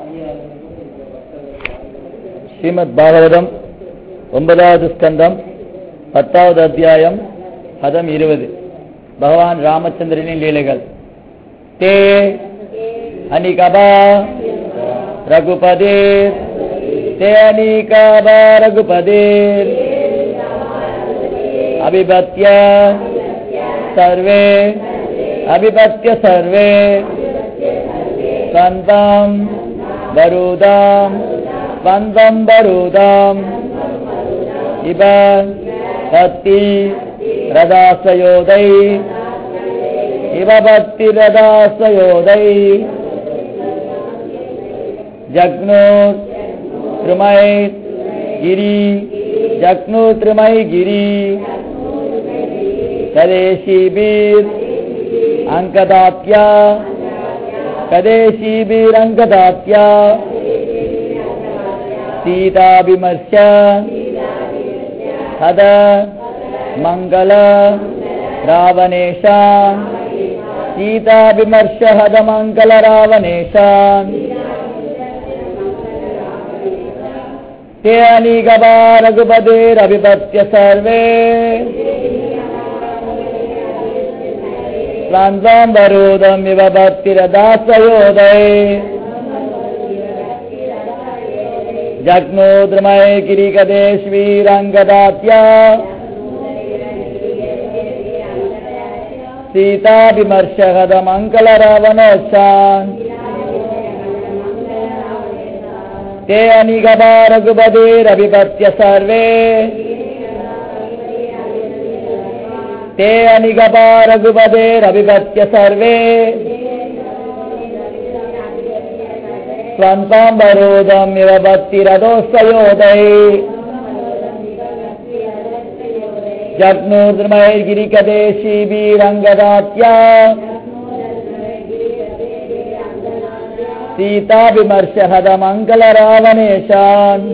ஸ்ரீமத் பாகவதம் ஒன்பதாவது ஸ்கந்தம் பத்தாவது அத்தியாயம் பதம் இருபது பகவான் ராமச்சந்திரனின் லீலைகள் தே அனிகபா ரகுபதே தே அனிகபா ரகுபதே அபிபத்ய சர்வே அபிபத்ய சர்வே ஸ்வந்தம் வருதாம் ஸ்வந்தம் வருதாம் இப பக்தி ரதாசயோதை இவ பக்தி ரதாசயோதை ஜக்னோர் திருமை கிரி ஜக்னு திருமை கிரி கதேஷிபீர் அங்கதாத்யா कदेशीभिरङ्गदात्या सीताभिमर्श्य हद मङ्गल रावणेशान् सीताभिमर्श हद मङ्गल रावणेशान् ते अनिगभा रघुपतेरभिपत्य सर्वे प्रान्ताम्बरोदमिव भक्तिरदासयोदये जग्नोद्रमय गिरिकदेश्वीरङ्गदात्या सीताभिमर्शहदमङ्गलरावणोत्सान् ते अनिगभा रघुपतेरभिपत्य सर्वे ते अनिगपा रघुपतेरभिपत्य सर्वे स्वन्ताम्बरोदमिव भक्तिरथोत्सयोदये जग्नोर्द्रमैर्गिरिकदेशीभिरङ्गदात्या सीताभिमर्शहदमङ्गलरावणेशान्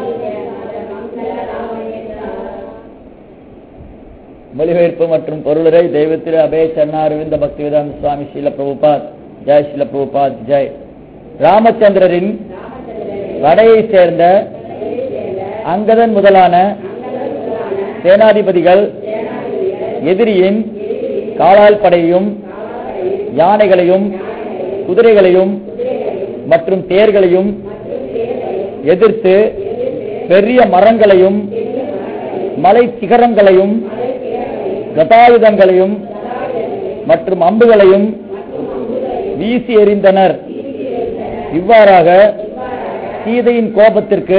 மொழிபெயர்ப்பு மற்றும் பொருளுரை தெய்வத்திரு அபய சரணாரவிந்த பக்திவேதாந்த சுவாமி ஸ்ரீல பிரபுபாத் ஜெய் ஸ்ரீல பிரபுபாத் ஜெய் ராமச்சந்திரரின் வடையை சேர்ந்த அங்கதன் முதலான சேனாதிபதிகள் எதிரியின் காலால் படையையும் யானைகளையும் குதிரைகளையும் மற்றும் தேர்களையும் எதிர்த்து பெரிய மரங்களையும் மலை சிகரங்களையும் கதாயுதங்களையும் மற்றும் அம்புகளையும் வீசி எறிந்தனர் இவ்வாறாக சீதையின் கோபத்திற்கு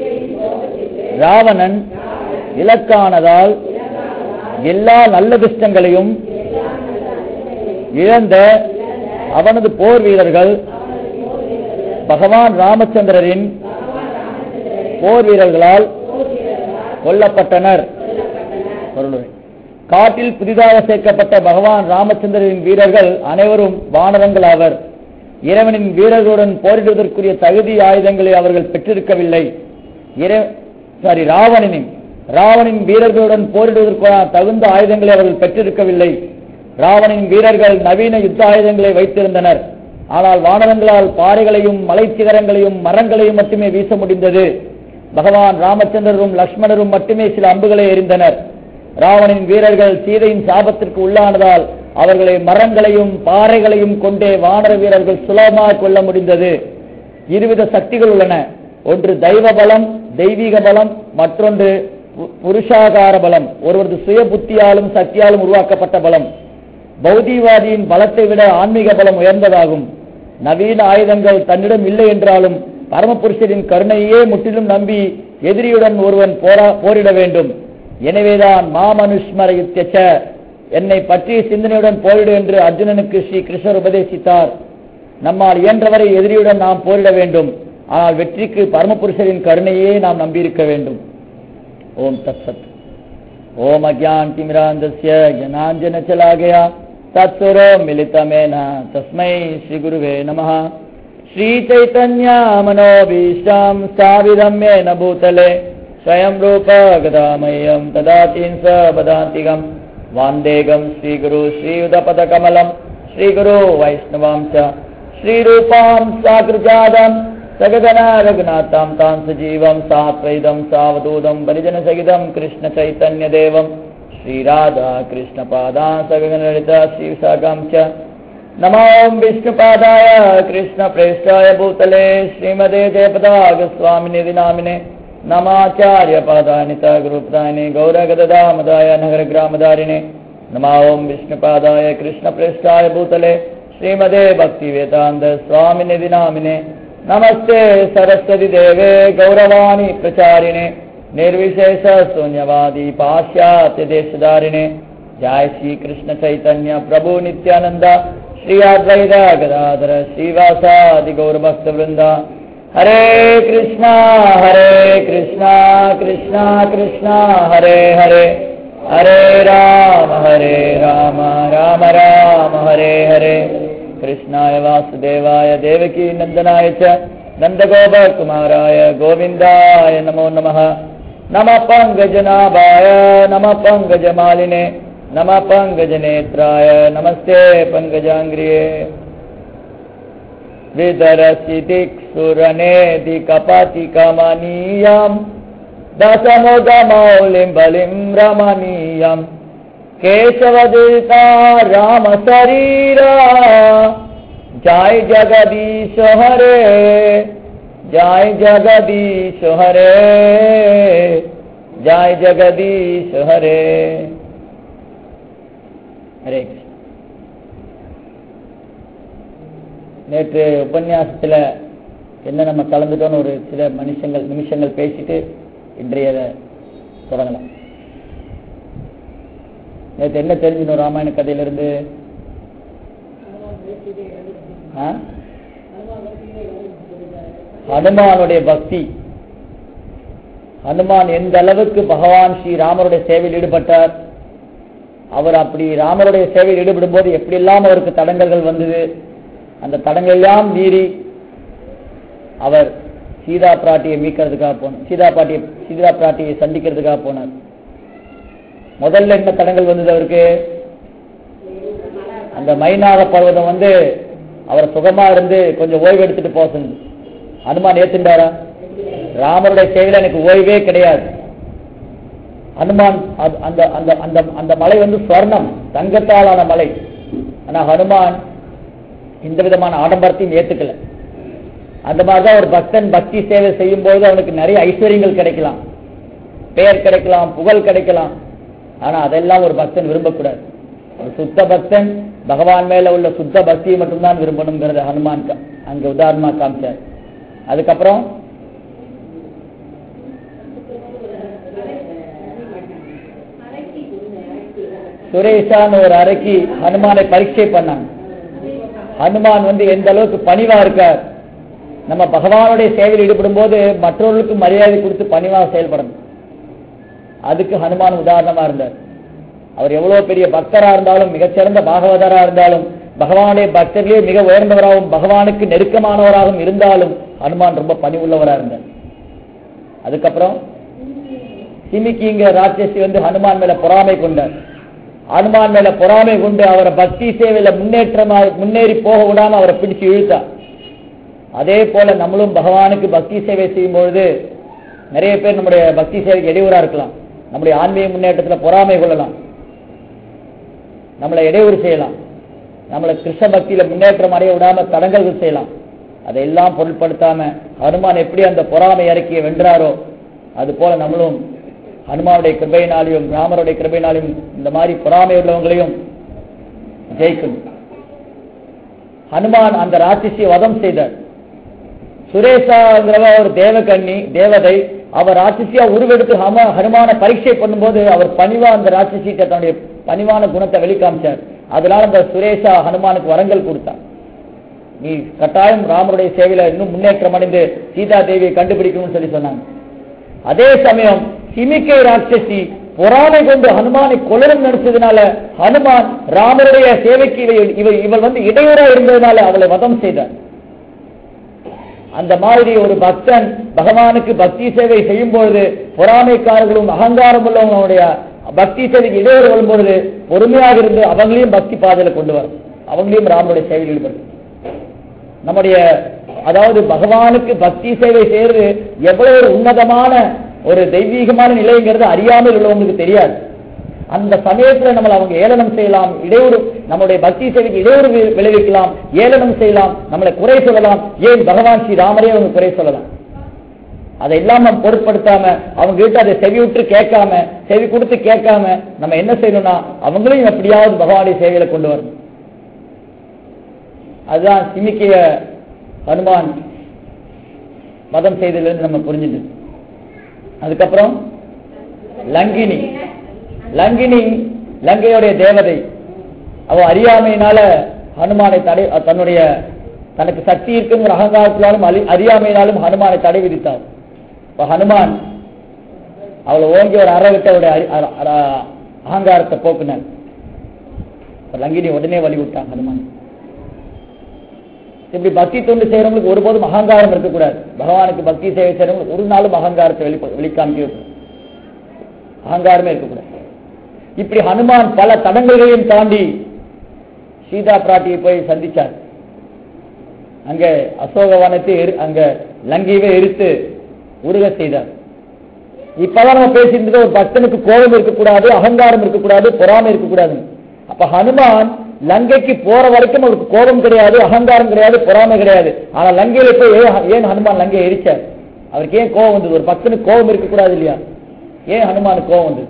ராவணன் இலக்கானதால் எல்லா நல்ல திஷ்டங்களையும் இழந்த அவனது போர் வீரர்கள் பகவான் ராமச்சந்திரரின் போர் வீரர்களால் கொல்லப்பட்டனர் காட்டில் புதிதாக சேர்க்கப்பட்ட பகவான் ராமச்சந்திரரின் வீரர்கள் அனைவரும் வானரங்கள் ஆவர் இறைவனின் வீரர்களுடன் போரிடுவதற்குரிய தகுதி ஆயுதங்களை அவர்கள் பெற்றிருக்கவில்லை சாரி ராவணனின் ராவணின் வீரர்களுடன் போரிடுவதற்கான தகுந்த ஆயுதங்களை அவர்கள் பெற்றிருக்கவில்லை ராவணின் வீரர்கள் நவீன யுத்த ஆயுதங்களை வைத்திருந்தனர் ஆனால் வானரங்களால் பாறைகளையும் மலைச்சிகரங்களையும் மரங்களையும் மட்டுமே வீச முடிந்தது பகவான் ராமச்சந்திரரும் லக்ஷ்மணரும் மட்டுமே சில அம்புகளை எறிந்தனர் ராவணின் வீரர்கள் சீதையின் சாபத்திற்கு உள்ளானதால் அவர்களை மரங்களையும் பாறைகளையும் கொண்டே வானர வீரர்கள் சுலபமாக கொள்ள முடிந்தது இருவித சக்திகள் உள்ளன ஒன்று தெய்வ பலம் தெய்வீக பலம் மற்றொன்று புருஷாகார பலம் ஒருவரது சுய புத்தியாலும் சக்தியாலும் உருவாக்கப்பட்ட பலம் பௌதிவாதியின் பலத்தை விட ஆன்மீக பலம் உயர்ந்ததாகும் நவீன ஆயுதங்கள் தன்னிடம் இல்லை என்றாலும் பரமபுருஷரின் கருணையே முற்றிலும் நம்பி எதிரியுடன் ஒருவன் போரா போரிட வேண்டும் எனவேதான் மாமனுஷ்மர யுத்தச்ச என்னை பற்றிய சிந்தனையுடன் போரிடு என்று அர்ஜுனனுக்கு ஸ்ரீ கிருஷ்ணர் உபதேசித்தார் நம்மால் இயன்றவரை எதிரியுடன் நாம் போரிட வேண்டும் ஆனால் வெற்றிக்கு பரமபுருஷரின் கருணையே நாம் நம்பியிருக்க வேண்டும் ஓம் தத் சத் ஓம் அஜான் திமிராந்தஸ்ய ஜனாஞ்சன சலாகயா தத்சுரோ மிலிதமேன தஸ்மை ஸ்ரீ குருவே நமः श्रीचैतन्यामनोभीष्टाम् स्थाविरम्येन भूतले स्वयं रूप गदामह्यम् तदातीन् स पदान्तिकम् वान्देगम् श्रीगुरु श्रीयुधपदकमलम् श्रीगुरु वैष्णवाम् च श्रीरूपाम् साकृजादम् सगगना रघुनाथां तां सजीवं सात्वैदं सावधूतं परिजनसहितं कृष्णचैतन्यदेवं श्रीराधा कृष्णपादां सगगनललिता श्रीविशाखां च नमो विष्णुपादाय कृष्णप्रेष्ठाय भूतले श्रीमदे जयपदागस्वामिनिधि नामिने नमाचार्यपादानिता गुरुपदायिने गौरगददामदाय नगरग्रामदारिणे नमो विष्णुपादाय कृष्णप्रेष्ठाय भूतले श्रीमदे भक्तिवेदान्त स्वामिनिधि नामिने नमस्ते सरस्वती देवे गौरवाणी प्रचारिणे निर्विशेष शून्यवादी पाश्चात्य देशधारिणे जय श्री कृष्ण चैतन्य प्रभु नित्यानंद श्री अद्वैत गदाधर श्रीवासादि गौर भक्त वृंदा हरे कृष्णा हरे कृष्णा कृष्णा कृष्णा हरे हरे हरे राम हरे राम राम राम हरे हरे कृष्णाय वासुदेवाय देवकी नन्दनाय च नन्दगोपकुमाराय गोविन्दाय नमो नमः नमः पङ्कजनाभाय नमः पङ्कजमालिने नमः पङ्कजनेत्राय नमस्ते पङ्कजाङ्ग्रिये विदरसि दिक्सुरनेदि कपातिकमनीयम् दशमुखमौलिं बलिं रमणीयम् केशवदीता रामशरीरा जय जगदीश हरे जय जगदीश हरे जय जगदीश हरे हरे कृष्ण நேற்று உபன்யாசத்தில் என்ன நம்ம கலந்துட்டோன்னு ஒரு சில மனுஷங்கள் நிமிஷங்கள் பேசிட்டு இன்றைய தொடங்கலாம் நேற்று என்ன தெரிஞ்சுக்கணும் ராமாயண கதையிலிருந்து ஆ? ஹனுமானுடைய பக்தி ஹனுமான் எந்த அளவுக்கு பகவான் ஸ்ரீ ராமருடைய சேவையில் ஈடுபட்டார் அவர் அப்படி ராமருடைய சேவையில் ஈடுபடும் போது எப்படியெல்லாம் அவருக்கு தடங்கல்கள் வந்தது அந்த தடங்கள் எல்லாம் மீறி அவர் சீதா பிராட்டியை மீட்கிறதுக்காக போனார் சீதா பாட்டியை சீதா பிராட்டியை சந்திக்கிறதுக்காக போனார் முதல்ல என்ன தடங்கள் வந்தது அவருக்கு அந்த மைனாக பர்வதம் வந்து அவர் சுகமா இருந்து கொஞ்சம் ஓய்வு எடுத்துட்டு போக சொன்னது ஹனுமான் ஏத்துண்டாரா ராமருடைய செயல எனக்கு ஓய்வே கிடையாது ஹனுமான் அது- அந்த அந்த அந்த அந்த மலை வந்து ஸ்வர்ணம் தங்கத்தாலான மலை ஆனா ஹனுமான் எந்த விதமான ஆடம்பரத்தையும் ஏத்துக்கல அந்த மாதிரிதான் ஒரு பக்தன் பக்தி சேவை செய்யும் போது அவனுக்கு நிறைய ஐஸ்வர்யங்கள் கிடைக்கலாம் பெயர் கிடைக்கலாம் புகழ் கிடைக்கலாம் ஆனா அதெல்லாம் ஒரு பக்தன் விரும்பக்கூடாது ஒரு சுத்த பக்தன் பகவான் மேல உள்ள சுத்த பக்தியை மட்டும்தான் விரும்பணுங்கிறத ஹனுமான் கா- அங்க உதாரணமா காமிச்சார் அதுக்கப்புறம் சுரேஷான்னு ஒரு அறைக்கு ஹனுமானை பரீட்சை பண்ணாங்க ஹனுமான் வந்து எந்த அளவுக்கு பணிவா இருக்கார் நம்ம பகவானுடைய சேவையில் ஈடுபடும் போது மற்றவர்களுக்கு மரியாதை கொடுத்து பணிவா செயல்படணும் அதுக்கு ஹனுமான் உதாரணமா இருந்தார் அவர் எவ்வளவு பெரிய பக்தரா இருந்தாலும் மிகச்சிறந்த பாகவதரா இருந்தாலும் பகவானுடைய பக்தர்களே மிக உயர்ந்தவராகவும் பகவானுக்கு நெருக்கமானவராகவும் இருந்தாலும் ஹனுமான் ரொம்ப பணிவுள்ளவரா இருந்தார் அதுக்கப்புறம் சிமிக்கிங்கிற ராட்சசி வந்து ஹனுமான் மேல பொறாமை கொண்டார் ஹனுமான் மேல பொறாமை கொண்டு அவரை பக்தி சேவையில முன்னேற்றமா முன்னேறி போக விடாம அவரை பிடிச்சு இழுத்தார் அதே போல நம்மளும் பகவானுக்கு பக்தி சேவை செய்யும் பொழுது நிறைய பேர் நம்முடைய பக்தி சேவைக்கு இடையூறா இருக்கலாம் நம்முடைய ஆன்மீக முன்னேற்றத்துல பொறாமை கொள்ளலாம் நம்மளை இடையூறு செய்யலாம் நம்மளை கிருஷ்ண பக்தியில முன்னேற்றம் அடைய விடாம தடங்கல்கள் செய்யலாம் அதையெல்லாம் பொருட்படுத்தாம ஹனுமான் எப்படி அந்த பொறாமை இறக்கிய வென்றாரோ அது போல நம்மளும் ஹனுமானுடைய கிருபையினாலையும் ராமருடைய கிருபையினாலையும் இந்த மாதிரி பொறாமை உள்ளவங்களையும் ஜெயிக்கணும் ஹனுமான் அந்த ராட்சசியை வதம் செய்தார் சுரேஷாங்கிறவ ஒரு தேவகன்னி தேவதை அவர் ராட்சசியா உருவெடுத்து ஹம ஹனுமான பரீட்சை பண்ணும்போது அவர் பணிவா அந்த ராட்சசிட்ட தன்னுடைய பணிவான குணத்தை வெளிக்காமிச்சார் அதனால அந்த சுரேஷா ஹனுமானுக்கு வரங்கள் கொடுத்தார் நீ கட்டாயம் ராமருடைய சேவையில இன்னும் முன்னேற்றம் அடைந்து சீதா தேவியை கண்டுபிடிக்கணும்னு சொல்லி சொன்னாங்க அதே சமயம் சிமிக்கை ராட்சசி பொறாமை கொண்டு ஹனுமானை கொலரும் நினைச்சதுனால ஹனுமான் ராமருடைய சேவைக்கு இவ- இவ- இவள் வந்து இடையூறா இருந்ததுனால அவளை வதம் செய்தார் அந்த மாதிரி ஒரு பக்தன் பகவானுக்கு பக்தி சேவை செய்யும் பொழுது பொறாமைக்காரர்களும் அகங்காரம் உள்ளவங்களுடைய பக்தி சேவைக்கு இடையூறு வரும்பொழுது பொறுமையாக இருந்து அவங்களையும் பக்தி பாதையில கொண்டு வரும் அவங்களையும் ராமனுடைய சேவையில் ஈடுபடும் நம்முடைய அதாவது பகவானுக்கு பக்தி சேவை செய்யறது எவ்வளவு ஒரு உன்னதமான ஒரு தெய்வீகமான நிலைங்கிறது அறியாமல் உள்ளவங்களுக்கு தெரியாது அந்த சமயத்துல நம்மளை அவங்க ஏளனம் செய்யலாம் இடையூறு நம்முடைய பக்தி சேவைக்கு இடையூறு வி- விளைவிக்கலாம் ஏளனம் செய்யலாம் நம்மளை குறை சொல்லலாம் ஏன் பகவான் ஸ்ரீ ராமரே அவங்க குறை சொல்லலாம் அதையெல்லாம் நம்ம பொருட்படுத்தாம அவங்க கிட்ட அதை செவி விட்டு கேட்காம செவி கொடுத்து கேட்காம நம்ம என்ன செய்யணும்னா அவங்களையும் எப்படியாவது பகவானுடைய சேவையில கொண்டு வரணும் அதுதான் சிமிக்கிய ஹனுமான் மதம் செய்ததிலிருந்து நம்ம புரிஞ்சுது அதுக்கப்புறம் லங்கினி லங்கினி லங்கையுடைய தேவதை அவ அறியாமையினால ஹனுமானை தடை தன்னுடைய தனக்கு சக்தி இருக்குங்கிற அகங்காரத்தினாலும் அறி- அறியாமையினாலும் ஹனுமானை தடை விதித்தார் இப்ப ஹனுமான் அவளை ஓங்கி ஒரு அறவிட்ட அவருடைய அறி- அ- அ- அகங்காரத்தை போக்குனார் இப்ப லங்கினி உடனே வழி விட்டான் ஹனுமான் இப்படி பக்தி தொண்டு செய்யறவங்களுக்கு ஒருபோதும் அகங்காரம் இருக்கக்கூடாது பகவானுக்கு பக்தி சேவை செய்யறவங்களுக்கு ஒரு நாளும் அகங்காரத்தை வெளி வெளிக்காமிக்க அகங்காரமே இருக்கக்கூடாது இப்படி ஹனுமான் பல தடங்களையும் தாண்டி சீதா பிராட்டியை போய் சந்திச்சார் அங்க அசோகவனத்தை எரி- அங்க லங்கையவே எரித்து உருக செய்தார் இப்பதான் நம்ம பேசிட்டு ஒரு பக்தனுக்கு கோபம் இருக்கக்கூடாது அகங்காரம் இருக்கக்கூடாது பொறாமை இருக்கக்கூடாது அப்ப ஹனுமான் லங்கைக்கு போற வரைக்கும் அவருக்கு கோபம் கிடையாது அகங்காரம் கிடையாது பொறாமை கிடையாது ஆனா லங்கையில போய் ஏன் ஏன் ஹனுமான் லங்கையை எரிச்சார் அவருக்கு ஏன் கோபம் வந்தது ஒரு பக்தனுக்கு கோபம் இருக்கக்கூடாது இல்லையா ஏன் ஹனுமானுக்கு கோபம் வந்தது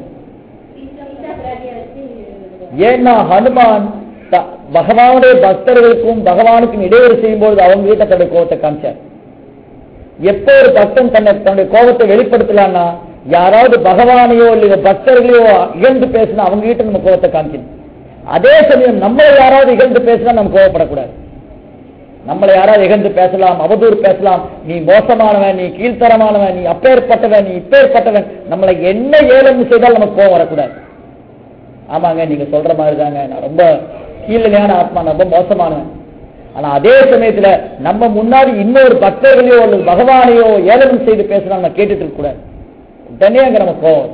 ஏன்னா ஹனுமான் த- பகவானுடைய பக்தர்களுக்கும் பகவானுக்கும் இடையூறு செய்யும்போது அவங்க கிட்ட தன்னுடைய கோபத்தை காமிச்சார் எப்போ ஒரு பக்தன் தன்னை தன்னுடைய கோபத்தை வெளிப்படுத்தலாம்னா யாராவது பகவானையோ இல்ல பக்தர்களையோ இகழ்ந்து பேசினா அவங்க கிட்ட நம்ம கோபத்தை காமிக்கணும் அதே சமயம் நம்மளை யாராவது இகழ்ந்து பேசினா நம்ம கோபப்படக்கூடாது நம்மளை யாராவது இகழ்ந்து பேசலாம் அவதூறு பேசலாம் நீ மோசமானவன் நீ கீழ்த்தரமானவன் நீ அப்பேற்பட்டவன் நீ இப்பேற்பட்டவன் நம்மளை என்ன ஏலம் செய்தால் நமக்கு கோபம் வரக்கூடாது ஆமாங்க நீங்க சொல்ற மாதிரி தாங்க நான் ரொம்ப கீழனையான ஆத்மா நான் ரொம்ப மோசமானவன் ஆனா அதே சமயத்துல நம்ம முன்னாடி இன்னொரு பக்தர்களையோ அல்லது பகவானையோ ஏளனம் செய்து பேசினா நம்ம கேட்டுட்டு இருக்க கூடாது உடனே அங்க நம்ம கோவம்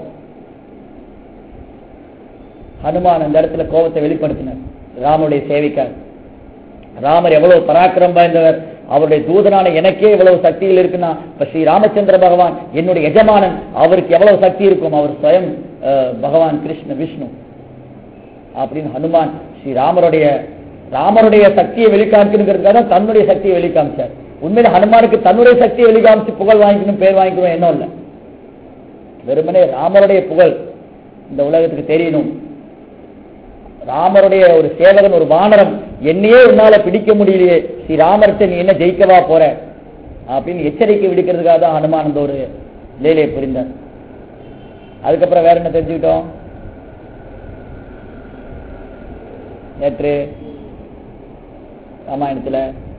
ஹனுமான் அந்த இடத்துல கோபத்தை வெளிப்படுத்தினார் ராமனுடைய சேவைக்காக ராமர் எவ்வளவு பராக்கிரம் வாய்ந்தவர் அவருடைய தூதனான எனக்கே இவ்வளவு சக்திகள் இருக்குன்னா இப்ப ஸ்ரீ ராமச்சந்திர பகவான் என்னுடைய எஜமானன் அவருக்கு எவ்வளவு சக்தி இருக்கும் அவர் சுயம் அஹ், பகவான் கிருஷ்ண விஷ்ணு அப்படின்னு ஹனுமான் ஸ்ரீ ராமருடைய ராமருடைய சக்தியை வெளிக்காமிக்கணுங்கிறதுக்காக தான் தன்னுடைய சக்தியை வெளிக்காமிச்சார் உண்மையில ஹனுமானுக்கு தன்னுடைய சக்தியை வெளிக்காமிச்சு புகழ் வாங்கிக்கணும் பேர் வாங்கிக்கணும் என்ன இல்லை வெறுமனே ராமருடைய புகழ் இந்த உலகத்துக்கு தெரியணும் ராமருடைய ஒரு சேவகன் ஒரு வானரம் என்னையே உன்னால பிடிக்க முடியலையே ஸ்ரீ ராமர்கிட்ட நீ என்ன ஜெயிக்கவா போற அப்படின்னு எச்சரிக்கை விடுக்கிறதுக்காக தான் ஹனுமான் அந்த ஒரு லீலையை புரிந்தார் அதுக்கப்புறம் வேற என்ன தெரிஞ்சுக்கிட்டோம் நேற்று ராமாயணத்துல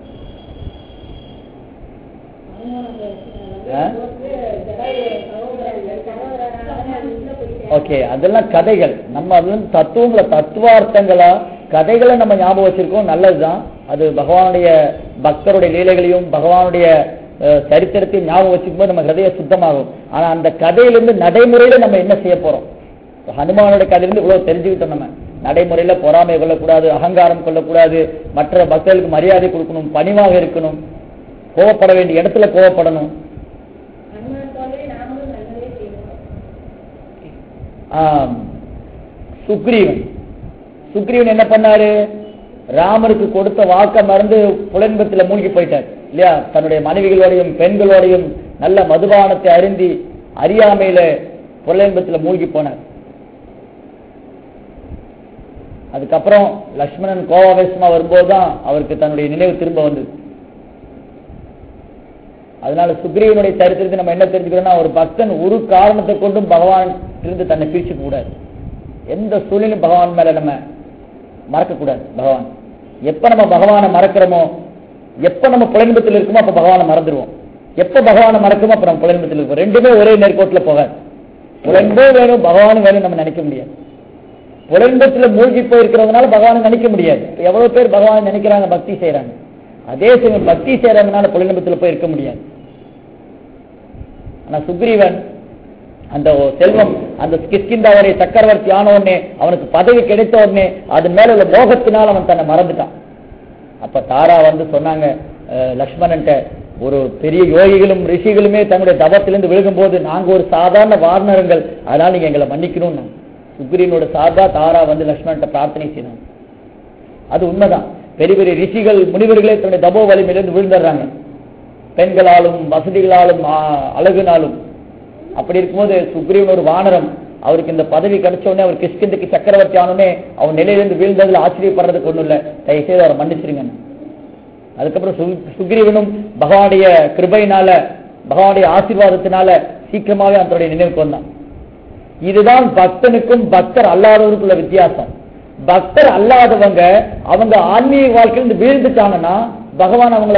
ஓகே அதெல்லாம் கதைகள் நம்ம அதுல இருந்து தத்துவங்களை தத்துவார்த்தங்களா கதைகளை நம்ம ஞாபகம் வச்சிருக்கோம் நல்லதுதான் அது பகவானுடைய பக்தருடைய லீலைகளையும் பகவானுடைய அஹ், சரித்திரத்தையும் ஞாபகம் வச்சுக்கும் போது நம்ம ஹிருதய சுத்தமாகும் ஆனா அந்த கதையிலிருந்து நடைமுறையில நம்ம என்ன செய்ய போறோம் இப்ப ஹனுமானுடைய கதையிலிருந்து இவ்வளவு தெரிஞ்சுக்கிட்டோம் நம்ம நடைமுறையில பொறாமை கொள்ளக்கூடாது அகங்காரம் கொள்ளக்கூடாது மற்ற பக்தர்களுக்கு மரியாதை கொடுக்கணும் பணிவாக இருக்கணும் கோவப்பட வேண்டிய இடத்துல கோவப்படணும் ஆம், சுக்ரீவன் சுக்ரீவன் என்ன பண்ணாரு ராமருக்கு கொடுத்த வாக்க மறந்து புலன்பத்துல மூழ்கி போயிட்டார் இல்லையா தன்னுடைய மனைவிகளோடையும் பெண்களோடையும் நல்ல மதுபானத்தை அருந்தி அறியாமையில புலன்பத்துல மூழ்கி போனார் அதுக்கப்புறம் லக்ஷ்மணன் கோவாவேசமா வரும்போது தான் அவருக்கு தன்னுடைய நினைவு திரும்ப வந்தது அதனால சுக்ரீவனுடைய சரித்திரத்தை நம்ம என்ன தெரிஞ்சுக்கிறோம்னா ஒரு பக்தன் ஒரு காரணத்தை கொண்டும் பகவான் இருந்து தன்னை பிரிச்சுக்க கூடாது எந்த சூழ்நிலையும் பகவான் மேல நம்ம மறக்க கூடாது பகவான் எப்ப நம்ம பகவானை மறக்கிறோமோ எப்ப நம்ம புலன்பத்தில் இருக்குமோ அப்ப பகவானை மறந்துடுவோம் எப்ப பகவானை மறக்குமோ அப்ப நம்ம புலன்பத்தில் இருப்போம் ரெண்டுமே ஒரே நேர்கோட்டுல போகாது புலன்பும் வேணும் பகவானும் வேணும் நம்ம நினைக்க முடியாது புலன்பத்துல மூழ்கி போயிருக்கிறதுனால பகவானை நினைக்க முடியாது இப்ப எவ்வளவு பேர் பகவானை நினைக்கிறாங்க பக்தி செய்யறாங்க அதே சமயம் பக்தி செய்யறதுனால புலன்பத்துல போய் இருக்க முடியாது ஆனா சுக்ரீவன் அந்த ஒ- செல்வம் அந்த கிஷ்கிந்தாவுடைய சக்கரவர்த்தி ஆன உடனே அவனுக்கு பதவி கிடைத்த உடனே அது மேல உள்ள மோகத்தினால் அவன் தன்னை மறந்துட்டான் அப்ப தாரா வந்து சொன்னாங்க அஹ், லக்ஷ்மணன்ட்ட ஒரு பெரிய யோகிகளும் ரிஷிகளுமே தங்களுடைய தவத்திலிருந்து விழுகும்போது நாங்க ஒரு சாதாரண வாரணர்கள் அதனால நீங்க எங்களை மன்னிக்கணும்னு சுக்ரீவனோட சார்பா தாரா வந்து லக்ஷ்மணன்ட்ட பிரார்த்தனை செய்யணும் அது உண்மைதான் பெரிய பெரிய ரிஷிகள் முனிவர்களே தன்னுடைய தபோ வலிமையிலிருந்து விழுந்துடுறாங்க பெண்களாலும் வசதிகளாலும் ஆ, அழகுனாலும் அப்படி இருக்கும்போது சுக்ரீவன் ஒரு வானரம் அவருக்கு இந்த பதவி கிடைச்ச உடனே அவர் கிஷ்கிந்துக்கு சக்கரவர்த்தி ஆனோடனே அவன் நிலையிலிருந்து வீழ்ந்ததுல ஆச்சரியப்படுறதுக்கு ஒண்ணும் இல்லை தயவு செய்து அவரை மன்னிச்சிருங்க அதுக்கப்புறம் சு- சுக்ரீவனும் பகவானுடைய கிருபையினால பகவானுடைய ஆசீர்வாதத்தினால சீக்கிரமாவே அவனுடைய நினைவுக்கு வந்தான் இதுதான் பக்தனுக்கும் பக்தர் அல்லாதவருக்குள்ள வித்தியாசம் பக்தர் அல்லாதவங்க அவங்க ஆன்மீக வாழ்க்கையிலிருந்து வீழ்ந்துட்டாங்கன்னா பகவான் அவங்கள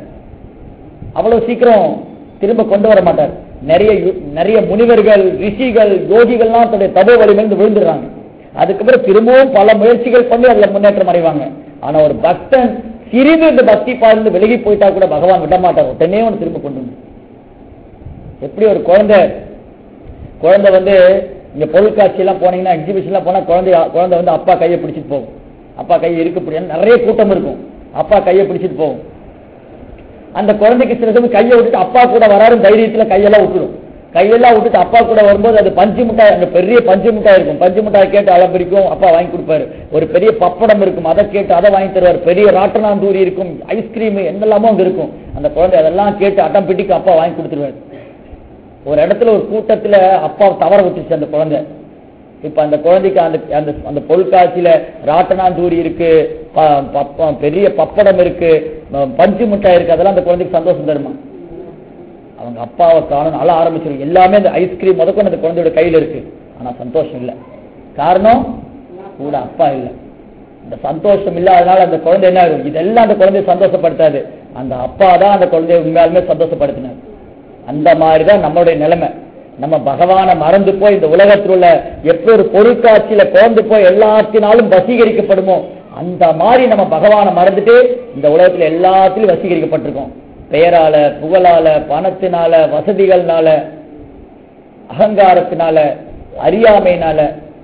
அவ்வளவு சீக்கிரம் திரும்ப கொண்டு வர மாட்டார் நிறைய யு- நிறைய முனிவர்கள் ரிஷிகள் யோகிகள்லாம் தன்னுடைய தபோ வலிமையிலிருந்து விழுந்துடுறாங்க அதுக்கப்புறம் திரும்பவும் பல முயற்சிகள் பண்ணி அதுல முன்னேற்றம் அடைவாங்க ஆனா ஒரு பக்தன் சிறிது இந்த பக்தி பாருந்து விலகி போயிட்டா கூட பகவான் விட மாட்டார் உடனே அவனை திரும்ப கொண்டு வந்து எப்படி ஒரு குழந்தை குழந்தை வந்து இங்க பொருட்காட்சி எல்லாம் போனீங்கன்னா எக்ஸிபிஷன்லாம் போனா குழந்தை குழந்தை வந்து அப்பா கையை பிடிச்சிட்டு போகும் அப்பா கையை இருக்க முடியாது நிறைய கூட்டம் இருக்கும் அப்பா கையை பிடிச்சிட்டு போகும் அந்த குழந்தைக்கு சில சமயம் கையை விட்டுட்டு அப்பா கூட வராரு தைரியத்துல கையெல்லாம் விட்டுடும் கையெல்லாம் விட்டுட்டு அப்பா கூட வரும்போது அது பஞ்சு மிட்டாய் அங்க பெரிய பஞ்சு மிட்டாய் இருக்கும் பஞ்சு மிட்டாய் கேட்டு அதை பிடிக்கும் அப்பா வாங்கி கொடுப்பாரு ஒரு பெரிய பப்படம் இருக்கும் அதை கேட்டு அதை வாங்கி தருவார் பெரிய ராட்டனாந்தூரி இருக்கும் ஐஸ்கிரீம் என்னெல்லாமோ அங்க இருக்கும் அந்த குழந்தை அதெல்லாம் கேட்டு அட்டம் பிடிக்கும் அப்பா வாங்கி கொடுத்துருவாரு ஒரு இடத்துல ஒரு கூட்டத்துல அப்பா தவற விட்டுச்சு அந்த குழந்தை இப்ப அந்த குழந்தைக்கு அந்த அந்த அந்த பொருட்காட்சியில ராட்டனாந்தூரி இருக்கு ப- பப்ப- பெரிய பப்படம் இருக்கு ம- பஞ்சு மிட்டாய் இருக்கு அதெல்லாம் அந்த குழந்தைக்கு சந்தோஷம் தருமா அவங்க அப்பாவை காணும் அழ ஆரம்பிச்சிடும் எல்லாமே அந்த ஐஸ்கிரீம் முதற்கொண்டு அந்த குழந்தையோட கையில இருக்கு ஆனா சந்தோஷம் இல்லை காரணம் கூட அப்பா இல்லை இந்த சந்தோஷம் இல்லாதனால அந்த குழந்தை என்ன ஆகும் இதெல்லாம் அந்த குழந்தைய சந்தோஷப்படுத்தாது அந்த அப்பா தான் அந்த குழந்தைய உண்மையாலுமே சந்தோஷப்படுத்தினார் அந்த மாதிரிதான் நம்மளுடைய நிலைமை நம்ம பகவானை மறந்து போய் இந்த உலகத்தில் உள்ள எப்படி ஒரு பொருட்காட்சியில குழந்து போய் எல்லாத்தினாலும் வசீகரிக்கப்படுமோ அந்த மாதிரி நம்ம பகவானை மறந்துட்டு இந்த உலகத்துல எல்லாத்திலும் வசீகரிக்கப்பட்டிருக்கோம் பெயரால புகழால பணத்தினால வசதிகள்னால அகங்காரத்தினால அறியாமையினால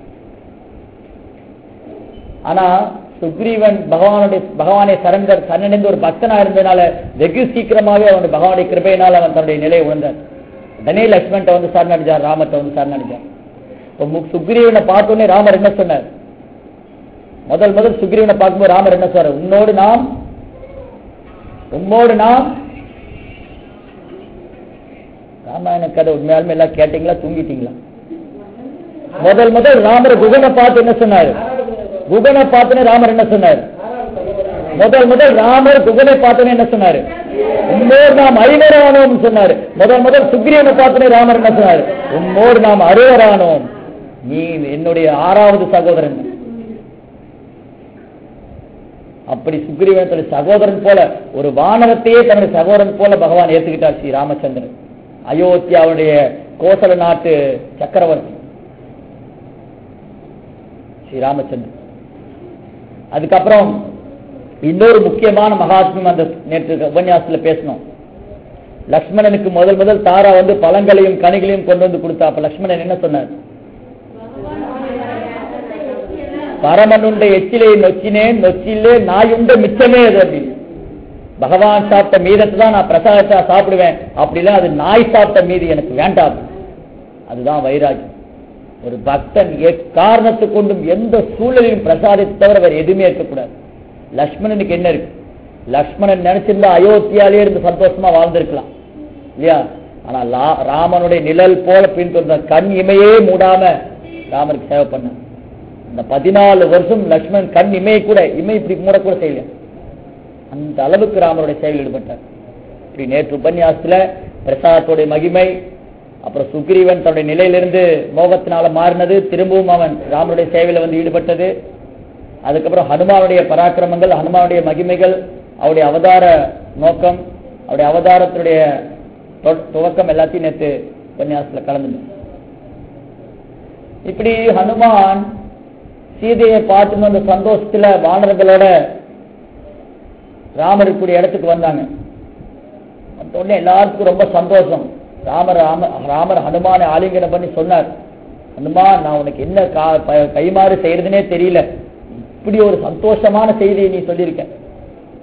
ஆனா சுக்ரீவன் பகவானுடைய பகவானை சரண்டர் சரணடைந்து ஒரு பக்தனா இருந்ததுனால வெகு சீக்கிரமாவே அவனுடைய பகவானுடைய கிருபையினால அவன் தன்னுடைய நிலையை உணர்ந்தார் உடனே லக்ஷ்மண்ட்ட வந்து சரணடைஞ்சார் ராமத்தை வந்து சரணடைஞ்சார் இப்ப மு- சுக்ரீவனை பார்த்தோன்னே ராமர் என்ன சொன்னார் முதல் முதல் சுக்ரீவனை பார்க்கும்போது ராமர் என்ன சொன்னார் உன்னோடு நாம் உம்மோடு நாம் ராமாயண கதை உண்மையாலுமே எல்லாம் கேட்டீங்களா தூங்கிட்டீங்களா முதல் முதல் ராமர் குகனை பார்த்து என்ன சொன்னார் குகனை பார்த்துன்னு ராமர் என்ன சொன்னார் முதல் முதல் ராமர் குகனை பார்த்தோன்னு என்ன சொன்னாரு உம்மோடு நாம் ஐவரானோம் சொன்னாரு முதல் முதல் சுக்ரீவனை பார்த்தோன்னே ராமர் என்ன சொன்னார் உம்மோடு நாம் அறுவரானோம் நீ என்னுடைய ஆறாவது சகோதரன் அப்படி சுக்ரீவன் தன்னுடைய சகோதரன் போல ஒரு வானவத்தையே தன்னுடைய சகோதரன் போல பகவான் ஏத்துக்கிட்டார் ஸ்ரீ ராமச்சந்திரன் அயோத்தியாவுடைய கோசல நாட்டு சக்கரவர்த்தி ஸ்ரீ ராமச்சந்திரன் அதுக்கப்புறம் இன்னொரு முக்கியமான மகாத்மியம் அந்த நேற்று உபன்யாசத்துல பேசணும் லக்ஷ்மணனுக்கு முதல் முதல் தாரா வந்து பழங்களையும் கனிகளையும் கொண்டு வந்து கொடுத்தா அப்ப லக்ஷ்மணன் என்ன சொன்னார் பரமனுண்ட எச்சிலே நொச்சினேன் நொச்சிலே நாயுண்ட மிச்சமே அது அப்படின்னு பகவான் சாப்பிட்ட மீதத்தை தான் நான் பிரசாதத்தை சாப்பிடுவேன் அப்படிலாம் அது நாய் சாப்பிட்ட மீதி எனக்கு வேண்டாம் அதுதான் வைராகியம் ஒரு பக்தன் எக்காரணத்தை கொண்டும் எந்த சூழலையும் பிரசாதித்து தவிர வேற எதுவுமே இருக்கக்கூடாது லக்ஷ்மணனுக்கு என்ன இருக்கு லக்ஷ்மணன் நினைச்சிருந்தா அயோத்தியாலே இருந்து சந்தோஷமா வாழ்ந்திருக்கலாம் இல்லையா ஆனா லா- ராமனுடைய நிழல் போல பின்தொடர்ந்த கண் இமையே மூடாம ராமருக்கு சேவை பண்ண அந்த பதினாலு வருஷம் லக்ஷ்மணன் கண் இமையை கூட இமை இப்படி மூடக்கூட செய்யல அந்த அளவுக்கு ராமருடைய செயலில் ஈடுபட்டார் இப்படி நேற்று உபன்யாசத்துல பிரசாதத்துடைய மகிமை அப்புறம் சுக்ரீவன் தன்னுடைய நிலையிலிருந்து மோகத்தினால மாறினது திரும்பவும் அவன் ராமருடைய சேவையில வந்து ஈடுபட்டது அதுக்கப்புறம் ஹனுமானுடைய பராக்கிரமங்கள் ஹனுமானுடைய மகிமைகள் அவருடைய அவதார நோக்கம் அவருடைய அவதாரத்துடைய தொ- துவக்கம் எல்லாத்தையும் நேற்று உபன்யாசத்துல கலந்துட்டோம் இப்படி ஹனுமான் சீதையை பார்த்துன்னு அந்த சந்தோஷத்துல வானர்களோட ராமர் இருக்கக்கூடிய இடத்துக்கு வந்தாங்க வந்த உடனே எல்லாருக்கும் ரொம்ப சந்தோஷம் ராமர் ராம ராமர் ஹனுமானை ஆலிங்கனம் பண்ணி சொன்னார் ஹனுமான் நான் உனக்கு என்ன கா- ப- கைமாறு செய்யறதுனே தெரியல இப்படி ஒரு சந்தோஷமான செய்தியை நீ சொல்லியிருக்க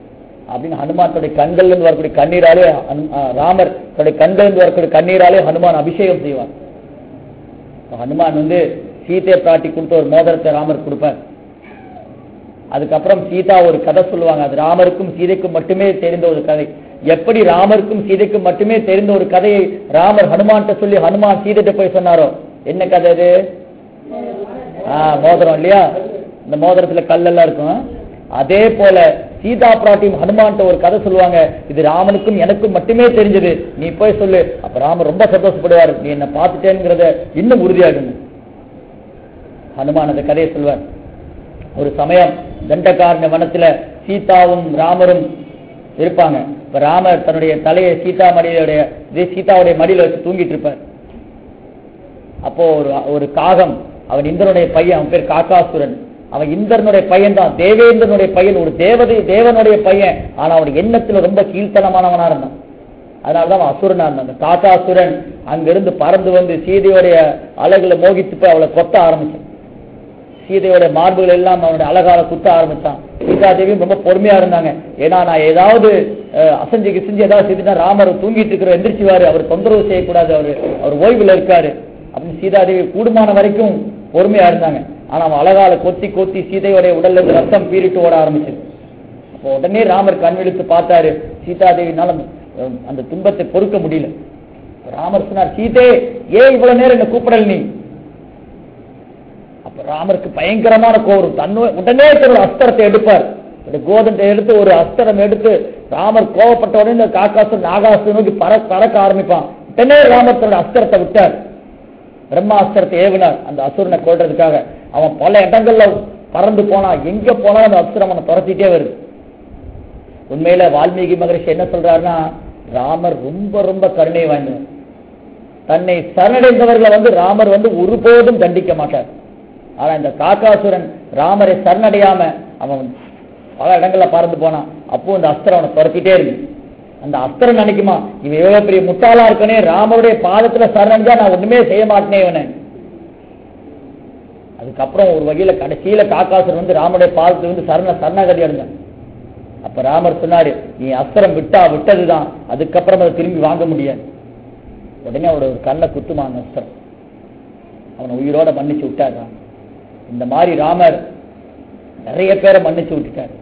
அப்படின்னு ஹனுமான் தன்னுடைய கண்கள்ல இருந்து வரக்கூடிய கண்ணீராலே ஹனு- ஆ, ராமர் தன்னுடைய கண்கள் இருந்து வரக்கூடிய கண்ணீராலே ஹனுமான் அபிஷேகம் செய்வார் இப்ப ஹனுமான் வந்து சீதை பிராட்டி கொடுத்த ஒரு மோதிரத்தை ராமர் கொடுப்பார் அதுக்கப்புறம் சீதா ஒரு கதை சொல்லுவாங்க அது ராமருக்கும் சீதைக்கும் மட்டுமே தெரிந்த ஒரு கதை எப்படி ராமருக்கும் சீதைக்கும் மட்டுமே தெரிந்த ஒரு கதையை ராமர் ஹனுமான்கிட்ட சொல்லி ஹனுமான் சீதைட்ட போய் சொன்னாரோ என்ன கதை அது ஆ, மோதிரம் இல்லையா இந்த மோதிரத்துல கல்லெல்லாம் இருக்கும் அதே போல சீதா பிராட்டியும் ஹனுமான்ட்ட ஒரு கதை சொல்லுவாங்க இது ராமனுக்கும் எனக்கும் மட்டுமே தெரிஞ்சது நீ போய் சொல்லு அப்ப ராமர் ரொம்ப சந்தோஷப்படுவார் நீ என்ன பார்த்துட்டேங்கிறத இன்னும் உறுதியாகுங்க ஹனுமான் அந்த கதையை சொல்வார் ஒரு சமயம் தண்டகாரண்ய வனத்துல சீதாவும் ராமரும் இருப்பாங்க இப்ப ராமர் தன்னுடைய தலையை சீதா மடியுடைய இதே சீதாவுடைய மடியில வச்சு தூங்கிட்டு இருப்பார் அப்போ ஒரு ஒரு காகம் அவன் இந்திரனுடைய பையன் அவன் பேர் காக்காசுரன் அவன் இந்திரனுடைய பையன் தான் தேவேந்திரனுடைய பையன் ஒரு தேவதை தேவனுடைய பையன் ஆனா அவன் எண்ணத்துல ரொம்ப கீழ்த்தனமானவனா இருந்தான் அதனாலதான் அவன் அசுரனா இருந்தான் அந்த காக்காசுரன் அங்கிருந்து பறந்து வந்து சீதையுடைய அழகுல மோகித்து போய் அவளை கொத்த ஆரம்பிச்சான் சீதையோட மார்புகள் எல்லாம் அவனுடைய அழகால குத்த ஆரம்பிச்சான் சீதா தேவியும் ரொம்ப பொறுமையா இருந்தாங்க ஏன்னா நான் ஏதாவது அஹ், அசைஞ்சு கிசைஞ்சு ஏதாவது செய்துட்டா ராமர் தூங்கிட்டு இருக்கிற எந்திரிச்சுவாரு அவர் தொந்தரவு செய்யக்கூடாது அவர் அவர் ஓய்வுல இருக்காரு அப்படின்னு சீதா தேவி கூடுமான வரைக்கும் பொறுமையா இருந்தாங்க ஆனா அவன் அழகால கொத்தி கொத்தி சீதையோடைய உடல்ல இருந்து ரத்தம் பீறிட்டு ஓட ஆரம்பிச்சது அப்போ உடனே ராமர் கண் விழித்து பார்த்தாரு சீதா தேவினால அஹ், அந்த துன்பத்தை பொறுக்க முடியல ராமர் சொன்னார் சீதே ஏன் இவ்வளவு நேரம் என்ன கூப்பிடல நீ அப்ப ராமருக்கு பயங்கரமான கோவம் தன்னு உடனே தன்னோட அஸ்திரத்தை எடுப்பார் இந்த கோதண்டை எடுத்து ஒரு அஸ்திரம் எடுத்து ராமர் கோவப்பட்ட உடனே இந்த காக்காசுரன் ஆகாசத்தை நோக்கி பற பறக்க ஆரம்பிப்பான் உடனே ராமர் தன்னோட அஸ்திரத்தை விட்டார் பிரம்மாஸ்திரத்தை ஏவினார் அந்த அசுரனை கொல்றதுக்காக அவன் பல இடங்கள்ல பறந்து போனா எங்க போனாலும் அந்த அசுரம் அவனை துரத்திட்டே வருது உண்மையில வால்மீகி மகரிஷி என்ன சொல்றாருன்னா ராமர் ரொம்ப ரொம்ப கருணை வாய்ந்தவர் தன்னை சரணடைந்தவர்களை வந்து ராமர் வந்து ஒருபோதும் தண்டிக்க மாட்டார் ஆனா இந்த காக்காசுரன் ராமரை சரணடையாம அவன் பல இடங்கள்ல பறந்து போனான் அப்போ இந்த அஸ்திரம் அவனை துரத்திட்டே இருக்கு அந்த அஸ்திரம் நினைக்குமா இவன் எவ்வளவு பெரிய முட்டாளா இருக்கனே ராமருடைய பாதத்துல சரணடைஞ்சா நான் ஒண்ணுமே செய்ய மாட்டேனே இவனை அதுக்கப்புறம் ஒரு வகையில கடைசியில காக்காசுரன் வந்து ராமருடைய பாதத்துல வந்து சரண சரணாகதி அடைஞ்சான் அப்ப ராமர் சொன்னாரு நீ அஸ்திரம் விட்டா விட்டதுதான் அதுக்கப்புறம் அதை திரும்பி வாங்க முடியாது உடனே அவரோட ஒரு கண்ணை குத்துமா அந்த அஸ்திரம் அவனை உயிரோட மன்னிச்சு விட்டார் ராமர். இந்த மாதிரி ராமர் நிறைய பேரை மன்னிச்சு விட்டுட்டார்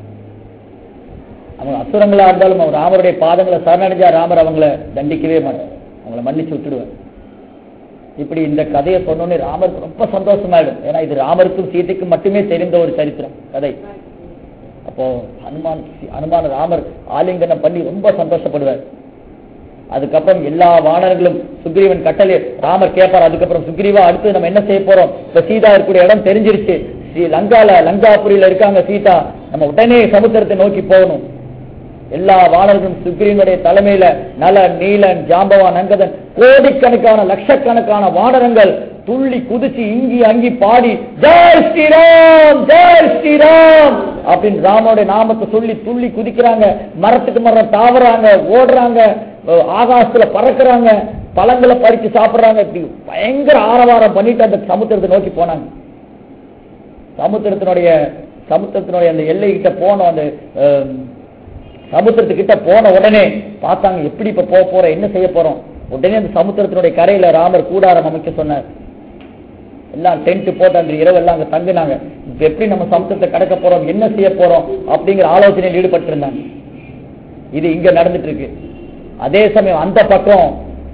அவங்க அசுரங்களா இருந்தாலும் அவர் ராமருடைய பாதங்களை சரணடைஞ்சா ராமர் அவங்கள தண்டிக்கவே மாட்டார் அவங்கள மன்னிச்சு விட்டுடுவார் இப்படி இந்த கதையை சொன்னோடனே ராமருக்கு ரொம்ப சந்தோஷமாயிடும் ஏன்னா இது ராமருக்கும் சீதைக்கும் மட்டுமே தெரிந்த ஒரு சரித்திரம் கதை அப்போ ஹனுமான் ஹனுமான ராமர் ஆலிங்கனம் பண்ணி ரொம்ப சந்தோஷப்படுவார் அதுக்கப்புறம் எல்லா வானர்களும் சுக்ரீவன் கட்டளை ராமர் கேட்பார் அதுக்கப்புறம் சுக்ரீவா அடுத்து நம்ம என்ன செய்ய போறோம் இப்ப சீதா இருக்கக்கூடிய இடம் தெரிஞ்சிருச்சு ஸ்ரீ லங்கால லங்காபுரியில இருக்காங்க சீதா நம்ம உடனே சமுத்திரத்தை நோக்கி போகணும் எல்லா வானர்களும் சுக்ரீவனுடைய தலைமையில நலன் நீலன் ஜாம்பவான் அங்கதன் கோடிக்கணக்கான லட்சக்கணக்கான வானரங்கள் துள்ளி குதிச்சு இங்கி அங்கி பாடி ஜெய் ஸ்ரீராம் ஜெய் ஸ்ரீராம் அப்படின்னு ராமனுடைய நாமத்தை சொல்லி துள்ளி குதிக்கிறாங்க மரத்துக்கு மரம் தாவறாங்க ஓடுறாங்க அஹ் ஆகாசத்துல பறக்குறாங்க பழங்களை பறிச்சு சாப்பிடுறாங்க இப்படி பயங்கர ஆரவாரம் பண்ணிட்டு அந்த சமுத்திரத்தை நோக்கி போனாங்க சமுத்திரத்தினுடைய சமுத்திரத்தினுடைய அந்த எல்லை கிட்ட போனோம் அந்த அஹ், சமுத்திரத்துக்கிட்ட போன உடனே பார்த்தாங்க எப்படி இப்ப போக போறோம் என்ன செய்ய போறோம் உடனே அந்த சமுத்திரத்தினுடைய கரையில ராமர் கூடாரம் அமைக்க சொன்னார் எல்லாம் டென்ட் போட்டு அன்று இரவு எல்லாம் அங்க தங்குனாங்க இப்ப எப்படி நம்ம சமுத்திரத்தை கடக்க போறோம் என்ன செய்ய போறோம் அப்படிங்கிற ஆலோசனையில் ஈடுபட்டு இருந்தாங்க இது இங்க நடந்துட்டு இருக்கு அதே சமயம் அந்த பக்கம்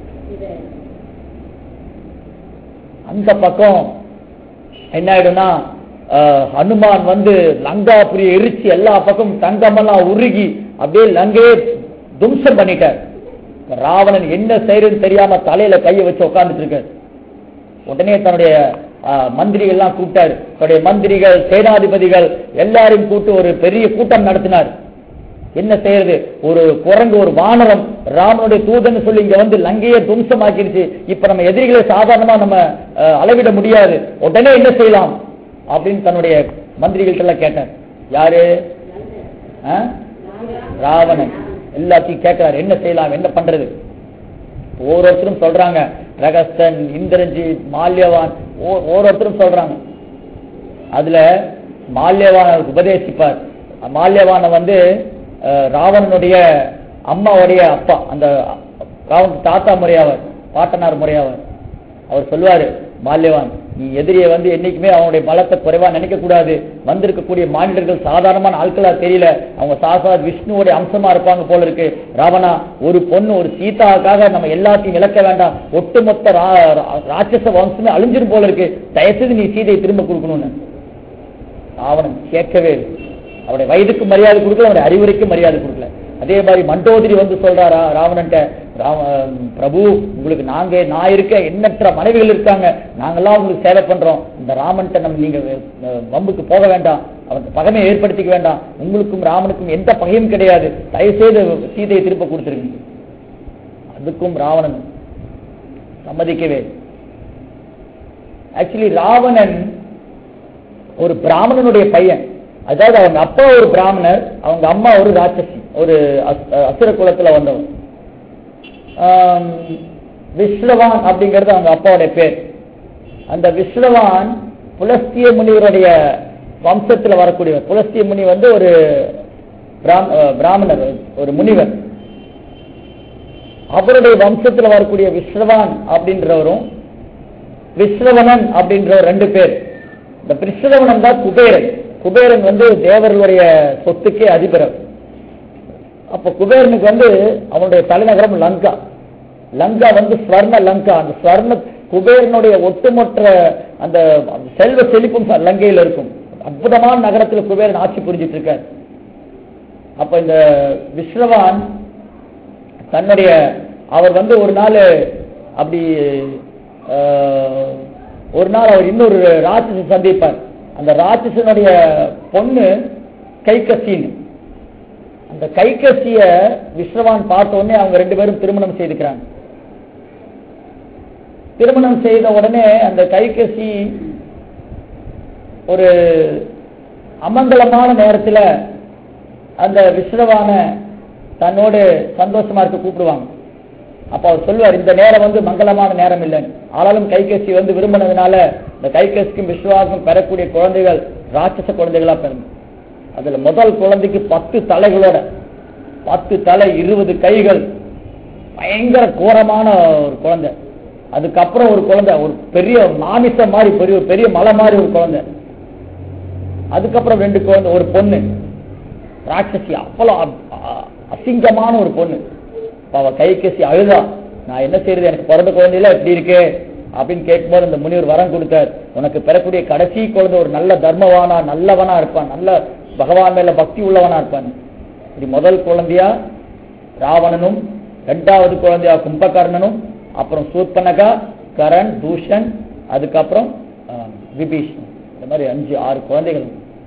அந்த பக்கம் என்ன ஆயிடும்னா அஹ், ஹனுமான் வந்து லங்காபுரிய எரிச்சு எல்லா பக்கம் தங்கமெல்லாம் உருகி அப்படியே லங்கையே தும்சம் பண்ணிட்டார் ராவணன் என்ன செய்யறதுன்னு தெரியாம தலையில கையை வச்சு உட்கார்ந்துட்டு இருக்காரு உடனே தன்னுடைய அஹ், மந்திரிகள் எல்லாம் கூப்பிட்டாரு தன்னுடைய மந்திரிகள் சேனாதிபதிகள் எல்லாரையும் கூப்பிட்டு ஒரு பெரிய கூட்டம் நடத்தினார் என்ன செய்யறது ஒரு குரங்கு ஒரு வானரம் ராமனுடைய தூதன் சொல்லி இங்க வந்து லங்கையை தும்சமாக்கிடுச்சு இப்ப நம்ம எதிரிகளை சாதாரணமா நம்ம அஹ், அளவிட முடியாது உடனே என்ன செய்யலாம் அப்படின்னு தன்னுடைய மந்திரிகள்ட்ட எல்லாம் கேட்டார் யாரு ஆ? ராவணன் எல்லாத்தையும் கேட்கிறார் என்ன செய்யலாம் என்ன பண்றது ஒவ்வொருத்தரும் சொல்றாங்க ரகஸ்தன் இந்திரஜித் மால்யவான் ஒ- ஒவ்வொருத்தரும் சொல்றாங்க அதுல மால்யவான் அவருக்கு உபதேசிப்பார் மால்யவானை வந்து அஹ், ராவணனுடைய அம்மாவுடைய அப்பா அந்த ராவண தாத்தா முறையாவர் பாட்டனார் முறையாவர் அவர் சொல்லுவாரு மால்யவான் நீ எதிரியை வந்து என்னைக்குமே அவனுடைய பலத்தை குறைவா நினைக்க கூடாது வந்திருக்கக்கூடிய மாநிலர்கள் சாதாரணமான ஆட்களா தெரியல அவங்க சாசாத் விஷ்ணுவோட அம்சமா இருப்பாங்க போல இருக்கு ராவணா ஒரு பொண்ணு ஒரு சீதாவுக்காக நம்ம எல்லாத்தையும் இழக்க வேண்டாம் ஒட்டுமொத்த ரா- ரா- ராட்சச வம்சமே அழிஞ்சிரும் போல இருக்கு தயவுசெய்து நீ சீதையை திரும்ப கொடுக்கணும்னு ராவணன் கேட்கவே இல்லை. அவருடைய வயதுக்கு மரியாதை கொடுக்கல அவருடைய அறிவுரைக்கு மரியாதை கொடுக்கல அதே மாதிரி மண்டோதரி வந்து சொல்றாரா ராவணன்ட்ட ராம பிரபு உங்களுக்கு நாங்க நான் இருக்க எண்ணற்ற மனைவிகள் இருக்காங்க நாங்கெல்லாம் உங்களுக்கு சேவை பண்றோம் இந்த ராமன்ட்ட நம்ம நீங்க அஹ், வம்புக்கு போக வேண்டாம் அவனுக்கு பகைமை ஏற்படுத்திக்க வேண்டாம் உங்களுக்கும் ராமனுக்கும் எந்த பகையும் கிடையாது தயவு செய்து சீதையை திருப்ப கொடுத்துருங்க அதுக்கும் ராவணன் சம்மதிக்கவே ஆக்சுவலி ராவணன் ஒரு பிராமணனுடைய பையன் அதாவது அவங்க அப்பா ஒரு பிராமணர் அவங்க அம்மா ஒரு ராட்சசி ஒரு அஸ்- அசுர குலத்துல வந்தவன் ஆம், விஸ்ரவான் அப்படிங்கிறது அவங்க அப்பாவுடைய பேர் அந்த விஸ்ரவான் புலஸ்திய முனிவருடைய வம்சத்துல வரக்கூடியவர் புலஸ்திய முனி வந்து ஒரு பிராம்- அஹ், பிராமணர் ஒரு முனிவர் அவருடைய வம்சத்துல வரக்கூடிய விஸ்ரவான் அப்படின்றவரும் விஸ்ரவணன் அப்படின்ற ரெண்டு பேர் இந்த விஸ்ரவணன் தான் குபேரன் குபேரன் வந்து தேவர்களுடைய சொத்துக்கே அதிபர் அவர். அப்ப குபேரனுக்கு வந்து அவனுடைய தலைநகரம் லங்கா லங்கா வந்து ஸ்வர்ண லங்கா அந்த ஸ்வர்ண குபேரனுடைய ஒட்டுமொத்த அந்த செல்வ செழிப்பும் ச- லங்கையில இருக்கும் அற்புதமான நகரத்துல குபேரன் ஆட்சி புரிஞ்சிட்டு இருக்கார் அப்ப இந்த விஸ்ரவான் தன்னுடைய அவர் வந்து ஒரு நாள் அப்படி அஹ், ஒரு நாள் அவர் இன்னொரு ராட்சசன் சந்திப்பார் அந்த ராட்சசனுடைய பொண்ணு கைகசின்னு அந்த கைகசிய விஸ்ரவான் பார்த்த உடனே அவங்க ரெண்டு பேரும் திருமணம் செய்துக்கிறாங்க திருமணம் செய்த உடனே அந்த கைகசி ஒரு அமங்கலமான நேரத்துல அந்த விஸ்ரவான தன்னோடு சந்தோஷமா இருக்க கூப்பிடுவாங்க அப்ப அவர் சொல்லுவார் இந்த நேரம் வந்து மங்களமான நேரம் இல்லைன்னு ஆனாலும் கைகேசி வந்து விரும்பினதுனால இந்த கைகேசிக்கும் விஸ்வாவுக்கும் பெறக்கூடிய குழந்தைகள் ராட்சச குழந்தைகளா பிறந்து அதுல முதல் குழந்தைக்கு பத்து தலைகளோட பத்து தலை இருபது கைகள் பயங்கர கோரமான ஒரு குழந்தை அதுக்கப்புறம் ஒரு குழந்தை ஒரு பெரிய மாமிசம் மாதிரி பெரிய பெரிய மலை மாதிரி ஒரு குழந்தை அதுக்கப்புறம் ரெண்டு குழந்தை ஒரு பொண்ணு ராட்சசி அவ்வளோ அ- அ- அசிங்கமான ஒரு பொண்ணு அப்ப அவ கைகசி அழுதா நான் என்ன செய்யறது எனக்கு பிறந்த குழந்தையில எப்படி இருக்கு அப்படின்னு கேட்கும்போது அந்த முனிவர் வரம் கொடுத்தார் உனக்கு பெறக்கூடிய கடைசி குழந்தை ஒரு நல்ல தர்மவானா நல்லவனா இருப்பான் நல்ல பகவான் மேல பக்தி உள்ளவனா இருப்பான் இப்படி முதல் குழந்தையா ராவணனும் இரண்டாவது குழந்தையா கும்பகர்ணனும் அப்புறம் சூர்பனகா கரண் தூஷன் அதுக்கப்புறம் அஹ், விபீஷன் இந்த மாதிரி அஞ்சு ஆறு குழந்தைகள்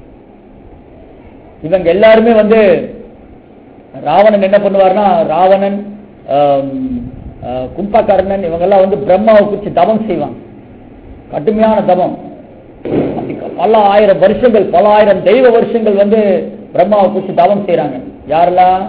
இவங்க எல்லாருமே வந்து ராவணன் என்ன பண்ணுவார்னா ராவணன் ஆம், ஆ, கும்பகர்ணன் இவங்கெல்லாம் வந்து பிரம்மாவை குறித்து தவம் செய்வாங்க கடுமையான தவம் அப்படி பல ஆயிரம் வருஷங்கள் பல ஆயிரம் தெய்வ வருஷங்கள் வந்து பிரம்மாவை குறித்து தவம் செய்றாங்க யாரெல்லாம்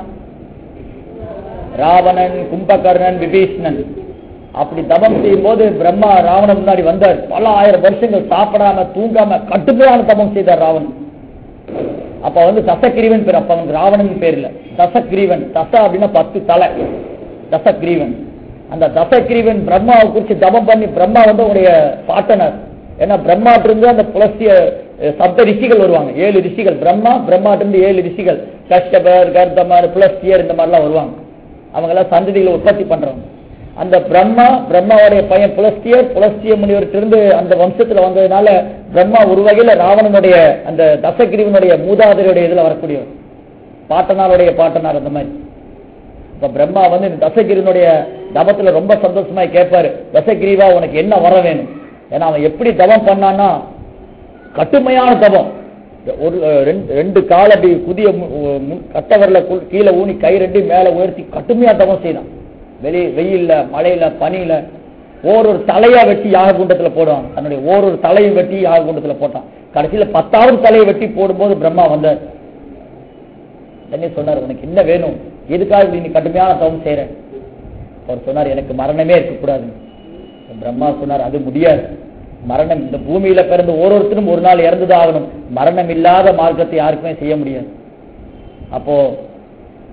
ராவணன் கும்பகர்ணன் விபீஷ்ணன் அப்படி தவம் செய்யும் போது பிரம்மா ராவணன் முன்னாடி வந்தார் பல ஆயிரம் வருஷங்கள் சாப்பிடாம தூங்காம கடுமையான தவம் செய்தார் ராவணன் அப்ப வந்து தசகிரீவன் பேர் அப்ப அவனுக்கு ராவணன் பேர் இல்ல தசகிரீவன் தச அப்படின்னா பத்து தலை தசகிரீவன் அந்த தசகிரீவன் பிரம்மாவை குறிச்சு தபம் பண்ணி பிரம்மா வந்து உடைய பாட்டனர் ஏன்னா பிரம்மாட்டு இருந்து அந்த புலஸ்திய அஹ், சப்த ரிஷிகள் வருவாங்க ஏழு ரிஷிகள் பிரம்மா பிரம்மாட்டு இருந்து ஏழு ரிஷிகள் கஷ்டபர் கர்தமர் புலஸ்தியர் இந்த மாதிரிலாம் வருவாங்க அவங்க எல்லாம் சந்ததிகளை உற்பத்தி பண்றவங்க அந்த பிரம்மா பிரம்மாவுடைய பையன் புலஸ்தியர் புலஸ்திய முனிவர்கிட்ட அந்த வம்சத்துல வந்ததுனால பிரம்மா ஒரு வகையில ராவணனுடைய அந்த தசகிரிவனுடைய மூதாதையருடைய இதுல வரக்கூடியவர் பாட்டனாருடைய பாட்டனார் அந்த மாதிரி இப்ப பிரம்மா வந்து இந்த தசகிரிவனுடைய தபத்துல ரொம்ப சந்தோஷமா கேட்பாரு தசகிரிவா உனக்கு என்ன வர வேணும் ஏன்னா அவன் எப்படி தவம் பண்ணான்னா கட்டுமையான தவம் ஒரு அஹ், ரெண்டு ரெண்டு கால அப்படி புதிய கட்டவரில் கீழே ஊனி கை ரெண்டு மேல உயர்த்தி கட்டுமையா தவம் செய்தான் வெளி வெயில்ல மழையில பனியில ஓரொரு தலையா வெட்டி யாககுண்டத்துல போடுவான் தன்னுடைய ஓரொரு தலையும் வெட்டி யாககுண்டத்துல போட்டான் கடைசியில பத்தாவது தலையை வெட்டி போடும்போது பிரம்மா வந்தார் உடனே சொன்னார் உனக்கு என்ன வேணும் எதுக்காக இப்படி நீ கடுமையான தவம் செய்யற அவர் சொன்னார் எனக்கு மரணமே இருக்கக்கூடாது பிரம்மா சொன்னார் அது முடியாது மரணம் இந்த பூமியில பிறந்த ஒவ்வொருத்தரும் ஒரு நாள் இறந்துதான் ஆகணும் மரணம் இல்லாத மார்க்கத்தை யாருக்குமே செய்ய முடியாது அப்போ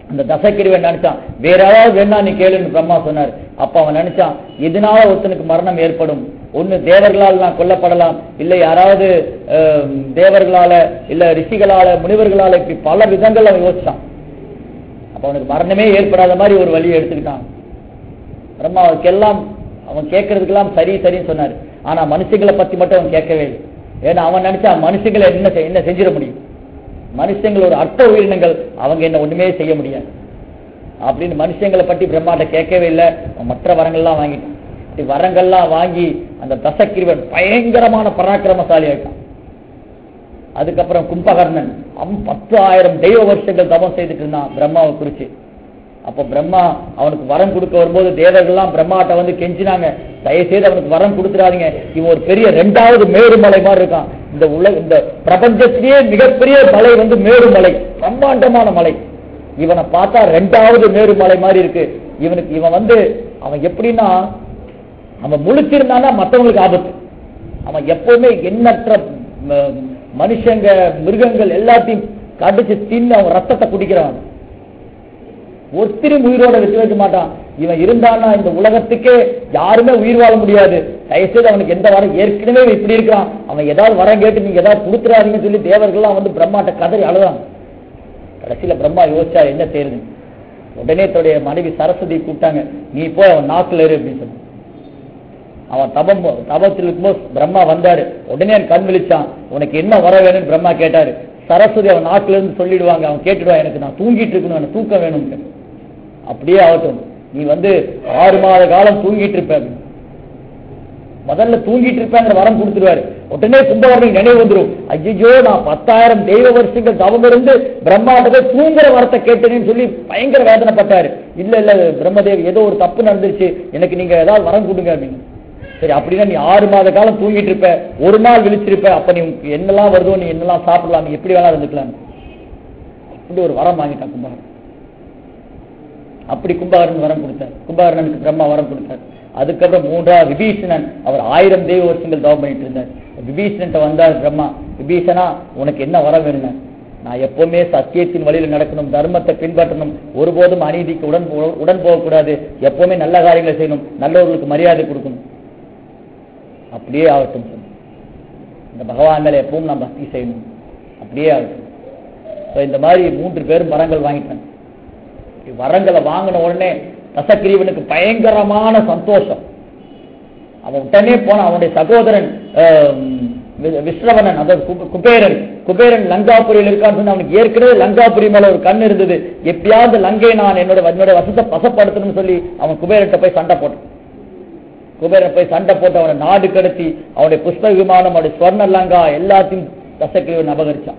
அந்த தசக்கிரிவன் நினைச்சான் வேற ஏதாவது வேணா நீ கேளுன்னு பிரம்மா சொன்னார் அப்ப அவன் நினைச்சான் இதனால ஒருத்தனுக்கு மரணம் ஏற்படும் ஒண்ணு தேவர்களால் நான் கொல்லப்படலாம் இல்லை யாராவது அஹ், தேவர்களால இல்ல ரிஷிகளால முனிவர்களால இப்படி பல விதங்கள் அவன் யோசிச்சான் அப்ப அவனுக்கு மரணமே ஏற்படாத மாதிரி ஒரு வழியை எடுத்துக்கிட்டான் பிரம்மா அவனுக்கெல்லாம் அவன் கேட்கறதுக்கெல்லாம் சரி சரின்னு சொன்னாரு ஆனா மனுஷங்களை பத்தி மட்டும் அவன் கேட்கவே இல்லை ஏன்னா அவன் நினைச்சா மனுஷங்களை என்ன செய்- என்ன செஞ்சிட முடியும் மனுஷங்கள் ஒரு அற்ப உயிரினங்கள் அவங்க என்ன ஒண்ணுமே செய்ய முடியாது அப்படின்னு மனுஷங்களை பத்தி பிரம்மாட்ட கேட்கவே இல்லை அவன் மற்ற வரங்கள்லாம் வாங்கிட்டான் இப்படி வரங்கள்லாம் வாங்கி அந்த தசக்கிரிவன் பயங்கரமான பராக்கிரமசாலி ஆயிட்டான் அதுக்கப்புறம் கும்பகர்ணன் அவன் பத்து ஆயிரம் தெய்வ வருஷங்கள் தவம் செய்துட்டு இருந்தான் பிரம்மாவை குறிச்சு அப்ப பிரம்மா அவனுக்கு வரம் கொடுக்க வரும்போது தேவர்கள்லாம் பிரம்மாட்ட வந்து கெஞ்சினாங்க தயவு செய்து அவனுக்கு வரம் கொடுத்துடாதீங்க இவன் ஒரு பெரிய ரெண்டாவது மேருமலை மாதிரி இருக்கான் இந்த உலக இந்த பிரபஞ்சத்திலேயே மிகப்பெரிய மலை வந்து மேருமலை பிரம்மாண்டமான மலை இவனை பார்த்தா ரெண்டாவது மேருமலை மாதிரி இருக்கு இவனுக்கு இவன் வந்து அவன் எப்படின்னா அவன் முழிச்சிருந்தானா மற்றவங்களுக்கு ஆபத்து அவன் எப்பவுமே எண்ணற்ற ம- மனுஷங்க மிருகங்கள் எல்லாத்தையும் கடிச்சு தின்னு அவன் ரத்தத்தை குடிக்கிறான் ஒருத்தரும் உயிரோட விட்டு வைக்க மாட்டான் இவன் இருந்தான்னா இந்த உலகத்துக்கே யாருமே உயிர் வாழ முடியாது தயவுசெய்து அவனுக்கு எந்த வரம் ஏற்கனவே இவன் இப்படி இருக்கான் அவன் ஏதாவது வரம் கேட்டு நீங்க ஏதாவது கொடுத்துறாதீங்கன்னு சொல்லி தேவர்கள்லாம் வந்து பிரம்மாட்ட கதறி அழுதான் கடைசியில பிரம்மா யோசிச்சா என்ன செய்யுது உடனே தன்னுடைய மனைவி சரஸ்வதி கூப்பிட்டாங்க நீ போய் அவன் நாக்குல இரு அப்படின்னு சொன்னான் அவன் தபம் தபத்தில் இருக்கும்போது பிரம்மா வந்தாரு உடனே அவன் கண் விழிச்சான் உனக்கு என்ன வர வேணும்னு பிரம்மா கேட்டாரு சரஸ்வதி அவன் நாக்குல இருந்து சொல்லிடுவாங்க அவன் கேட்டுடுவான் எனக்கு நான் தூங்கிட்டு இருக்கணும் எனக்கு தூக்கம் வேணும் அப்படியே ஆகட்டும் நீ வந்து ஆறு மாத காலம் தூங்கிட்டு இருப்ப அப்படின்னு. முதல்ல தூங்கிட்டு இருப்பேங்கிற வரம் கொடுத்துருவாரு உடனே கும்பகர்ணன் நினைவு வந்துரும் ஐயோ நான் பத்தாயிரம் தெய்வ வருஷங்கள் தவம் இருந்து பிரம்மாட்ட போய் தூங்குற வரத்தை கேட்டேன்னு சொல்லி பயங்கர வேதனைப்பட்டாரு இல்ல இல்ல பிரம்மதேவ் ஏதோ ஒரு தப்பு நடந்துருச்சு எனக்கு நீங்க ஏதாவது வரம் கொடுங்க அப்படின்னு சரி அப்படின்னா நீ ஆறு மாத காலம் தூங்கிட்டு இருப்ப ஒரு நாள் விழிச்சிருப்ப அப்ப நீ உனக்கு என்னெல்லாம் வருதோ நீ என்னெல்லாம் சாப்பிடலாம் நீ எப்படி வேணா இருந்துக்கலாம் அப்படி ஒரு வரம் வாங்கிட்டான் கும்பகர்ணன் அப்படி கும்பகர்ணன் வரம் கொடுத்தார் கும்பகர்ணனுக்கு பிரம்மா வரம் கொடுத்தார் அதுக்கப்புறம் மூன்றாவது விபீஷணன் அவர் ஆயிரம் தெய்வ வருஷங்கள் தவம் பண்ணிட்டு இருந்தார் விபீஷணன் வந்தார் பிரம்மா விபீஷணா உனக்கு என்ன வரம் வேணும் நான் எப்பவுமே சத்தியத்தின் வழியில நடக்கணும் தர்மத்தை பின்பற்றணும் ஒருபோதும் அநீதிக்கு உடன் போ- உடன் போகக்கூடாது எப்பவுமே நல்ல காரியங்களை செய்யணும் நல்லவர்களுக்கு மரியாதை கொடுக்கணும் அப்படியே ஆகட்டும் சொன்னார். இந்த பகவான் மேல எப்பவும் நான் பக்தி செய்யணும் அப்படியே ஆகட்டும் So, இந்த மாதிரி மூன்று பேரும் வரங்கள் வாங்கிட்டாங்க வரங்களை வாங்கின உடனே தசக்கிரீவனுக்கு பயங்கரமான சந்தோஷம் அவன் உடனே போனான் அவனுடைய சகோதரன் ஆம், வி- விஸ்ரவணன் அதாவது கு- குபேரன் குபேரன் லங்காபுரியில் இருக்கான்னு சொன்னா அவனுக்கு ஏற்கனவே லங்காபுரி மேல ஒரு கண் இருந்தது எப்படியாவது லங்கை நான் என்னோட என்னோட வசத்தை பசப்படுத்தணும்னு சொல்லி அவன் குபேரன்ட்ட போய் சண்டை போட்டான் குபேரன் போய் சண்டை போட்டு அவனை நாடு கடத்தி அவனுடைய புஷ்ப விமானம் அவனுடைய ஸ்வர்ண லங்கா எல்லாத்தையும் தசக்கிரீவன் அபகரிச்சான்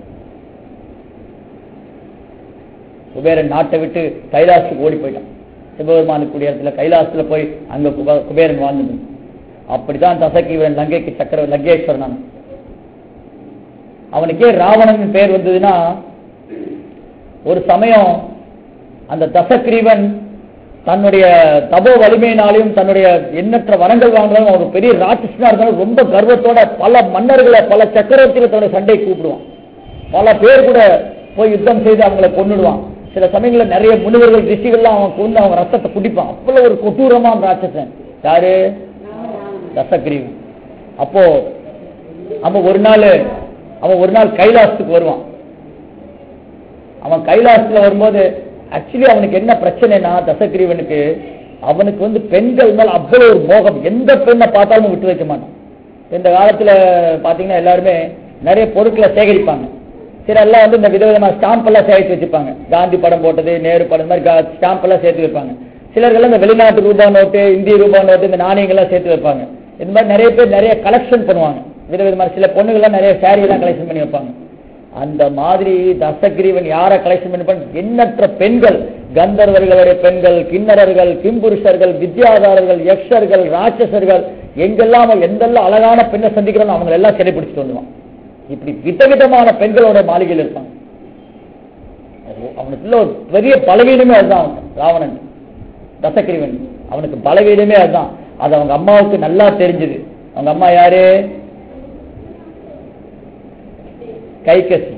குபேரன் நாட்டை விட்டு கைலாசத்துக்கு ஓடி போயிட்டான் சிவபெருமானுக்கு கூடிய இடத்துல கைலாசத்துல போய் அங்க குப- குபேரன் வாழ்ந்தது அப்படிதான் தசக்கிவன் லங்கைக்கு சக்கர லங்கேஸ்வரன் ஆனான். அவனுக்கே ராவணன் பேர் வந்ததுன்னா ஒரு சமயம் அந்த தசக்கிரீவன் தன்னுடைய தபோ வலிமையினாலையும் தன்னுடைய எண்ணற்ற வரங்கள் வாங்கினாலும் அவன் ஒரு பெரிய ராட்சசனா இருந்தாலும் ரொம்ப கர்வத்தோட பல மன்னர்களை பல சக்கரவர்த்திகளை தன்னுடைய சண்டை கூப்பிடுவான் பல பேர் கூட போய் யுத்தம் செய்து அவங்கள கொன்னுடுவான் சில சமயங்கள்ல நிறைய முனிவர்கள் ரிஷிகள்லாம் அவன் கொண்டு அவன் ரத்தத்தை குடிப்பான் அவ்வளவு ஒரு கொடூரமான ராட்சசன் யாரு தசக்கிரீவன் அப்போ அவன் ஒரு நாள் அவன் ஒரு நாள் கைலாசத்துக்கு வருவான் அவன் கைலாசத்துல வரும்போது ஆக்சுவலி அவனுக்கு என்ன பிரச்சனைனா தசகிரீவனுக்கு அவனுக்கு வந்து பெண்கள் மேல அவ்வளவு ஒரு மோகம் எந்த பெண்ணை பார்த்தாலும் விட்டு வைக்க மாட்டான் இந்த காலத்துல பாத்தீங்கன்னா எல்லாருமே நிறைய பொருட்களை சேகரிப்பாங்க சில எல்லாம் வந்து இந்த விதவிதமா ஸ்டாம்ப் எல்லாம் சேகரித்து வச்சிருப்பாங்க காந்தி படம் போட்டது நேரு படம் இந்த மாதிரி ஸ்டாம்ப் எல்லாம் சேர்த்து வைப்பாங்க சிலர்கள் இந்த வெளிநாட்டு ரூபா நோட்டு இந்திய ரூபா நோட்டு இந்த நாணயங்கள்லாம் சேர்த்து வைப்பாங்க இந்த மாதிரி நிறைய பேர் நிறைய கலெக்ஷன் பண்ணுவாங்க விதவிதமான சில பொண்ணுகள்லாம் நிறைய saree எல்லாம் கலெக்ஷன் பண்ணி வைப்பாங்க அந்த மாதிரி தசகிரீவன் யாரை கலெக்ஷன் பண்ணி பண்ண எண்ணற்ற பெண்கள் கந்தர்வர்களுடைய பெண்கள் கிண்ணறர்கள் கிம்புருஷர்கள் வித்யாதாரர்கள் யக்ஷர்கள் ராட்சசர்கள் எங்கெல்லாம் அவன் எந்தெல்லாம் அழகான பெண்ணை சந்திக்கிறானோ அவங்க எல்லாம் சிறைப்பிடிச்சிட்டு வந்துவான் இப்படி விதவிதமான பெண்களோட மாளிகையில் இருப்பாங்க அவனுக்குள்ள ஒரு பெரிய பலவீனமே அதுதான் அவன் ராவணன் தசகிரீவன் அவனுக்கு பலவீனமே அதுதான் அது அவங்க அம்மாவுக்கு நல்லா தெரிஞ்சது அவங்க அம்மா யாரு கைகசி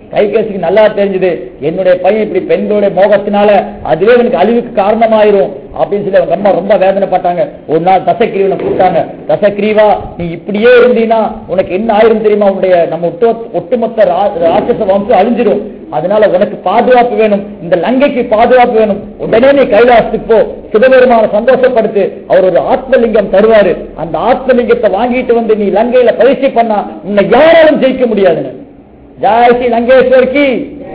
கைகேசிக்கு நல்லா தெரிஞ்சது என்னுடைய பையன் இப்படி பெண்களுடைய மோகத்தினால அதுவே எனக்கு அழிவுக்கு காரணமாயிரும் அப்படின்னு சொல்லி அவங்க அம்மா ரொம்ப வேதனைப்பட்டாங்க ஒரு நாள் தசக்கிரீவனை கூப்பிட்டாங்க தசக்கிரீவா நீ இப்படியே இருந்தீன்னா உனக்கு என்ன ஆயிரும் தெரியுமா உன்னுடைய நம்ம ஒட்டு ஒட்டுமொத்த ரா- ராட்சச வம்சம் அழிஞ்சிரும் அதனால உனக்கு பாதுகாப்பு வேணும் இந்த லங்கைக்கு பாதுகாப்பு வேணும் உடனே நீ கைலாசத்துக்கு போ சிவபெருமான சந்தோஷப்படுத்து அவர் ஒரு ஆத்மலிங்கம் தருவாரு அந்த ஆத்மலிங்கத்தை வாங்கிட்டு வந்து நீ லங்கையில பயிற்சி பண்ணா உன்னை யாராலும் ஜெயிக்க முடியாதுன்னு ஜாய் ஸ்ரீ லங்கேஸ்வர்க்கு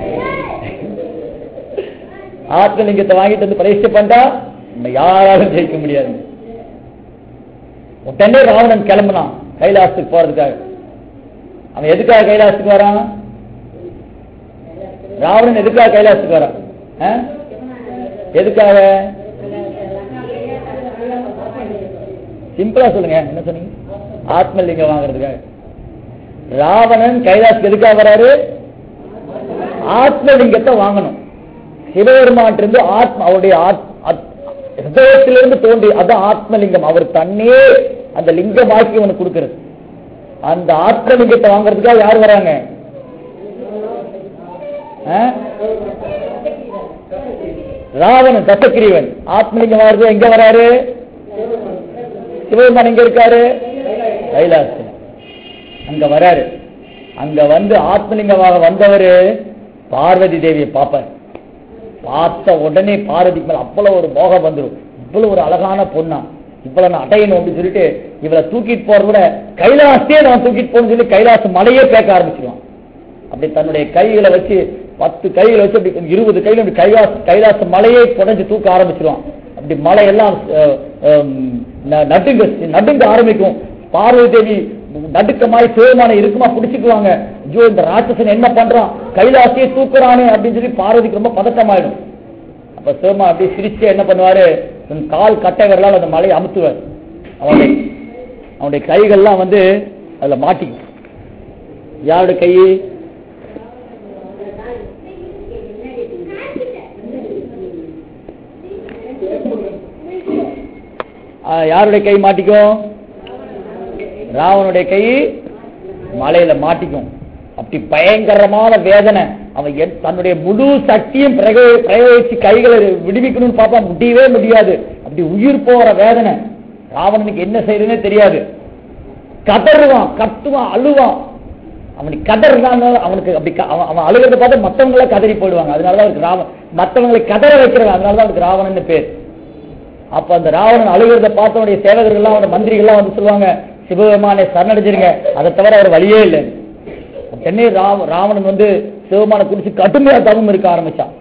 ஆத்மலிங்கத்தை வாங்கிட்டு வந்து பரிசு பண்ணா உன்னை யாராலும் ஜெயிக்க முடியாது உடனே ராவணன் கிளம்புனான் கைலாசத்துக்கு போறதுக்காக அவன் எதுக்காக கைலாசத்துக்கு வரான் ராவணன் எதுக்காக கைலாசத்துக்கு வரான் ஆ? எதுக்காக சிம்பிளா சொல்லுங்க என்ன சொன்னீங்க ஆத்மலிங்கம் வாங்குறதுக்காக ராவணன் கைலாசத்துக்கு எதுக்காக வராரு ஆத்மலிங்கத்தை வாங்கணும் சிவபெருமான் இருந்து ஆத்ம அவருடைய ஆத்- ஆத்- ஹிருதயத்திலிருந்து தோன்றி அதான் ஆத்மலிங்கம் அவர் தன்னே அந்த லிங்கமாக்கி அவனுக்கு கொடுக்கிறது அந்த ஆத்மலிங்கத்தை வாங்குறதுக்காக யார் வராங்க ஆ? ராவணன் தசக்கிரீவன் ஆத்மலிங்கம் வாங்குறது எங்க வராரு சிவபெருமான் எங்க இருக்காரு கைலாசத்துல அங்க வராரு அங்க வந்து ஆத்மலிங்கமாக வந்தவரு பார்வதி தேவியை பார்ப்பார் பார்த்த உடனே பார்வதிக்கு மேல அவ்வளவு ஒரு மோகம் வந்துடும் இவ்வளவு ஒரு அழகான பொண்ணா இவ்வளவு நான் அடையணும் அப்படின்னு சொல்லிட்டு இவளை தூக்கிட்டு போறத விட கைலாசத்தையே நான் தூக்கிட்டு போகணும்னு சொல்லி கைலாச மலையே பேக்க ஆரம்பிச்சிருவான் அப்படி தன்னுடைய கைகளை வச்சு பத்து கைகளை வச்சு அப்படி இருபது கையில அப்படி கைலாச கைலாச மலையே புடைஞ்சு தூக்க ஆரம்பிச்சிருவான் அப்படி மலையெல்லாம் அஹ், ஹம், ந- நடுங்க நடுங்க ஆரம்பிக்கும் பார்வதி தேவி நடுக்கமாய் சிவமான இருக்குமா பிடிச்சுக்குவாங்க ஐயோ இந்த ராட்சசன் என்ன பண்றான் கைலாசையே தூக்குறானே அப்படின்னு சொல்லி பார்வதிக்கு ரொம்ப பதட்டமாயிடும் அப்ப சிவமா அப்படியே சிரிச்சு என்ன பண்ணுவாரு தன் கால் கட்டை விரலால் அந்த மலையை அமுத்துவார் அவனுடைய அவனுடைய கைகள்லாம் வந்து அதுல மாட்டிக்கும் யாருடைய கை ஆ, யாருடைய கை மாட்டிக்கும் ராவனுடைய கை மலையில மாட்டிக்கும் அப்படி பயங்கரமான வேதனை அவன் என்- தன்னுடைய முழு சக்தியும் பிரயோக- பிரயோகிச்சு கைகளை விடுவிக்கணும்னு பார்த்தா முடியவே முடியாது அப்படி உயிர் போற வேதனை ராவணனுக்கு என்ன செய்யறதுன்னே தெரியாது கதறுவான் கத்துவான் அழுவான் அவனுக்கு கதறான அவனுக்கு அப்படி க- அவன் அவன் அழுகிறத பார்த்து மத்தவங்கள கதறி போயிடுவாங்க அதனாலதான் அவனுக்கு ராவன் மத்தவங்களை கதற வைக்கிறவன் அதனாலதான் அவனுக்கு ராவணன் பேர் அப்ப அந்த ராவணன் அழுகிறத பார்த்தவனுடைய சேவகர்கள்லாம் அவன மந்திரிகள்லாம் வந்து சொல்லுவாங்க சிவபெருமானை சரணடைஞ்சிருங்க அதை தவிர அவர் வழியே இல்லை உடனே ராவ ராவணன் வந்து சிவபெருமானை குறிச்சு கடுமையா தவம் இருக்க ஆரம்பிச்சான்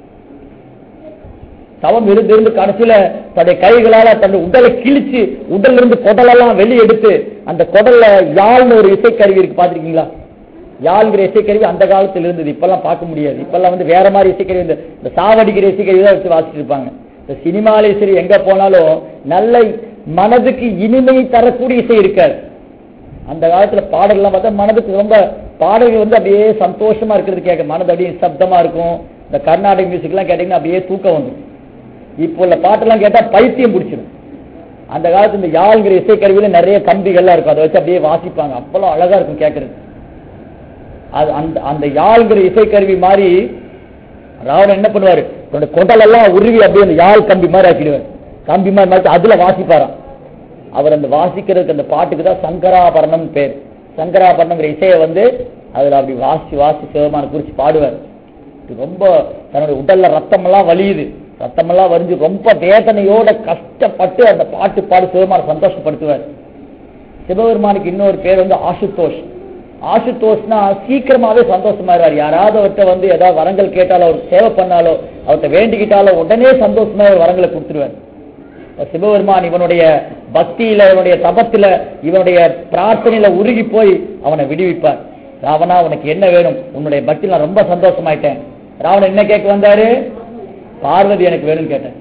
தவம் இருந்து இருந்து கடைசியில தன்னுடைய கைகளால தன்னுடைய உடலை கிழிச்சு உடல்ல இருந்து குடலெல்லாம் வெளியே எடுத்து அந்த குடல்ல யாழ்னு ஒரு இசைக்கருவி இருக்கு பாத்திருக்கீங்களா யாழ்ங்கிற இசைக்கருவி அந்த காலத்துல இருந்தது இப்பெல்லாம் பார்க்க முடியாது இப்பெல்லாம் வந்து வேற மாதிரி இசைக்கருவி இந்த இந்த சாவடிக்கிற இசைக்கருவி தான் வச்சு வாசிட்டு இருப்பாங்க இந்த சினிமாலே சரி எங்க போனாலும் நல்ல மனதுக்கு இனிமை தரக்கூடிய இசை இருக்காது அந்த காலத்துல பாடல்லாம் பார்த்தா மனதுக்கு ரொம்ப பாடல்கள் வந்து அப்படியே சந்தோஷமா இருக்கிறது கேட்க மனது அப்படியே சப்தமா இருக்கும் இந்த கர்நாடக மியூசிக் எல்லாம் கேட்டீங்கன்னா அப்படியே தூக்கம் வந்துடும் இப்போ உள்ள பாட்டெல்லாம் கேட்டா பைத்தியம் பிடிச்சிடும் அந்த காலத்துல இந்த யாழ்ங்கிற இசைக்கருவியில நிறைய கம்பிகள்லாம் இருக்கும் அதை வச்சு அப்படியே வாசிப்பாங்க அப்பெல்லாம் அழகா இருக்கும் கேட்கறது அது அந்த அந்த யாழ்ங்கிற இசைக்கருவி மாதிரி ராவணன் என்ன பண்ணுவாரு தன்னோட குடலெல்லாம் உருவி அப்படியே அந்த யாழ் கம்பி மாதிரி ஆக்கிடுவார் கம்பி மாதிரி மாத்தி அதுல வாசிப்பாராம் அவர் அந்த வாசிக்கிறதுக்கு அந்த பாட்டுக்கு தான் சங்கராபரணம் பேர் சங்கராபரணங்கிற இசையை வந்து அதுல அப்படி வாசி வாசி சிவமான குறிச்சு பாடுவார் இது ரொம்ப தன்னுடைய உடல்ல ரத்தமெல்லாம் வலியுது ரத்தமெல்லாம் வரிஞ்சு ரொம்ப வேதனையோட கஷ்டப்பட்டு அந்த பாட்டு பாடி சிவமான சந்தோஷப்படுத்துவார் சிவபெருமானுக்கு இன்னொரு பேர் வந்து ஆசுதோஷ் ஆசுதோஷ்னா சீக்கிரமாவே சந்தோஷமாயிருவார் யாராவது அவர்கிட்ட வந்து ஏதாவது வரங்கள் கேட்டாலோ அவர் சேவை பண்ணாலோ அவர்கிட்ட வேண்டிக்கிட்டாலோ உடனே சந்தோஷமா அவர் வரங்களை கொடுத்துருவார் சிவபெருமான் இவனுடைய பக்தியில இவனுடைய தபத்துல இவனுடைய பிரார்த்தனையில உருகி போய் அவனை விடுவிப்பார் ராவணா உனக்கு என்ன வேணும் உன்னுடைய பக்தியில நான் ரொம்ப சந்தோஷமாயிட்டேன் ராவணன் என்ன கேட்க வந்தாரு பார்வதி எனக்கு வேணும்னு கேட்டேன்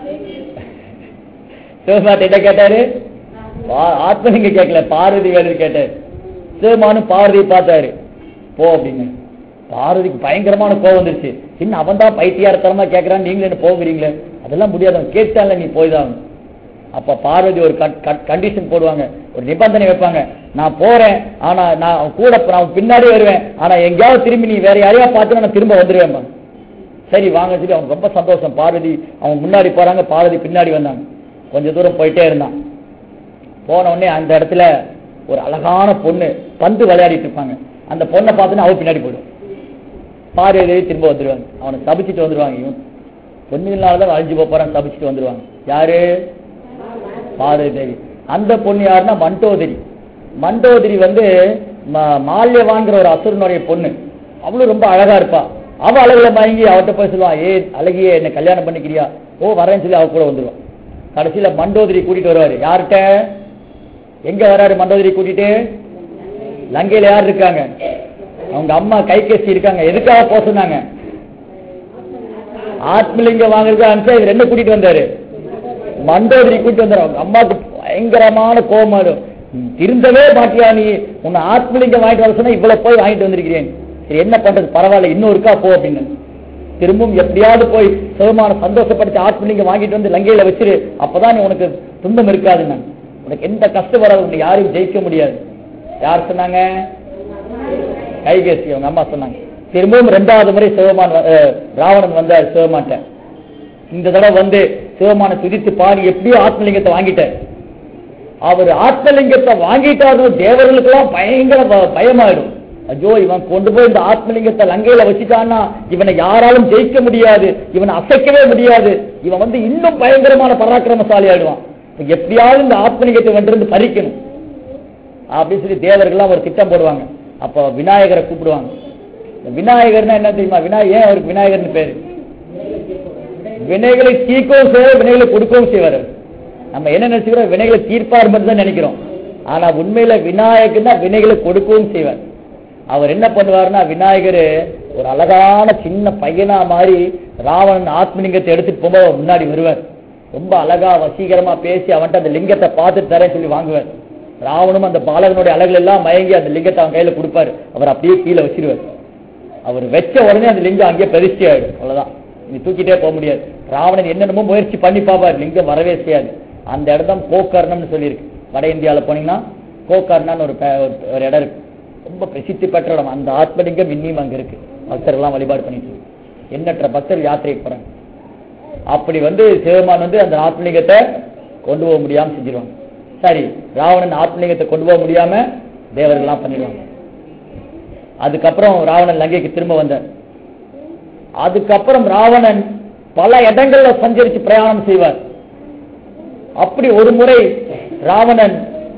சிவபெருமான் என்ன கேட்டாரு பா- ஆத்மலிங்க கேட்கல பார்வதி வேணும்னு கேட்டாரு சிவமானும் பார்வதியை பார்த்தாரு போ அப்படின்னு பார்வதிக்கு பயங்கரமான கோவம் வந்துருச்சு இன்னும் அவன் தான் பைத்தியாரத்தனமா கேட்கறான் நீங்களும் என்ன போகிறீங்களே அதெல்லாம் முடியாது அவன் கேட்டால நீ போய் தான் ஆகணும். அப்ப பார்வதி ஒரு கண்டிஷன் போடுவாங்க ஒரு நிபந்தனை வைப்பாங்க நான் போறேன் ஆனா நான் அவன் கூட நான் பின்னாடியே வருவேன் ஆனா எங்கேயாவது திரும்பி நீ வேற யாரையா பார்த்து நான் திரும்ப வந்துருவேன் சரி வாங்க சொல்லி அவங்க ரொம்ப சந்தோஷம் பார்வதி அவங்க முன்னாடி போறாங்க பார்வதி பின்னாடி வந்தாங்க கொஞ்ச தூரம் போயிட்டே இருந்தான் போன உடனே அந்த இடத்துல ஒரு அழகான பொண்ணு பந்து விளையாடிட்டு இருப்பாங்க அந்த பொண்ணை பார்த்துன்னு அவ பின்னாடி போயிடும் பார்வதி திரும்ப வந்துருவாங்க அவனை தபிச்சுட்டு வந்துருவாங்க இவன் பொண்ணுனாலதான் அழிஞ்சு போக போறான் தபிச்சுட்டு வந்துருவாங்க யாரு பார்வதி தேவி அந்த பொண்ணு யாருன்னா மண்டோதரி மண்டோதரி வந்து ம- மால்யவான்கிற ஒரு அசுரனுடைய பொண்ணு அவளும் ரொம்ப அழகா இருப்பா அவ அழகுல மயங்கி அவட்ட போய் சொல்லுவான் ஏ அழகியே என்ன கல்யாணம் பண்ணிக்கிறியா ஓ வரேன்னு சொல்லி அவ கூட வந்துருவான் கடைசியில மண்டோதரி கூட்டிட்டு வருவாரு யார்கிட்ட எங்க வராரு மண்டோதரி கூட்டிட்டு லங்கையில யார் இருக்காங்க அவங்க அம்மா கைகேசி இருக்காங்க எதுக்காக போக சொன்னாங்க ஆத்மலிங்கம் வாங்குறது அனுப்பிச்சு இது ரெண்டு கூட்டிட்டு வந்தாரு மண்டோதரி கூட்டிட்டு வந்தாரு அவங்க அம்மாவுக்கு பயங்கரமான கோபம் வரும் திருந்தவே மாட்டியா நீ உன்னை ஆத்மலிங்கம் வாங்கிட்டு வர சொன்னா இவ்வளவு போய் வாங்கிட்டு வந்திருக்கிறேன் சரி என்ன பண்றது பரவாயில்ல இன்னும் இருக்கா போ அப்படின்னு திரும்பவும் எப்படியாவது போய் சிவமான சந்தோஷப்படுத்தி ஆத்மலிங்கம் வாங்கிட்டு வந்து லங்கையில வச்சிரு அப்பதான் நீ உனக்கு துன்பம் இருக்காதுன்னு உனக்கு எந்த கஷ்டம் வராது உன்னை யாரையும் ஜெயிக்க முடியாது யார் சொன்னாங்க கைகேசி அவங்க அம்மா சொன்னாங்க திரும்பவும் ரெண்டாவது முறை சிவமான் வ- அஹ், ராவணன் வந்தார் சிவமான்ட்ட இந்த தடவை வந்து சிவமான துதித்து பாடி எப்படியோ ஆத்மலிங்கத்தை வாங்கிட்டார் அவர் ஆத்மலிங்கத்தை வாங்கிட்டாரு தேவர்களுக்கெல்லாம் பயங்கர ப- பயமாயிடும் ஐயோ இவன் கொண்டு போய் இந்த ஆத்மலிங்கத்தை லங்கையில வச்சுட்டான்னா இவனை யாராலும் ஜெயிக்க முடியாது இவனை அசைக்கவே முடியாது இவன் வந்து இன்னும் பயங்கரமான பராக்கிரமசாலி ஆயிடுவான் இப்ப எப்படியாவது இந்த ஆத்மலிங்கத்தை வென்றிருந்து பறிக்கணும் அப்படின்னு சொல்லி தேவர்கள்லாம் ஒரு திட்டம் போடுவாங்க அப்போ விநாயகரை கூப்பிடுவாங்க இந்த விநாயகர்னா என்ன தெரியுமா விநாயகர் ஏன் அவருக்கு விநாயகர்னு பேரு வினைகளை தீர்க்கவும் செய்வார் வினைகளை கொடுக்கவும் செய்வார் அவர். நம்ம என்ன நினைச்சுக்கிறோம் வினைகளை தீர்ப்பார் மட்டும் தான் நினைக்கிறோம் ஆனா உண்மையில விநாயகர்னா வினைகளை கொடுக்கவும் செய்வார் அவர் என்ன பண்ணுவாருன்னா விநாயகர் ஒரு அழகான சின்ன பையனா மாதிரி ராவணன் ஆத்மலிங்கத்தை எடுத்துட்டு போகும்போது அவர் முன்னாடி வருவார் ரொம்ப அழகா வசீகரமா பேசி அவன்கிட்ட அந்த லிங்கத்தை பார்த்துட்டு தரேன் சொல்லி வாங்குவார் ராவணும் அந்த பாலகனுடைய அழகுல எல்லாம் மயங்கி அந்த லிங்கத்தை அவன் கையில கொடுப்பாரு அவர் அப்படியே கீழே வச்சிருவார் அவர் வச்ச உடனே அந்த லிங்கம் அங்கேயே பிரதிஷ்டி ஆயிடும் அவ்வளவுதான் நீ தூக்கிட்டே போக முடியாது ராவணன் என்னென்னமோ முயற்சி பண்ணி பார்ப்பார் லிங்கம் வரவே செய்யாது அந்த இடம் கோகர்ணம்னு சொல்லியிருக்கு வட இந்தியால போனீங்கன்னா கோகர்ணம்னு ஒரு பே- ஒரு- ஒரு இடம் இருக்கு ரொம்ப பிரசித்தி பெற்ற இடம் அந்த ஆத்மலிங்கம் இன்னியும் அங்க இருக்கு பக்தர்கள்லாம் வழிபாடு பண்ணிட்டு இருக்கு. எண்ணற்ற பக்தர் யாத்திரைக்கு போறாங்க அப்படி வந்து சிவபெருமான் வந்து அந்த ஆத்மலிங்கத்தை கொண்டு போக முடியாம செஞ்சிருவாங்க சரி ராவணன் ஆத்மலிங்கத்தை கொண்டு போக முடியாம தேவர்கள்லாம் பண்ணிடுவாங்க அதுக்கப்புறம் ராவணன் லங்கைக்கு திரும்ப வந்தார் அதுக்கப்புறம் ராவணன் பல இடங்கள்ல சஞ்சரிச்சு பிரயாணம் செய்வார் அப்படி ஒரு முறை ராவணன்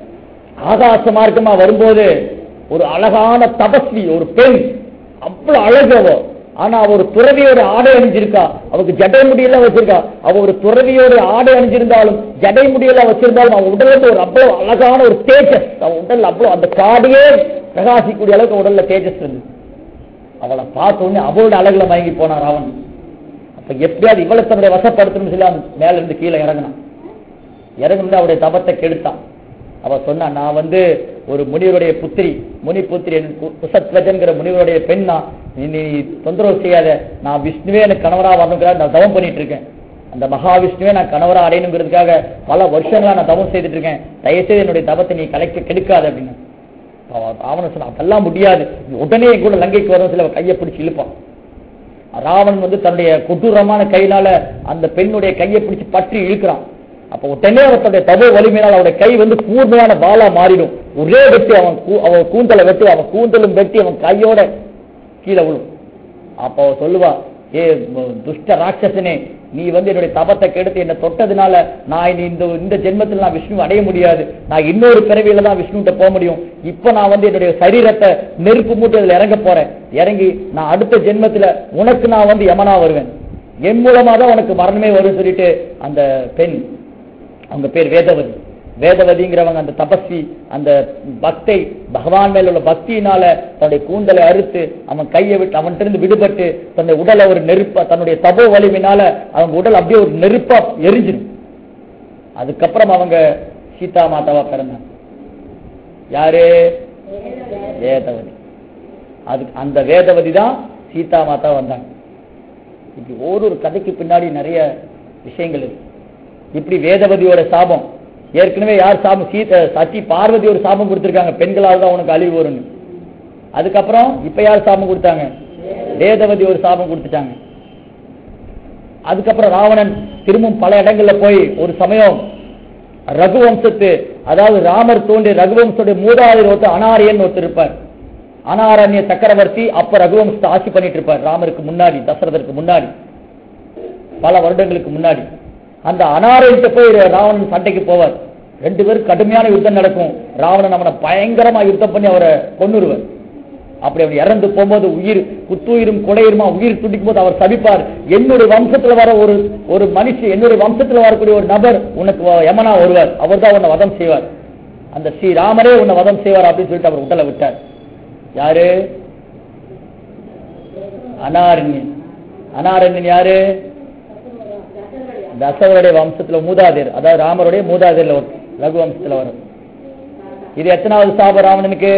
ஆகாச மார்க்கமா வரும்போது ஒரு அழகான தபஸ்வி ஒரு பெண் அவ்வளவு அழகு அவ ஆனா அவ ஒரு துறவியோட ஆடை அணிஞ்சிருக்கா அவருக்கு ஜடை முடியெல்லாம் வச்சிருக்கா அவ ஒரு துறவியோட ஆடை அணிஞ்சிருந்தாலும் ஜடை முடியெல்லாம் வச்சிருந்தாலும் அவ உடல்ல இருந்து ஒரு அவ்வளவு அழகான ஒரு தேஜஸ் அவ உடல்ல அவ்வளவு அந்த காடியே பிரகாசிக்கூடிய அளவுக்கு அவ உடல்ல தேஜஸ் இருந்தது அவளை பார்த்த உடனே அவளோட அழகுல மயங்கி போனான் ராவணன் அப்ப எப்படியாவது இவளை தன்னுடைய வசப்படுத்தணும்னு சொல்லி அவன் மேல இருந்து கீழே இறங்கினான் இறங்குனது அவருடைய தபத்தை கெடுத்தான் அவ சொன்னா நான் வந்து ஒரு முனிவருடைய புத்திரி முனி புத்திரி குசத்வஜன்கிற முனிவருடைய பெண்ணா நீ நீ தொந்தரவு செய்யாத நான் விஷ்ணுவே எனக்கு கணவரா வரணுங்கிறார் நான் தவம் பண்ணிட்டு இருக்கேன் அந்த மகாவிஷ்ணுவே நான் கணவரா அடையணுங்கிறதுக்காக பல வருஷங்களா நான் தவம் செய்துட்டு இருக்கேன் தயவுசெய்து என்னுடைய தவத்தை நீ கலைக்க கெடுக்காத அப்படின்னு அவன் ராவணன் சொன்னான் அதெல்லாம் முடியாது நீ உடனே என் கூட லங்கைக்கு வரும் சில கையை பிடிச்சு இழுப்பான் ராவணன் வந்து தன்னுடைய கொடூரமான கையினால அந்த பெண்ணுடைய கையை பிடிச்சு பற்றி இழுக்கிறான் அப்ப உடனே அவர் தன்னுடைய தபோ வலிமையினால் அவருடைய கை வந்து கூர்மையான பாலா மாறிடும் ஒரே வெட்டி அவன் கூ- அவன் கூந்தலை வெட்டி அவன் கூந்தலும் வெட்டி அவன் கையோட கீழே விழும் அப்ப அவ சொல்லுவா ஏ ம- துஷ்ட ராட்சசனே நீ வந்து என்னுடைய தபத்தை கெடுத்து என்னை தொட்டதுனால நான் இனி இந்த இந்த ஜென்மத்தில் நான் விஷ்ணு அடைய முடியாது நான் இன்னொரு பிறவியில தான் விஷ்ணுகிட்ட போக முடியும் இப்ப நான் வந்து என்னுடைய சரீரத்தை நெருப்பு மூட்டி அதுல இறங்க போறேன் இறங்கி நான் அடுத்த ஜென்மத்துல உனக்கு நான் வந்து யமனா வருவேன் என் மூலமா தான் உனக்கு மரணமே வரும்னு சொல்லிட்டு அந்த பெண் அவங்க பேர் வேதவதி வேதவதிங்கிறவங்க அந்த தபஸ்வி அந்த பக்தை பகவான் மேல உள்ள பக்தியினால தன்னுடைய கூந்தலை அறுத்து அவன் கையை விட்டு அவன்கிட்ட இருந்து விடுபட்டு தன்னுடைய உடலை ஒரு நெருப்பா தன்னுடைய தபோ வலிமையினால அவங்க உடல் அப்படியே ஒரு நெருப்பா எரிஞ்சிடும் அதுக்கப்புறம் அவங்க சீதா மாதாவா பிறந்தாங்க யாரு வேதவதி அது அந்த வேதவதி தான் சீதா மாதா வந்தாங்க இப்படி ஒரு ஒரு கதைக்கு பின்னாடி நிறைய விஷயங்கள் இருக்கு இப்படி வேதவதியோட சாபம் ஏற்கனவே யார் சாபம் சீத சச்சி பார்வதி ஒரு சாபம் கொடுத்திருக்காங்க பெண்களால் தான் உனக்கு அழிவு வரும்னு அதுக்கப்புறம் இப்ப யார் சாபம் கொடுத்தாங்க வேதவதி ஒரு சாபம் கொடுத்துட்டாங்க அதுக்கப்புறம் ராவணன் திரும்பவும் பல இடங்கள்ல போய் ஒரு சமயம் ரகுவம்சத்து அதாவது ராமர் தோன்றி ரகுவம்சத்துடைய மூதாதையர் ஒருத்தர் அனாரியன் ஒருத்தர் இருப்பார் அனாரண்ய சக்கரவர்த்தி அப்ப ரகுவம்சத்தை ஆட்சி பண்ணிட்டு இருப்பார் ராமருக்கு முன்னாடி தசரதற்கு முன்னாடி பல வருடங்களுக்கு முன்னாடி அந்த அனாரண்யத்தை போய் ராவணன் சண்டைக்கு போவார் ரெண்டு பேரும் கடுமையான யுத்தம் நடக்கும் ராவணன் அவனை பயங்கரமா யுத்தம் பண்ணி அவரை கொன்னுருவார் அப்படி அவர் இறந்து போகும்போது உயிர் குத்துயிரும் கொடையுமா உயிர் துடிக்கும் போது அவர் சபிப்பார் என்னுடைய வம்சத்துல வர ஒரு ஒரு மனுஷன் என்னுடைய வம்சத்துல வரக்கூடிய ஒரு நபர் உனக்கு வ- யமனா வருவார் அவர் தான் உன்னை வதம் செய்வார் அந்த ஸ்ரீராமரே உன்னை வதம் செய்வார் அப்படின்னு சொல்லிட்டு அவர் உடலை விட்டார் யாரு அனாரண்யன் அனாரண்யன் யாரு தசவருடைய வம்சத்துல மூதாதையர் அதாவது ராமருடைய மூதாதையர்ல ஒரு ரகு வம்சத்துல வரும் இது எத்தனாவது சாபம் ராவணனுக்கு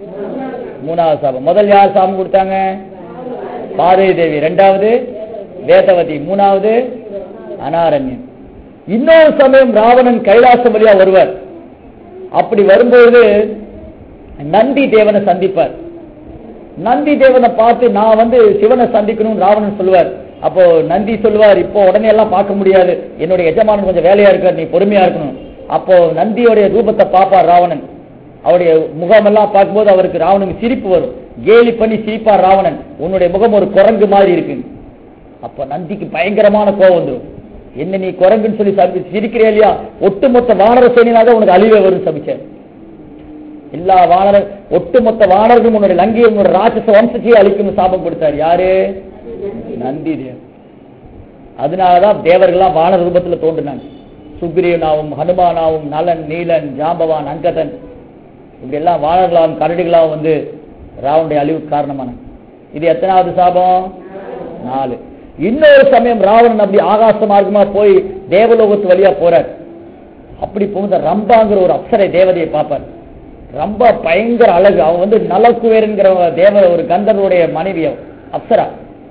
மூணாவது சாபம் முதல் யார் சாபம் கொடுத்தாங்க பார்வதி தேவி ரெண்டாவது வேதவதி மூணாவது அனாரண்யன் இன்னொரு சமயம் ராவணன் கைலாசம் வழியா வருவார் அப்படி வரும்போது நந்தி தேவனை சந்திப்பார் நந்தி தேவனை பார்த்து நான் வந்து சிவனை சந்திக்கணும் ராவணன் சொல்லுவார் அப்போ நந்தி சொல்லுவார் இப்போ உடனே எல்லாம் பார்க்க முடியாது என்னுடைய எஜமானன் கொஞ்சம் வேலையா இருக்கார் நீ பொறுமையா இருக்கணும் அப்போ நந்தியோடைய ரூபத்தை பார்ப்பார் ராவணன் அவருடைய முகமெல்லாம் பார்க்கும்போது அவருக்கு ராவணனுக்கு சிரிப்பு வரும் கேலி பண்ணி சிரிப்பார் ராவணன் உன்னுடைய முகம் ஒரு குரங்கு மாதிரி இருக்கு அப்ப நந்திக்கு பயங்கரமான கோபம் வந்துடும் என்ன நீ குரங்குன்னு சொல்லி சபி சிரிக்கிறே இல்லையா ஒட்டுமொத்த வானர சேனையாக உனக்கு அழிவே வரும் சபிச்சேன் எல்லா வானர ஒட்டுமொத்த வானர்களும் உன்னுடைய லங்கையை உன்னோட ராட்சச வம்சத்தையே அழிக்கும் சாபம் கொடுத்தார் யாரு நந்தி தேவ் அதனாலதான் தேவர்கள்லாம் வானர ரூபத்துல தோன்றினாங்க சுக்ரீவனாவும் ஹனுமானாவும் நலன் நீலன் ஜாம்பவான் அங்கதன் இப்படி எல்லாம் வானர்களாகவும் கரடிகளாகவும் வந்து ராவனுடைய அழிவுக்கு காரணமான இது எத்தனாவது சாபம் நாலு இன்னொரு சமயம் ராவணன் அப்படி ஆகாச மார்க்கமா போய் தேவலோகத்து வழியா போறார் அப்படி போகும்போது ரம்பாங்கிற ஒரு அப்சரை தேவதையை பார்ப்பார் ரம்பா பயங்கர அழகு அவன் வந்து நலக்குவேருங்கிற தேவ ஒரு கந்தருடைய மனைவி அவ, அப்சரா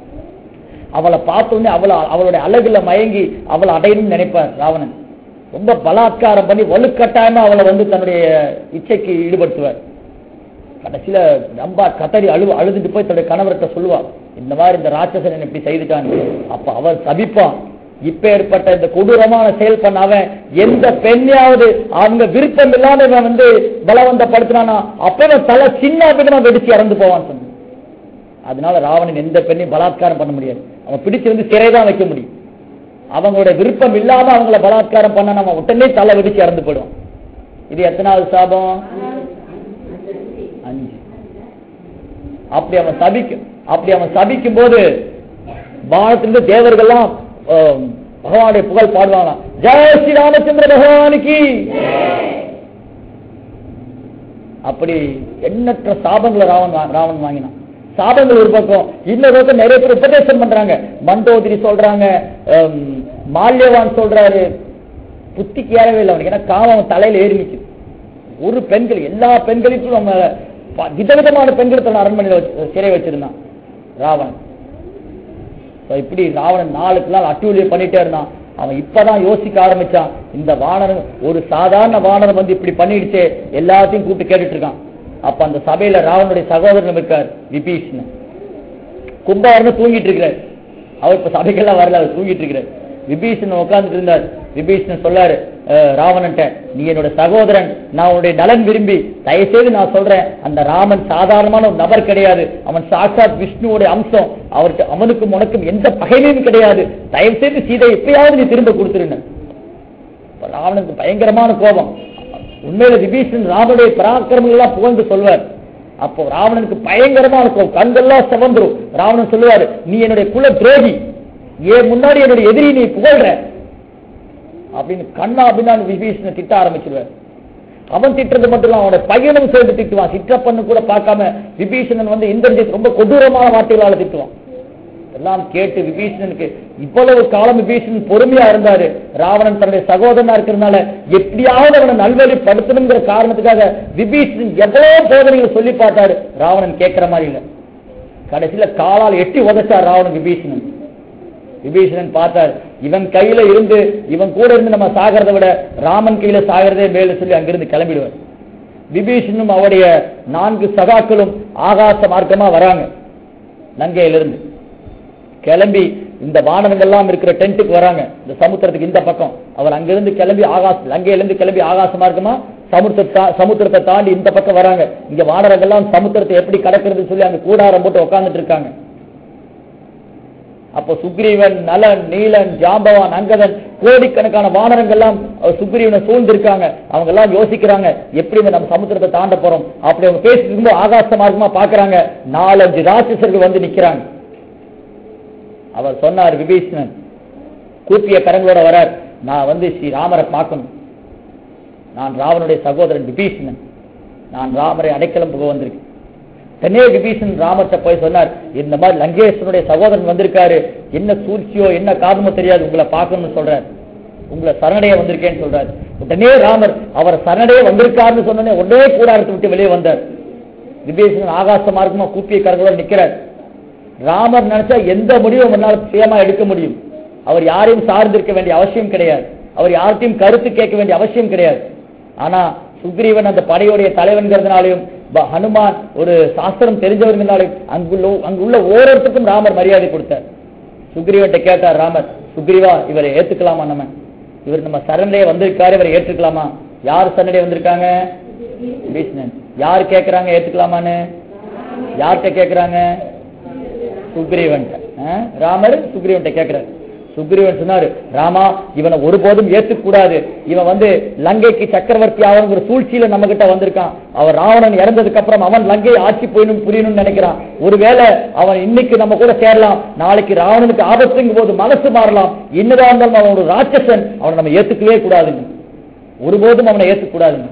அவளை பார்த்த உடனே அவளை அவளுடைய அழகுல மயங்கி அவளை அடையணும்னு நினைப்பார் ராவணன் ரொம்ப பலாத்காரம் பண்ணி வலுக்கட்டாயமா அவளை வந்து தன்னுடைய இச்சைக்கு ஈடுபடுத்துவார் கடைசியில ரம்பா கத்தரி அழு அழுதுட்டு போய் தன்னுடைய கணவர்கிட்ட சொல்லுவா இந்த மாதிரி இந்த ராட்சசன் என்னை இப்படி செய்துட்டான் அப்ப அவர் சபிப்பான் இப்ப ஏற்பட்ட இந்த கொடூரமான செயல் பண்ண அவன் எந்த பெண்ணையாவது அவங்க விருப்பம் இல்லாம இவன் வந்து பலவந்தப்படுத்தினானா அப்பவே தலை சின்ன பின்னமா வெடிச்சு இறந்து போவான்னு சொன்னான் அதனால ராவணன் எந்த பெண்ணையும் பலாத்காரம் பண்ண முடியாது அவன் பிடிச்சு வந்து சிறை தான் வைக்க முடியும் அவங்களோட விருப்பம் இல்லாம அவங்கள பலாத்காரம் பண்ண நம்ம உடனே தலை வெடிச்சு இறந்து போயிடுவான் இது எத்தனாவது சாபம் அஞ்சு அப்படி அவன் சபிக்கும் அப்படி அவன் சபிக்கும் போது வானத்திலிருந்து தேவர்கள்லாம் ஆம், பகவானுடைய புகழ் பாடுவாங்களாம் ஜெய ஸ்ரீ ராமச்சந்திர பகவானுக்கு அப்படி எண்ணற்ற சாபங்களை ராவன் வா- ராவன் வாங்கினான் சாபங்கள் ஒரு பக்கம் இன்னொரு பக்கம் நிறைய பேர் உபதேசம் பண்றாங்க மண்டோதிரி சொல்றாங்க ஆம், மால்யவான் சொல்றாரு புத்திக்கு ஏறவே இல்லை அவனுக்கு ஏன்னா காமம் அவன் தலையில ஏறி நிக்குது ஒரு பெண்கள் எல்லா பெண்களுக்கும் நம்ம ப- விதவிதமான பெண்கள் தன் அரண்மனையில வச்சு- சிறை வச்சிருந்தான் ராவணன் So, இப்படி ராவணன் நாளுக்கு நாள் அட்டூழியம் பண்ணிட்டே இருந்தான் அவன் இப்பதான் யோசிக்க ஆரம்பிச்சான் இந்த வானரன் ஒரு சாதாரண வானரம் வந்து இப்படி பண்ணிடுச்சே எல்லாத்தையும் கூப்பிட்டு கேட்டுட்டு இருக்கான் அப்ப அந்த சபையில ராவனுடைய சகோதரன் இருக்கார் விபீஷணன் கும்பகர்ணன் தூங்கிட்டு இருக்கிறார் அவர் இப்ப சபைக்கெல்லாம் வரல அவர் தூங்கிட்டு இருக்கிறார் விபீஷணன் உட்கார்ந்துட்டு இருந்தார் விபீஷணன் சொல்லாரு "அஹ், ராவணன்ட்ட நீ என்னோட சகோதரன் நான் உன்னுடைய நலன் விரும்பி தயவுசெய்து நான் சொல்றேன் அந்த ராமன் சாதாரணமான ஒரு நபர் கிடையாது அவன் சாட்சாத் விஷ்ணுவோட அம்சம் அவருக்கு அவனுக்கும் உனக்கும் எந்த பகைமையும் கிடையாது தயவுசெய்து சீதை எப்பயாவது நீ திரும்ப கொடுத்துருன்னு இப்ப ராவணனுக்கு பயங்கரமான கோபம் உண்மையில விபீஷன் ராமனுடைய பராக்கிரமங்கள் எல்லாம் புகழ்ந்து சொல்வார் அப்போ ராவணனுக்கு பயங்கரமான கோபம் கண்கள்லாம் சிவந்துரும் ராவணன் சொல்லுவாரு நீ என்னுடைய குல துரோகி ஏன் முன்னாடி என்னுடைய எதிரி நீ புகழ்ற அப்படின்னு கண்ணா அப்படின்னு விபீஷனை திட்ட ஆரம்பிச்சிருவார் அவன் திட்டுறது மட்டும் இல்ல அவனோட பையனும் சேர்ந்து திட்டுவான் சிற்றப்பன்னு கூட பார்க்காம விபீஷணன் வந்து இந்திரஜித் ரொம்ப கொடூரமான வார்த்தைகளால திட்டுவான் எல்லாம் கேட்டு விபீஷணனுக்கு இவ்வளவு காலம் விபீஷணன் பொறுமையா இருந்தாரு ராவணன் தன்னுடைய சகோதரனா இருக்கிறதுனால எப்படியாவது அவனை நல்வழிப்படுத்தணுங்கிற காரணத்துக்காக விபீஷணன் எவ்வளவு போதனைகள் சொல்லி பார்த்தாரு ராவணன் கேட்கிற மாதிரி இல்ல கடைசியில காலால் எட்டி உதைச்சார் ராவணன் விபீஷணன் விபீஷணன் பார்த்தார் இவன் கையில இருந்து இவன் கூட இருந்து நம்ம சாகிறத விட ராமன் கையில சாகிறதே மேல சொல்லி அங்கிருந்து கிளம்பிடுவார் விபீஷனும் அவருடைய நான்கு சகாக்களும் ஆகாச மார்க்கமா வராங்க லங்கையிலிருந்து கிளம்பி இந்த வானவங்கள்லாம் இருக்கிற டென்ட்டுக்கு வராங்க இந்த சமுத்திரத்துக்கு இந்த பக்கம் அவர் அங்கிருந்து கிளம்பி ஆகாச லங்கையிலிருந்து கிளம்பி ஆகாச மார்க்கமா சமுத்திரத்தை சமுத்திரத்தை தாண்டி இந்த பக்கம் வராங்க இங்க வானரங்கள்லாம் சமுத்திரத்தை எப்படி கடக்கிறது சொல்லி அங்க கூடாரம் போட்டு உட்கார்ந்துட்டு இருக்காங்க அப்போ சுக்ரீவன் நலன் நீலன் ஜாம்பவான் அங்கதன் கோடிக்கணக்கான வானரங்கள்லாம் அஹ், சுக்ரீவனை சூழ்ந்திருக்காங்க அவங்க எல்லாம் யோசிக்கிறாங்க எப்படி இந்த நம்ம சமுத்திரத்தை தாண்ட போறோம் அப்படி அவங்க பேசிட்டு இருக்கும்போது ஆகாச மார்க்கமா பாக்குறாங்க நாலஞ்சு ராட்சசர்கள் வந்து நிக்கிறாங்க அவர் சொன்னார் விபீஷணன் கூப்பிய கரங்களோட வரார் நான் வந்து ஸ்ரீ ராமரை பார்க்கணும் நான் ராவனுடைய சகோதரன் விபீஷணன் நான் ராமரை அடைக்கலம் புக வந்திருக்கேன் தன்னே விபீஷன் ராமர்கிட்ட போய் சொன்னார் இந்த மாதிரி லங்கேஸ்வரனுடைய சகோதரன் வந்திருக்காரு என்ன சூழ்ச்சியோ என்ன காரணமோ தெரியாது உங்களை பார்க்கணும்னு சொல்றாரு உங்களை சரணடைய வந்திருக்கேன்னு சொல்றாரு உடனே ராமர் அவர் சரணடைய வந்திருக்காருன்னு சொன்னோடனே உடனே கூடாரத்தை விட்டு வெளியே வந்தார் விபீஷணன் ஆகாச மார்க்கமா கூப்பிய கரங்களோட நிக்கிறார் ராமர் நினைச்சா எந்த முடிவும் முன்னால் சுயமா எடுக்க முடியும் அவர் யாரையும் சார்ந்திருக்க வேண்டிய அவசியம் கிடையாது அவர் யார்கிட்டையும் கருத்து கேட்க வேண்டிய அவசியம் கிடையாது ஆனா சுக்ரீவன் அந்த படையுடைய தலைவன்கிறதுனாலையும் ப- ஹனுமான் ஒரு சாஸ்திரம் தெரிஞ்சவர்களாலையும் அங்குள்ள அங்குள்ள ஓரோருத்துக்கும் ராமர் மரியாதை கொடுத்தார் சுக்ரீவன்ட்ட கேட்டார் ராமர் சுக்ரீவா இவரை ஏத்துக்கலாமா நம்ம இவர் நம்ம சரணையே வந்திருக்காரு இவரை ஏற்றுக்கலாமா யார் சரணையே வந்திருக்காங்க விபீஷணன் யார் கேக்குறாங்க ஏத்துக்கலாமான்னு யார்கிட்ட கேக்குறாங்க சுக்ரீவன் ராமர் சுக்ரீவன்ட்ட கேக்குறாரு சுக்ரீவன் சொன்னாரு ராமா இவனை ஒருபோதும் ஏத்துக்க கூடாது இவன் வந்து லங்கைக்கு சக்கரவர்த்தி ஆகணுங்கிற சூழ்ச்சியில நம்ம கிட்ட வந்திருக்கான் அவன் ராவணன் இறந்ததுக்கு அப்புறம் அவன் லங்கையை ஆட்சி போயணும் புரியணும்னு நினைக்கிறான் ஒருவேளை அவன் இன்னைக்கு நம்ம கூட சேரலாம் நாளைக்கு ராவணனுக்கு ஆபத்துங்கும் போது மனசு மாறலாம் என்னதான் இருந்தாலும் அவன் ஒரு ராட்சசன் அவனை நம்ம ஏத்துக்கவே கூடாதுங்க ஒருபோதும் அவனை ஏத்துக்க கூடாதுங்க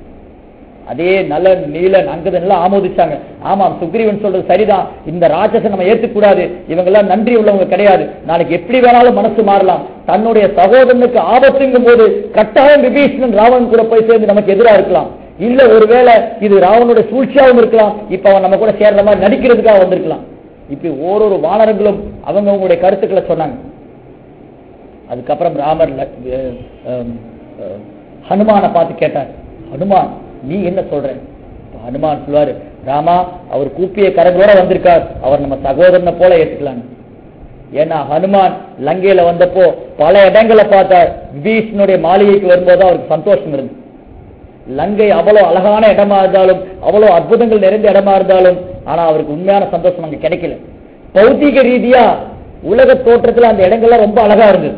அதே நல்ல நீலன் அங்கதன் எல்லாம் ஆமோதிச்சாங்க ஆமாம் சுக்ரீவன் சொல்றது சரிதான் இந்த ராட்சசன் நம்ம ஏத்துக்கூடாது இவங்க எல்லாம் நன்றி உள்ளவங்க கிடையாது நாளைக்கு எப்படி வேணாலும் மனசு மாறலாம் தன்னுடைய சகோதரனுக்கு ஆபத்துங்கும் போது கட்டாயம் விபீஷணன் ராவணன் கூட போய் சேர்ந்து நமக்கு எதிரா இருக்கலாம் இல்ல ஒருவேளை இது ராவனுடைய சூழ்ச்சியாவும் இருக்கலாம் இப்ப அவன் நம்ம கூட சேர்ற மாதிரி நடிக்கிறதுக்காக வந்திருக்கலாம் இப்படி ஓரொரு வானரங்களும் அவங்க அவங்களுடைய கருத்துக்களை சொன்னாங்க அதுக்கப்புறம் ராமர் ல- அஹ் அஹ் அஹ் ஹனுமானை பார்த்து கேட்டார் ஹனுமான் நீ என்ன சொல்ற அப்ப ஹனுமான் சொல்லுவாரு ராமா அவர் கூப்பிய கரங்களோட வந்திருக்கார் அவர் நம்ம சகோதரனை போல ஏத்துக்கலாம் ஏன்னா ஹனுமான் லங்கையில வந்தப்போ பல இடங்களை பார்த்தார் விபீஷனுடைய மாளிகைக்கு வரும்போது அவருக்கு சந்தோஷம் இருந்தது லங்கை அவ்வளவு அழகான இடமா இருந்தாலும் அவ்வளவு அற்புதங்கள் நிறைந்த இடமா இருந்தாலும் ஆனா அவருக்கு உண்மையான சந்தோஷம் அங்க கிடைக்கல பௌத்திக ரீதியா உலக தோற்றத்துல அந்த இடங்கள்லாம் ரொம்ப அழகா இருந்தது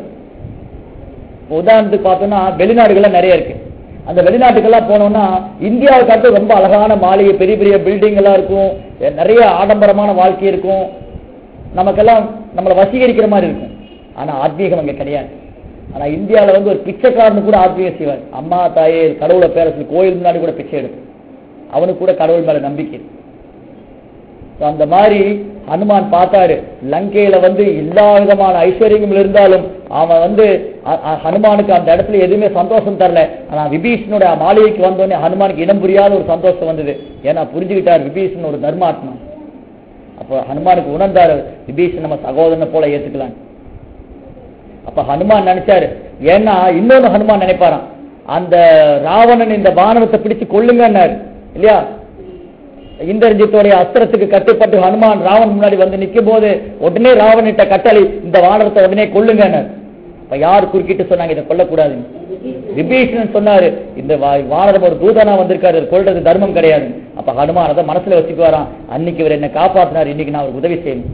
இப்ப உதாரணத்துக்கு பார்த்தோம்னா வெளிநாடுகள்லாம் நிறைய இருக்கு அந்த வெளிநாட்டுக்கெல்லாம் போனோம்னா இந்தியாவை காட்டு ரொம்ப அழகான மாளிகை பெரிய பெரிய பில்டிங் எல்லாம் இருக்கும் எ- நிறைய ஆடம்பரமான வாழ்க்கை இருக்கும் நமக்கெல்லாம் நம்மளை வசீகரிக்கிற மாதிரி இருக்கும் ஆனா ஆத்மீகம் அங்க கிடையாது ஆனா இந்தியால வந்து ஒரு பிச்சைக்காரனு கூட ஆத்மீகம் செய்வார் அம்மா தாயே கடவுளை பேர சொல்லி கோயில் முன்னாடி கூட பிச்சை எடுக்கும் அவனுக்கு கூட கடவுள் மேல நம்பிக்கை இருக்கு. So, அந்த மாதிரி ஹனுமான் பார்த்தாரு லங்கையில வந்து எல்லா விதமான ஐஸ்வர்யங்கள் இருந்தாலும் அவன் வந்து அ- அ- ஹனுமானுக்கு அந்த இடத்துல எதுவுமே சந்தோஷம் தரல ஆனா விபீஷனோட மாளிகைக்கு வந்தோடனே ஹனுமானுக்கு இனம் புரியாத ஒரு சந்தோஷம் வந்தது ஏன்னா புரிஞ்சுக்கிட்டார் விபீஷன் ஒரு தர்மாத்மா அப்போ ஹனுமானுக்கு உணர்ந்தாரு விபீஷன் நம்ம சகோதரனை போல ஏத்துக்கலாம் அப்ப ஹனுமான் நினைச்சாரு ஏன்னா இன்னொன்னு ஹனுமான் நினைப்பாராம் அந்த ராவணன் இந்த வானவத்தை பிடிச்சு கொள்ளுங்கன்னாரு இல்லையா இந்திரஜித்தோடைய அஸ்திரத்துக்கு கட்டுப்பட்டு ஹனுமான் ராவன் முன்னாடி வந்து நிக்கும் போது உடனே ராவணிட்ட கட்டளை இந்த வானவத்தை உடனே கொள்ளுங்கன்னாரு அப்ப யார் குறுக்கிட்டு சொன்னாங்க இதை கொல்லக்கூடாது விபீஷணன் சொன்னாரு இந்த வா- வானரம் ஒரு தூதனா வந்திருக்காரு இதை கொல்றது தர்மம் கிடையாது அப்ப ஹனுமான் அதை மனசுல வச்சுக்குவாராம் அன்னைக்கு இவர் என்ன காப்பாத்தினார் இன்னைக்கு நான் அவருக்கு உதவி செய்யணும்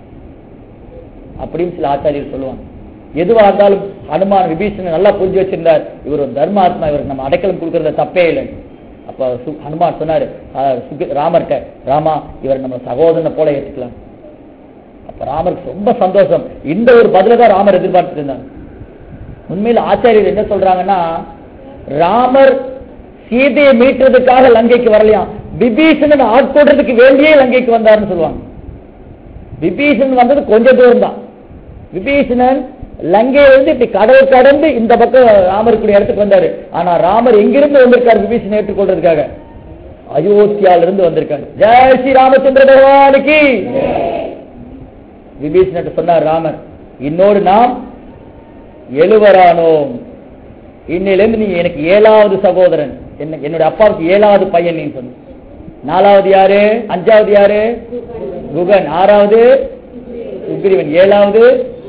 அப்படின்னு சில ஆச்சாரியர் சொல்லுவாங்க எதுவா இருந்தாலும் ஹனுமான் விபீஷணன் நல்லா புரிஞ்சு வச்சிருந்தார் இவர் ஒரு தர்மாத்மா இவருக்கு நம்ம அடைக்கலம் கொடுக்கறத தப்பே இல்லை அப்ப சு- ஹனுமான் சொன்னாரு ஆஹ், சுக- ராமர்கிட்ட ராமா இவர் நம்ம சகோதரனை போல ஏத்துக்கலாம் அப்ப ராமருக்கு ரொம்ப சந்தோஷம் இந்த ஒரு பதில தான் ராமர் எதிர்பார்த்துட்டு இருந்தார் உண்மையில் ஆச்சாரியர் என்ன சொல்றாங்கன்னா ராமர் சீதையை மீட்டுறதுக்காக லங்கைக்கு வரலையாம் விபீஷணன் ஆட்கொள்றதுக்கு வேண்டியே லங்கைக்கு வந்தாருன்னு சொல்லுவாங்க விபீஷணன் வந்தது கொஞ்ச தூரம் தான் விபீஷணன் லங்கையிலிருந்து இப்படி கடல் கடந்து இந்த பக்கம் ராமருக்குரிய இடத்துக்கு வந்தாரு ஆனா ராமர் எங்கிருந்து வந்திருக்காரு விபீஷணன் ஏற்றுக்கொள்றதுக்காக அயோத்தியால இருந்து வந்திருக்காரு ஜெய் ஸ்ரீ ராமச்சந்திர பகவானுக்கு விபீஷணன் சொன்னார் ராமர் இன்னொரு நாம் எழுவரானோம் இன்னையிலிருந்து நீ எனக்கு ஏழாவது சகோதரன் என்ன என்னுடைய அப்பாவுக்கு ஏழாவது பையன் நீ சொன்ன நாலாவது யாரு அஞ்சாவது யாரு குகன் ஆறாவது சுக்ரீவன் ஏழாவது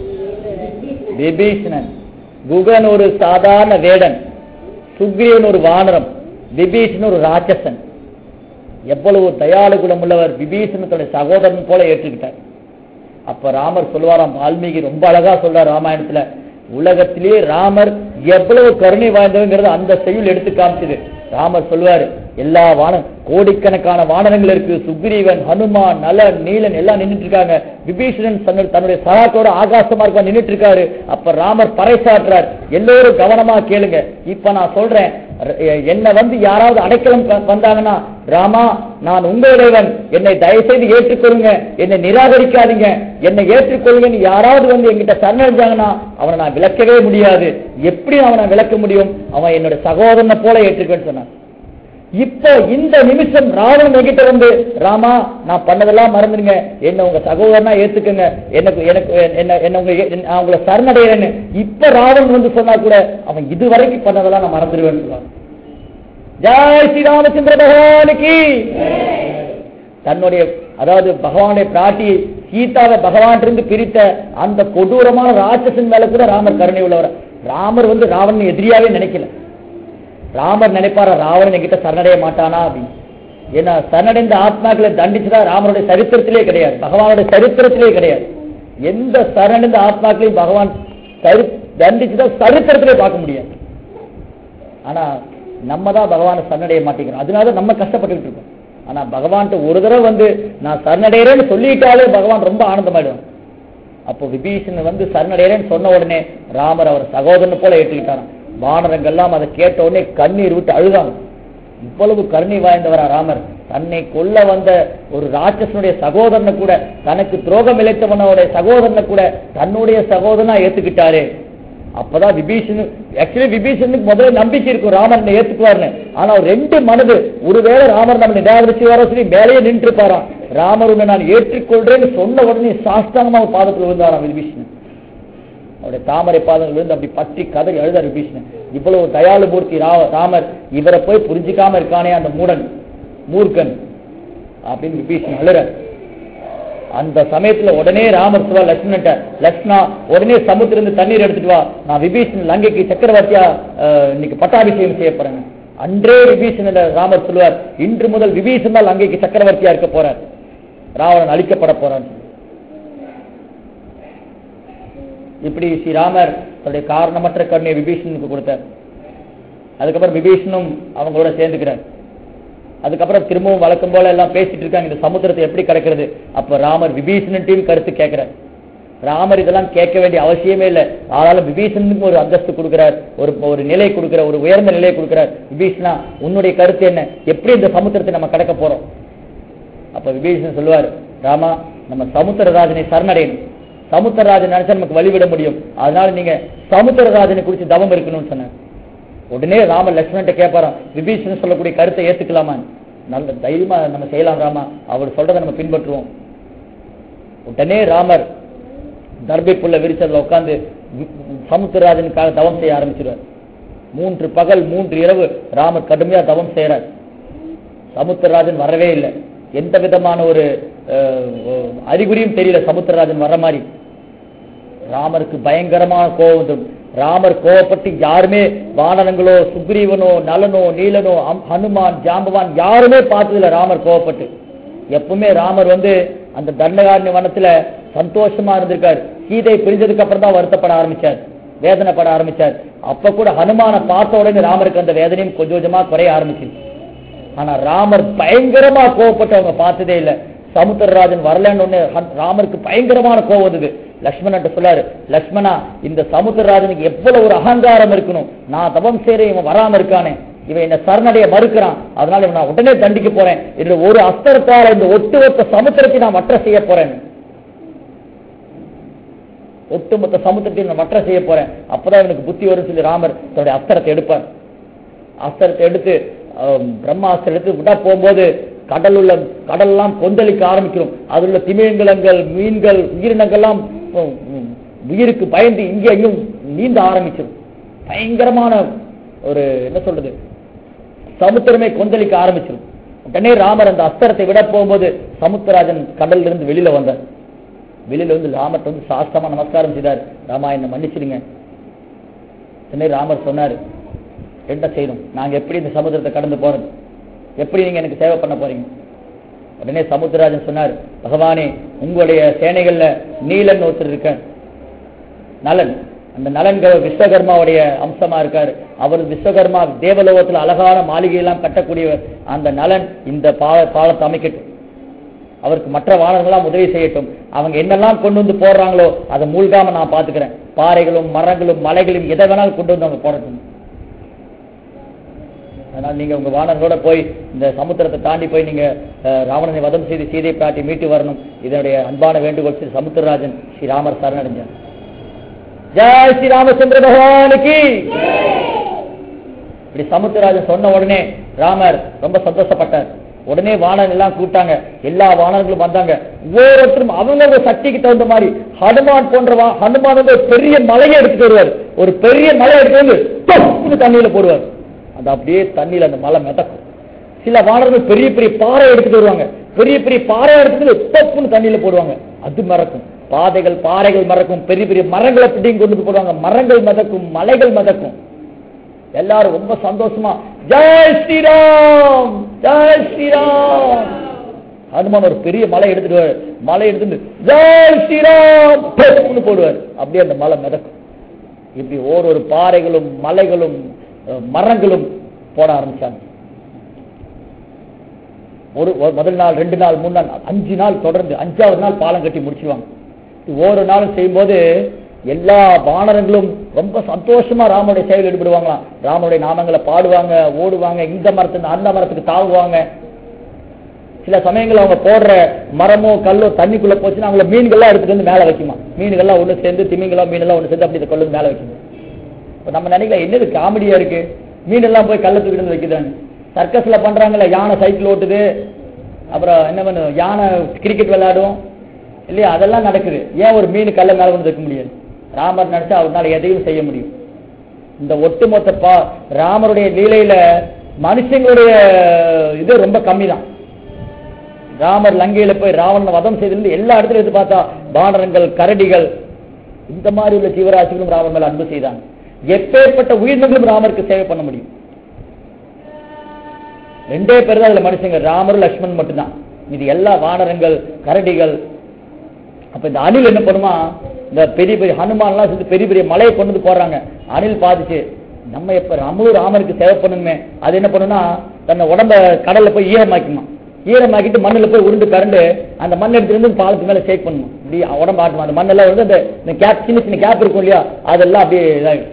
விபீஷணன் குகன் ஒரு சாதாரண வேடன் சுக்ரீவன் ஒரு வானரம் விபீஷணன் ஒரு ராட்சசன் எவ்வளவு தயாளு குணம் உள்ளவர் விபீஷணத்துடைய சகோதரன் போல ஏற்றுக்கிட்டார் அப்ப ராமர் சொல்லுவாராம் வால்மீகி ரொம்ப அழகா சொல்றார் ராமாயணத்துல உலகத்திலேயே ராமர் எவ்வளவு கருணை வாய்ந்தவங்கிறது அந்த செய்யுள் எடுத்து காமிச்சது ராமர் சொல்லுவாரு எல்லா வானம் கோடிக்கணக்கான வானரங்கள் இருக்கு சுக்ரீவன் ஹனுமான் நலன் நீலன் எல்லாம் நின்னுட்டு இருக்காங்க விபீஷணன் தன்னுடைய தன்னுடைய சகாக்களோட ஆகாசமா இருக்க நின்னுட்டு இருக்காரு அப்ப ராமர் பறைசாற்றுறார் எல்லோரும் கவனமா கேளுங்க இப்ப நான் சொல்றேன் ர- என்னை வந்து யாராவது அடைக்கலம் க- வந்தாங்கன்னா ராமா நான் உங்க இறைவன் என்னை தயவு செய்து ஏற்றுக்கொள்ளுங்க என்னை நிராகரிக்காதீங்க என்னை ஏற்றுக்கொள்ளுங்கன்னு யாராவது வந்து என்கிட்ட சரணடைஞ்சாங்கன்னா அவனை நான் விளக்கவே முடியாது எப்படி அவனை விளக்க முடியும் அவன் என்னோட சகோதரனை போல ஏற்றுக்கன்னு சொன்னான் இப்ப இந்த நிமிஷம் ராவணன் என்கிட்ட வந்து ராமா நான் பண்ணதெல்லாம் மறந்துடுங்க என்ன உங்க சகோதரனா ஏத்துக்கங்க எனக்கு எனக்கு என்ன என்ன உங்க ஏ- நான் உங்களை சரணடைகிறேன்னு இப்ப ராவணன் வந்து சொன்னா கூட அவன் இதுவரைக்கும் பண்ணதெல்லாம் நான் மறந்துடுவேன்னு சொல்லுவான் ஜெய் ஸ்ரீராமச்சந்திர பகவானுக்கு தன்னுடைய அதாவது பகவானுடைய பிராட்டி சீதாவை பகவான் இருந்து பிரித்த அந்த கொடூரமான ராட்சசன் மேல கூட ராமர் கருணை உள்ளவர் ராமர் வந்து ராவணன் எதிரியாவே நினைக்கல ராமர் நினைப்பாரா ராவணன் என்கிட்ட சரணடைய மாட்டானா அப்படின்னு ஏன்னா சரணடைந்த ஆத்மாக்களை தண்டிச்சுதான் ராமருடைய சரித்திரத்திலே கிடையாது பகவானுடைய சரித்திரத்திலே கிடையாது எந்த சரணடைந்த ஆத்மாக்களையும் பகவான் சரி தண்டிச்சுதான் சரித்திரத்திலே பார்க்க முடியாது ஆனா நம்ம தான் பகவானை சரணடைய மாட்டேங்கிறோம் அதனால நம்ம கஷ்டப்பட்டுக்கிட்டு இருக்கோம் ஆனா பகவான்கிட்ட ஒரு தடவை வந்து நான் சரணடைகிறேன்னு சொல்லிட்டாலே பகவான் ரொம்ப ஆனந்தமாயிடுவான் அப்போ விபீஷணன் வந்து சரணடைகிறேன்னு சொன்ன உடனே ராமர் அவர் சகோதரன் போல ஏற்றுக்கிட்டாராம் வானரங்கள்லாம் அதை கேட்ட உடனே கண்ணீர் விட்டு அழுதாங்க இவ்வளவு கருணை வாய்ந்தவரா ராமர் தன்னை கொல்ல வந்த ஒரு ராட்சசனுடைய சகோதரனை கூட தனக்கு துரோகம் இழைத்தவனுடைய சகோதரனை கூட தன்னுடைய சகோதரனா ஏத்துக்கிட்டாரு அப்பதான் விபீஷன் ஆக்சுவலி விபீஷனுக்கு முதல்ல நம்பிக்கை இருக்கும் ராமர் என்னை ஏத்துக்குவார்னு ஆனா அவர் ரெண்டு மனது ஒருவேளை ராமர் நம்ம நிராகரிச்சு வர சொல்லி மேலேயே நின்று இருப்பாராம் ராமர் உன்னை நான் ஏற்றுக்கொள்றேன்னு சொன்ன உடனே சாஷ்டாங்கமா அவர் பாதத்தில் விழுந்தாராம் விபீஷணன் அவருடைய தாமரை பாதங்கள் விழுந்து அப்படி பற்றி கதறி அழுதார் விபீஷணன் இவ்வளவு தயாளு மூர்த்தி ரா- ராமர் இவரை போய் புரிஞ்சுக்காம இருக்கானே அந்த மூடன் மூர்க்கன் அப்படின்னு விபீஷணன் அழுறார் அந்த சமயத்துல உடனே ராமர் சொல்வா லட்சுமணன்ட்ட லட்சுமணா உடனே சமுத்திலிருந்து தண்ணீர் எடுத்துட்டு வா நான் விபீஷணன் லங்கைக்கு சக்கரவர்த்தியா அஹ், இன்னைக்கு பட்டாபிஷேகம் செய்ய போறேன் அன்றே விபீஷணன் ராமர் சொல்லுவார் இன்று முதல் விபீஷன் தான் லங்கைக்கு சக்கரவர்த்தியா இருக்க போறார் ராவணன் அழிக்கப்பட போறான் இப்படி ஸ்ரீராமர் தன்னுடைய காரணமற்ற கருணையை விபீஷணனுக்கு கொடுத்தார் அதுக்கப்புறம் விபீஷனும் அவங்களோட சேர்ந்துக்கிறார் அதுக்கப்புறம் திரும்பவும் வழக்கம் போல எல்லாம் பேசிட்டு இருக்காங்க இந்த சமுத்திரத்தை எப்படி கடக்கிறது அப்ப ராமர் விபீஷணன்ட்டையும் கருத்து கேட்கிறார் ராமர் இதெல்லாம் கேட்க வேண்டிய அவசியமே இல்லை ஆனாலும் விபீஷணனுக்கு ஒரு அந்தஸ்து கொடுக்கிறார் ஒரு ஒரு நிலை கொடுக்கிறார் ஒரு உயர்ந்த நிலையை கொடுக்கிறார் விபீஷணா உன்னுடைய கருத்து என்ன எப்படி இந்த சமுத்திரத்தை நம்ம கடக்க போறோம் அப்ப விபீஷணன் சொல்லுவார் ராமா நம்ம சமுத்திரராஜனை சரணடையணும் சமுத்திரராஜன் நினைச்சா நமக்கு வழிவிட முடியும் அதனால நீங்க சமுத்திரராஜனை குறித்து தவம் இருக்கணும்னு சொன்னார் உடனே ராம லட்சுமண்கிட்ட கேட்பாராம் விபீஷணன் சொல்லக்கூடிய கருத்தை ஏத்துக்கலாமா நல்ல தைரியமா நம்ம செய்யலாம் ராமா அவர் சொல்றதை நம்ம பின்பற்றுவோம் உடனே ராமர் தர்பைப்புள்ள விரிசல்ல உட்கார்ந்து வி- சமுத்திரராஜனுக்காக தவம் செய்ய ஆரம்பிச்சிருவார் மூன்று பகல் மூன்று இரவு ராமர் கடுமையா தவம் செய்யறார் சமுத்திரராஜன் வரவே இல்லை எந்த விதமான ஒரு அஹ், அறிகுறியும் தெரியல சமுத்திரராஜன் வர்ற மாதிரி ராமருக்கு பயங்கரமான கோபம் வந்துடும் ராமர் கோபப்பட்டு யாருமே வானரங்களோ சுக்ரீவனோ நலனோ நீலனோ அம்- ஹனுமான் ஜாம்பவான் யாருமே பார்த்ததில்ல ராமர் கோபப்பட்டு எப்பவுமே ராமர் வந்து அந்த தண்டகாரண்ய வனத்துல சந்தோஷமா இருந்திருக்காரு சீதை பிரிஞ்சதுக்கு அப்புறம் தான் வருத்தப்பட ஆரம்பிச்சார் வேதனைப்பட ஆரம்பிச்சார் அப்ப கூட ஹனுமானை பார்த்த உடனே ராமருக்கு அந்த வேதனையும் கொஞ்சம் கொஞ்சமா குறைய ஆரம்பிச்சிருச்சு ஆனா ராமர் பயங்கரமா கோவப்பட்டு அவங்க பார்த்ததே இல்ல சமுத்திரராஜன் வரலன்னு ஒண்ணு ஹன்- ராமருக்கு பயங்கரமான கோவம் வந்தது லக்ஷ்மணன் சொல்லாரு லக்ஷ்மணா இந்த சமுத்திரராஜனுக்கு எவ்வளவு ஒரு அகங்காரம் இருக்கணும் நான் தபம் செய்றேன் இவன் வராம இருக்கானே இவன் என்ன சரணடைய மறுக்கிறான் அதனால இவன் நான் உடனே தண்டிக்க போறேன் என்று ஒரு அஸ்திரத்தால இந்த ஒட்டுமொத்த சமுத்திரத்தை நான் வற்ற செய்ய போறேன் ஒட்டுமொத்த சமுத்திரத்தை நான் வற்ற செய்ய போறேன் அப்பதான் இவனுக்கு புத்தி வரும் சொல்லி ராமர் தன்னுடைய அஸ்திரத்தை எடுப்பார் அஸ்திரத்தை எடுத்து அஹ், பிரம்மாஸ்திரம் எடுத்து விட்டா போகும்போது கடல் உள்ள கடல்லாம் கொந்தளிக்க ஆரம்பிக்கிறோம் அதில் உள்ள திமிங்கலங்கள் மீன்கள் உயிரினங்கள்லாம் உம், உம், உயிருக்கு பயந்து இங்கே அங்கேயும் நீந்த ஆரம்பிச்சிடும் பயங்கரமான ஒரு என்ன சொல்றது சமுத்திரமே கொந்தளிக்க ஆரம்பிச்சிடும் உடனே ராமர் அந்த அஸ்திரத்தை விட போகும்போது சமுத்திரராஜன் கடல்ல இருந்து வெளியில வந்தார் வெளியில வந்து ராமர்ட்ட வந்து சாஸ்தமா நமஸ்காரம் செய்தார் ராமா என்ன மன்னிச்சிடுங்க உடனே ராமர் சொன்னாரு என்ன செய்யணும் நாங்க எப்படி இந்த சமுத்திரத்தை கடந்து போறது எப்படி நீங்க எனக்கு சேவை பண்ண போறீங்க உடனே சமுத்திரராஜன் சொன்னார் பகவானே உங்களுடைய சேனைகள்ல நீலன் ஒருத்தர் இருக்க நலன் அந்த நலன் க- விஸ்வகர்மாவுடைய அம்சமா இருக்காரு அவர் விஸ்வகர்மா தேவலோகத்துல அழகான மாளிகை எல்லாம் கட்டக்கூடிய அந்த நலன் இந்த பால பாலத்தை அமைக்கட்டும் அவருக்கு மற்ற வானர்கள்லாம் உதவி செய்யட்டும் அவங்க என்னெல்லாம் கொண்டு வந்து போடுறாங்களோ அதை மூழ்காம நான் பாத்துக்கிறேன் பாறைகளும் மரங்களும் மலைகளும் எதை வேணாலும் கொண்டு வந்து அவங்க போடட்டும் அதனால நீங்க உங்க வானர்களோட போய் இந்த சமுத்திரத்தை தாண்டி போய் நீங்க அஹ், ராவணனை வதம் செய்து சீதை பிராட்டி மீட்டு வரணும் இதனுடைய அன்பான வேண்டுகோள் ஸ்ரீ சமுத்திரராஜன் ஸ்ரீராமர் சரணடைஞ்சார் ஜெய் ஸ்ரீ ராமச்சந்திர பகவானுக்கு இப்படி சமுத்திரராஜன் சொன்ன உடனே ராமர் ரொம்ப சந்தோஷப்பட்டார் உடனே வானர்கள் எல்லாம் கூப்பிட்டாங்க எல்லா வானர்களும் வந்தாங்க ஒவ்வொருத்தரும் அவங்க சக்திக்கு தகுந்த மாதிரி ஹனுமான் போன்ற வா- ஹனுமான் வந்து ஒரு பெரிய மலையை எடுத்துட்டு வருவார் ஒரு பெரிய மலை எடுத்து வந்து தொப்புன்னு தண்ணியில போடுவார் அது அப்படியே தண்ணியில அந்த மலை மிதக்கும் சில வானர்கள் பெரிய பெரிய பாறை எடுத்துட்டு வருவாங்க பெரிய பெரிய பாறை எடுத்துட்டு வந்து தொப்புன்னு தண்ணியில போடுவாங்க அது மறக்கும் பாதைகள் பாறைகள் மறக்கும் பெரிய பெரிய மரங்களை பிடிங்கி கொண்டு வந்து போடுவாங்க மரங்கள் மிதக்கும் மலைகள் மிதக்கும் எல்லாரும் ரொம்ப சந்தோஷமா ஜெய் ஸ்ரீராம் ஜெய் ஸ்ரீராம் ஹனுமான் ஒரு பெரிய மலை எடுத்துட்டு வருவார். மலை எடுத்துட்டு ஜெய் ஸ்ரீராம் டப்புன்னு போடுவார் அப்படியே அந்த மலை மிதக்கும் இப்படி ஓரொரு பாறைகளும் மலைகளும் அஹ், மரங்களும் போட ஆரம்பிச்சாங்க ஒரு ஒரு முதல் நாள் ரெண்டு நாள் மூணு நாள் அஞ்சு நாள் தொடர்ந்து அஞ்சாவது நாள் பாலம் கட்டி முடிச்சிருவாங்க இது ஒவ்வொரு நாளும் செய்யும்போது எல்லா வானரங்களும் ரொம்ப சந்தோஷமா ராமனுடைய செயல் ஈடுபடுவாங்களாம் ராமனுடைய நாமங்களை பாடுவாங்க ஓடுவாங்க இந்த மரத்துக்கு அந்த மரத்துக்கு தாவுவாங்க சில சமயங்கள் அவங்க போடுற மரமோ கல்லோ தண்ணிக்குள்ள போச்சுன்னா அவங்கள மீன்கள்லாம் எடுத்துட்டு வந்து மேல வைக்குமா மீன்கள்லாம் ஒண்ணு சேர்ந்து திமிங்கெல்லாம் மீனெல்லாம் ஒண்ணு சேர்ந்து அப்படி இதை கொண்டு வந்து மேல வைக்குமா இப்ப நம்ம நினைக்கலாம் என்னது காமெடியா இருக்கு மீன் எல்லாம் போய் கல்ல தூக்கிட்டு வந்து வைக்கிறாங்க சர்க்கஸ்ல பண்றாங்கல்ல யானை சைக்கிள் ஓட்டுது அப்புறம் என்ன பண்ணும் யானை கிரிக்கெட் விளையாடும் இல்லையா அதெல்லாம் நடக்குது ஏன் ஒரு மீன் கல்ல மேல கொண்டு வைக்க முடியாது ராமர் நினைச்சா அவரால் எதையும் செய்ய முடியும் இந்த ஒட்டுமொத்த பா ராமருடைய லீலையில மனுஷங்களுடைய இது ரொம்ப கம்மி தான் ராமர் லங்கையில போய் ராவணனை வதம் செய்திருந்து எல்லா இடத்துலயும் எடுத்து பார்த்தா பானரங்கள் கரடிகள் இந்த மாதிரி உள்ள ஜீவராசிகளும் ராமர் மேல அன்பு செய்தாங்க எப்பேற்பட்ட உயிரினங்களும் ராமருக்கு சேவை பண்ண முடியும் ரெண்டே பேர் தான் அதுல மனுஷங்க ராமர் லக்ஷ்மண் மட்டும்தான் இது எல்லா வானரங்கள் கரடிகள் அப்ப இந்த அணில் என்ன பண்ணுமா இந்த பெரிய பெரிய ஹனுமான்லாம் சேர்ந்து பெரிய பெரிய மலையை கொண்டு வந்து போடுறாங்க அணில் பாதிச்சு நம்ம எப்ப நம்மளும் ராமருக்கு சேவை பண்ணணுமே அது என்ன பண்ணுனா தன்னை உடம்ப கடல்ல போய் ஈரமாக்குமா ஈரமாக்கிட்டு மண்ணுல போய் உருண்டு கரண்டு அந்த மண் எடுத்துட்டு வந்து பாலத்து மேல ஷேக் பண்ணணும் இப்படி உடம்பு ஆட்டுமா அந்த மண்ணெல்லாம் வந்து அந்த இந்த கேப் சின்ன சின்ன கேப் இருக்கும் இல்லையா அதெல்லாம் அப்படியே இதாகும்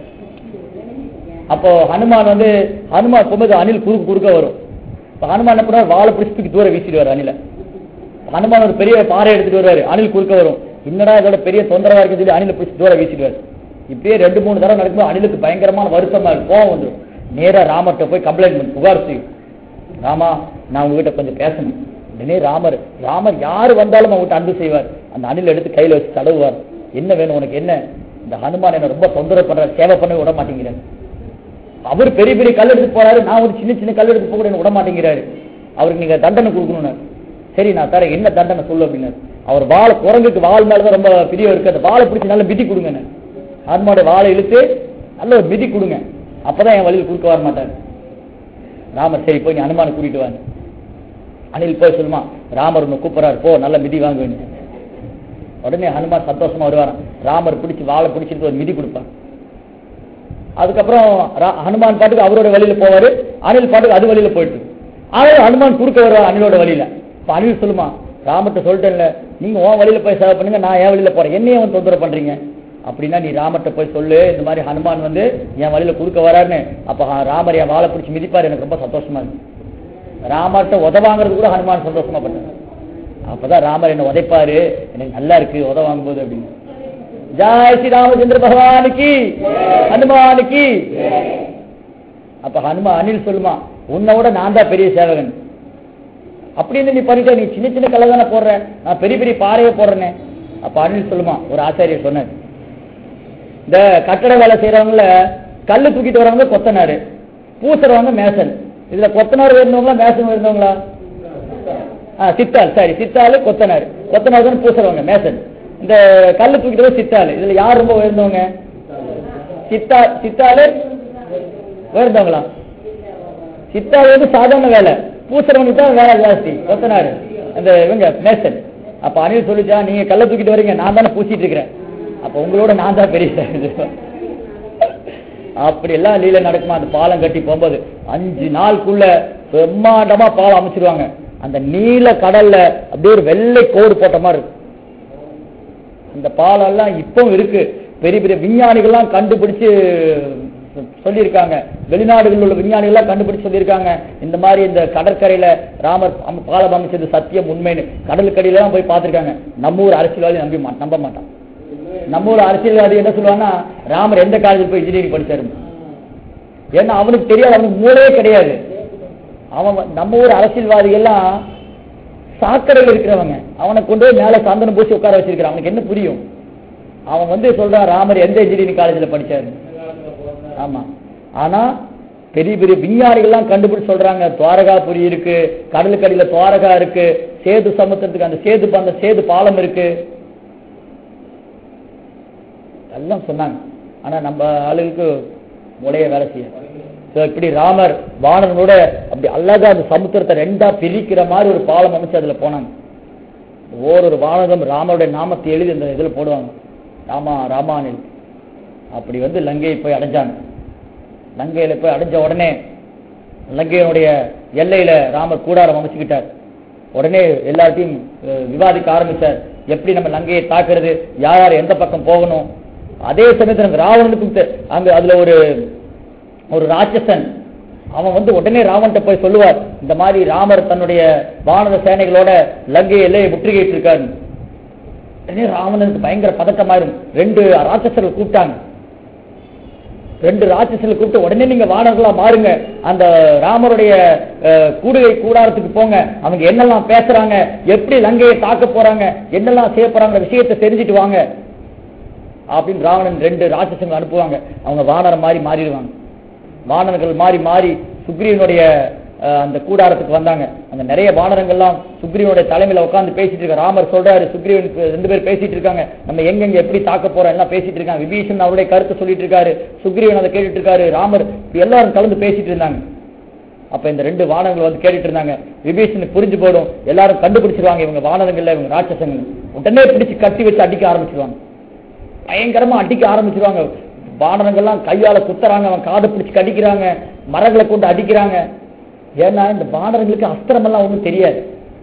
அப்போ ஹனுமான் வந்து ஹனுமான் போகும்போது அணில் குறுக்கு குறுக்க வரும் இப்ப ஹனுமான் என்ன பண்ணுவார் வாழை பிடிச்சி தூக்கி தூர வீசிடுவார் அணில ஹனுமான் ஒரு பெரிய பாறை எடுத்துட்டு வருவாரு அணில் குறுக்க வரும் என்னடா இதோட பெரிய தொந்தரவா இருக்குன்னு சொல்லி அணில பிடிச்சி தூர வீசிடுவார் இப்படியே ரெண்டு மூணு தடவை நடக்கும்போது அணிலுக்கு பயங்கரமான வருத்தமா இருக்கும் கோவம் வந்துடும் நேரா ராமர்கிட்ட போய் கம்ப்ளைண்ட் பண்ணி புகார் செய்யும் ராமா நான் உங்ககிட்ட கொஞ்சம் பேசணும் உடனே ராமர் ராமர் யாரு வந்தாலும் அவங்ககிட்ட அன்பு செய்வார் அந்த அணில் எடுத்து கையில வச்சு தடவுவார் என்ன வேணும் உனக்கு என்ன இந்த ஹனுமான் என்ன ரொம்ப தொந்தரவு பண்ற சேவை பண்ண விட மாட்டேங்கிறேன் அவர் பெரிய பெரிய கல் எடுத்து போறாரு நான் ஒரு சின்ன சின்ன கல் எடுத்து போக கூட என்ன விட மாட்டேங்கிறாரு அவருக்கு நீங்க தண்டனை கொடுக்கணும்னு சரி நான் தரேன் என்ன தண்டனை சொல்லு அப்படின்னு அவர் வாழை குரங்குக்கு வால் மேலதான் ரொம்ப பிரியம் இருக்கு அந்த வாழை பிடிச்சி நல்ல மிதி கொடுங்க ஹனுமானுடைய வாழை இழுத்து நல்ல ஒரு மிதி கொடுங்க அப்பதான் என் வழியில் குறுக்க வர மாட்டாரு ராமர் சரி போய் நீ அனுமான கூட்டிட்டு வாங்க அனில் போய் சொல்லுமா ராமர் உன்னை கூப்பிடுறாரு போ நல்ல மிதி வாங்க வேணும் உடனே ஹனுமான் சந்தோஷமா வருவாராம் ராமர் பிடிச்சு வாழை பிடிச்சிட்டு ஒரு மிதி கொடுப்பார் அதுக்கப்புறம் ரா- ஹனுமான் பாட்டுக்கு அவரோட வழியில போவாரு அனில் பாட்டுக்கு அது வழியில போயிட்டு ஆனால் ஹனுமான் குறுக்க வருவார் அனிலோட வழியில இப்ப அனில் சொல்லுமா ராமர்ட்ட சொல்லிட்டேன்ல நீங்க உன் வழியில போய் சேவை பண்ணுங்க நான் என் வழியில போறேன் என்னையும் அவன் தொந்தரவு பண்றீங்க அப்படின்னா நீ ராமர்ட்ட போய் சொல்லு இந்த மாதிரி ஹனுமான் வந்து என் வழியில குறுக்க வராருன்னு அப்ப ஹ- ராமர் என் வாழை பிடிச்சி மிதிப்பாரு எனக்கு ரொம்ப சந்தோஷமா இருக்கு ராமர்ட்ட உதவாங்கிறது கூட ஹனுமான் சந்தோஷமா பண்ணாரு அப்பதான் ராமர் என்ன உதைப்பாரு எனக்கு நல்லா இருக்கு உத வாங்கும்போது அப்படின்னு ஜாய் ஸ்ரீ ராமச்சந்திர பகவானுக்கு ஹனுமானுக்கு அப்ப ஹனுமா அனில் சொல்லுமா உன்னை விட நான் தான் பெரிய சேவகன் அப்படின்னு நீ பண்ணிட்ட நீ சின்ன சின்ன கல்லை தானே போடுற நான் பெரிய பெரிய பாறையை போடுறேனே அப்ப அனில் சொல்லுமா ஒரு ஆச்சாரியர் சொன்னார் இந்த கட்டட வேலை செய்யறவங்கள கல்லு தூக்கிட்டு வரவங்க கொத்தனாரு பூசுறவங்க மேசன் இதுல கொத்தனார் இருந்தவங்களா மேசன் இருந்தவங்களா ஆ, சித்தாள் சரி சித்தாள் கொத்தனார் கொத்தனார் தான் பூசுறவங்க மேசன் இந்த கல்லு தூக்கிட்டு வர சித்தாள் இதுல யார் ரொம்ப உயர்ந்தவங்க சித்தா சித்தாளு உயர்ந்தவங்களா சித்தாள் வந்து சாதாரண வேலை பூசுறவனுக்கு தான் வேலை ஜாஸ்தி கொத்தனாரு அந்த இவங்க மேசன் அப்ப அனில் சொல்லிச்சா நீங்க கல்ல தூக்கிட்டு வரீங்க நான் தானே பூசிட்டு இருக்கிறேன் அப்ப உங்களோட நான் தான் பெரிய அப்படி எல்லாம் லீல நடக்குமா அந்த பாலம் கட்டி போகும்போது அஞ்சு நாளுக்குள்ள பிரம்மாண்டமா பாலம் அமைச்சிருவாங்க அந்த நீல கடல்ல அப்படியே ஒரு வெள்ளை கோடு போட்ட மாதிரி இருக்கும் அந்த பாலம் எல்லாம் இப்பவும் இருக்கு பெரிய பெரிய விஞ்ஞானிகள்லாம் கண்டுபிடிச்சு சொல்லியிருக்காங்க வெளிநாடுகளில் உள்ள விஞ்ஞானிகள் எல்லாம் கண்டுபிடிச்சு சொல்லியிருக்காங்க இந்த மாதிரி இந்த கடற்கரையில ராமர் அம்- பாலம் அமைச்சது சத்தியம் உண்மைன்னு கடலுக்கடியில எல்லாம் போய் பார்த்திருக்காங்க நம்ம ஊர் அரசியல்வாதி நம்பி மா- நம்ப மாட்டான் நம்ம ஊர் அரசியல்வாதி என்ன சொல்லுவாங்கன்னா ராமர் எந்த காலேஜில் போய் இன்ஜினியரிங் படிச்சாரு ஏன்னா அவனுக்கு தெரியாது அவனுக்கு மூளையே கிடையாது அவன் வ- நம்ம ஊர் அரசியல்வாதிகள் எல்லாம் சாக்கடையில் இருக்கிறவங்க அவனை கொண்டு போய் மேல சந்தனம் பூசி உட்கார வச்சிருக்கிறான் அவனுக்கு என்ன புரியும் அவன் வந்து சொல்றான் ராமர் எந்த இன்ஜினியரிங் காலேஜ்ல படிச்சாரு ஆமா ஆனா பெரிய பெரிய விஞ்ஞானிகள் எல்லாம் கண்டுபிடிச்சு சொல்றாங்க துவாரகாபுரி இருக்கு கடலுக்கடியில துவாரகா இருக்கு சேது சமுத்திரத்துக்கு அந்த சேது அந்த சேது பாலம் இருக்கு எல்லாம் சொன்னாங்க ஆனா நம்ம ஆளுகளுக்கு முளைய வேலை செய்ய So, இப்படி ராமர் வானனோட அப்படி அழகா அந்த சமுத்திரத்தை ரெண்டா பிரிக்கிற மாதிரி ஒரு பாலம் அமைச்சு அதுல போனாங்க ஓரொரு வானகம் ராமருடைய நாமத்தை எழுதி அந்த இதுல போடுவாங்க ராமா ராமானில் அப்படி வந்து லங்கையை போய் அடைஞ்சாங்க லங்கையில போய் அடைஞ்ச உடனே லங்கையினுடைய எல்லையில ராமர் கூடாரம் அமைச்சுக்கிட்டார் உடனே எல்லாத்தையும் அஹ், விவாதிக்க ஆரம்பிச்சார் எப்படி நம்ம லங்கையை தாக்குறது யார் யார் எந்த பக்கம் போகணும் அதே சமயத்துல ராவணனுக்கு தெ- அங்க அதுல ஒரு ஒரு ராட்சசன் அவன் வந்து உடனே ராவன்கிட்ட போய் சொல்லுவார் இந்த மாதிரி ராமர் தன்னுடைய வானர சேனைகளோட லங்கை எல்லையை முற்றுகையிட்டு இருக்காரு உடனே ராவணனுக்கு பயங்கர பதட்டமாயிரும் ரெண்டு ராட்சசர்கள் கூப்பிட்டாங்க ரெண்டு ராட்சசர்களை கூப்பிட்டு உடனே நீங்க வானர்களா மாறுங்க அந்த ராமருடைய அஹ், கூடுகை கூடாரத்துக்கு போங்க அவங்க என்னெல்லாம் பேசுறாங்க எப்படி லங்கையை தாக்க போறாங்க என்னெல்லாம் செய்ய போறாங்க விஷயத்தை தெரிஞ்சுட்டு வாங்க அப்படின்னு ராவணன் ரெண்டு ராட்சசங்களை அனுப்புவாங்க அவங்க வானரம் மாதிரி மாறிடுவாங்க வானர்கள் மாறி மாறி சுக்ரீவனுடைய அஹ், அந்த கூடாரத்துக்கு வந்தாங்க அங்க நிறைய வானரங்கள்லாம் சுக்ரீவனுடைய தலைமையில உட்கார்ந்து பேசிட்டு இருக்க ராமர் சொல்றாரு சுக்ரீவனுக்கு ரெண்டு பேர் பேசிட்டு இருக்காங்க நம்ம எங்கெங்க எப்படி தாக்க போறோம் எல்லாம் பேசிட்டு இருக்காங்க விபீஷன் அவருடைய கருத்தை சொல்லிட்டு இருக்காரு சுக்ரீவன் அதை கேட்டுட்டு இருக்காரு ராமர் இப்படி எல்லாரும் கலந்து பேசிட்டு இருந்தாங்க அப்ப இந்த ரெண்டு வானங்கள் வந்து கேட்டுட்டு இருந்தாங்க விபீஷனுக்கு புரிஞ்சு போடும் எல்லாரும் கண்டுபிடிச்சிருவாங்க இவங்க வானரங்கள்ல இவங்க ராட்சசங்கள் உடனே பிடிச்சு கட்டி வச்சு அடிக்க ஆரம்பிச்சிருவாங்க பயங்கரமா அடிக்க ஆரம்பிச்சிருவாங்க வானரங்கள்லாம் கையால குத்துறாங்க அவன் காதை பிடிச்சு கடிக்கிறாங்க மரங்களை கொண்டு அடிக்கிறாங்க ஏன்னா இந்த வானரங்களுக்கு அஸ்திரம் எல்லாம் ஒண்ணும் தெரியாது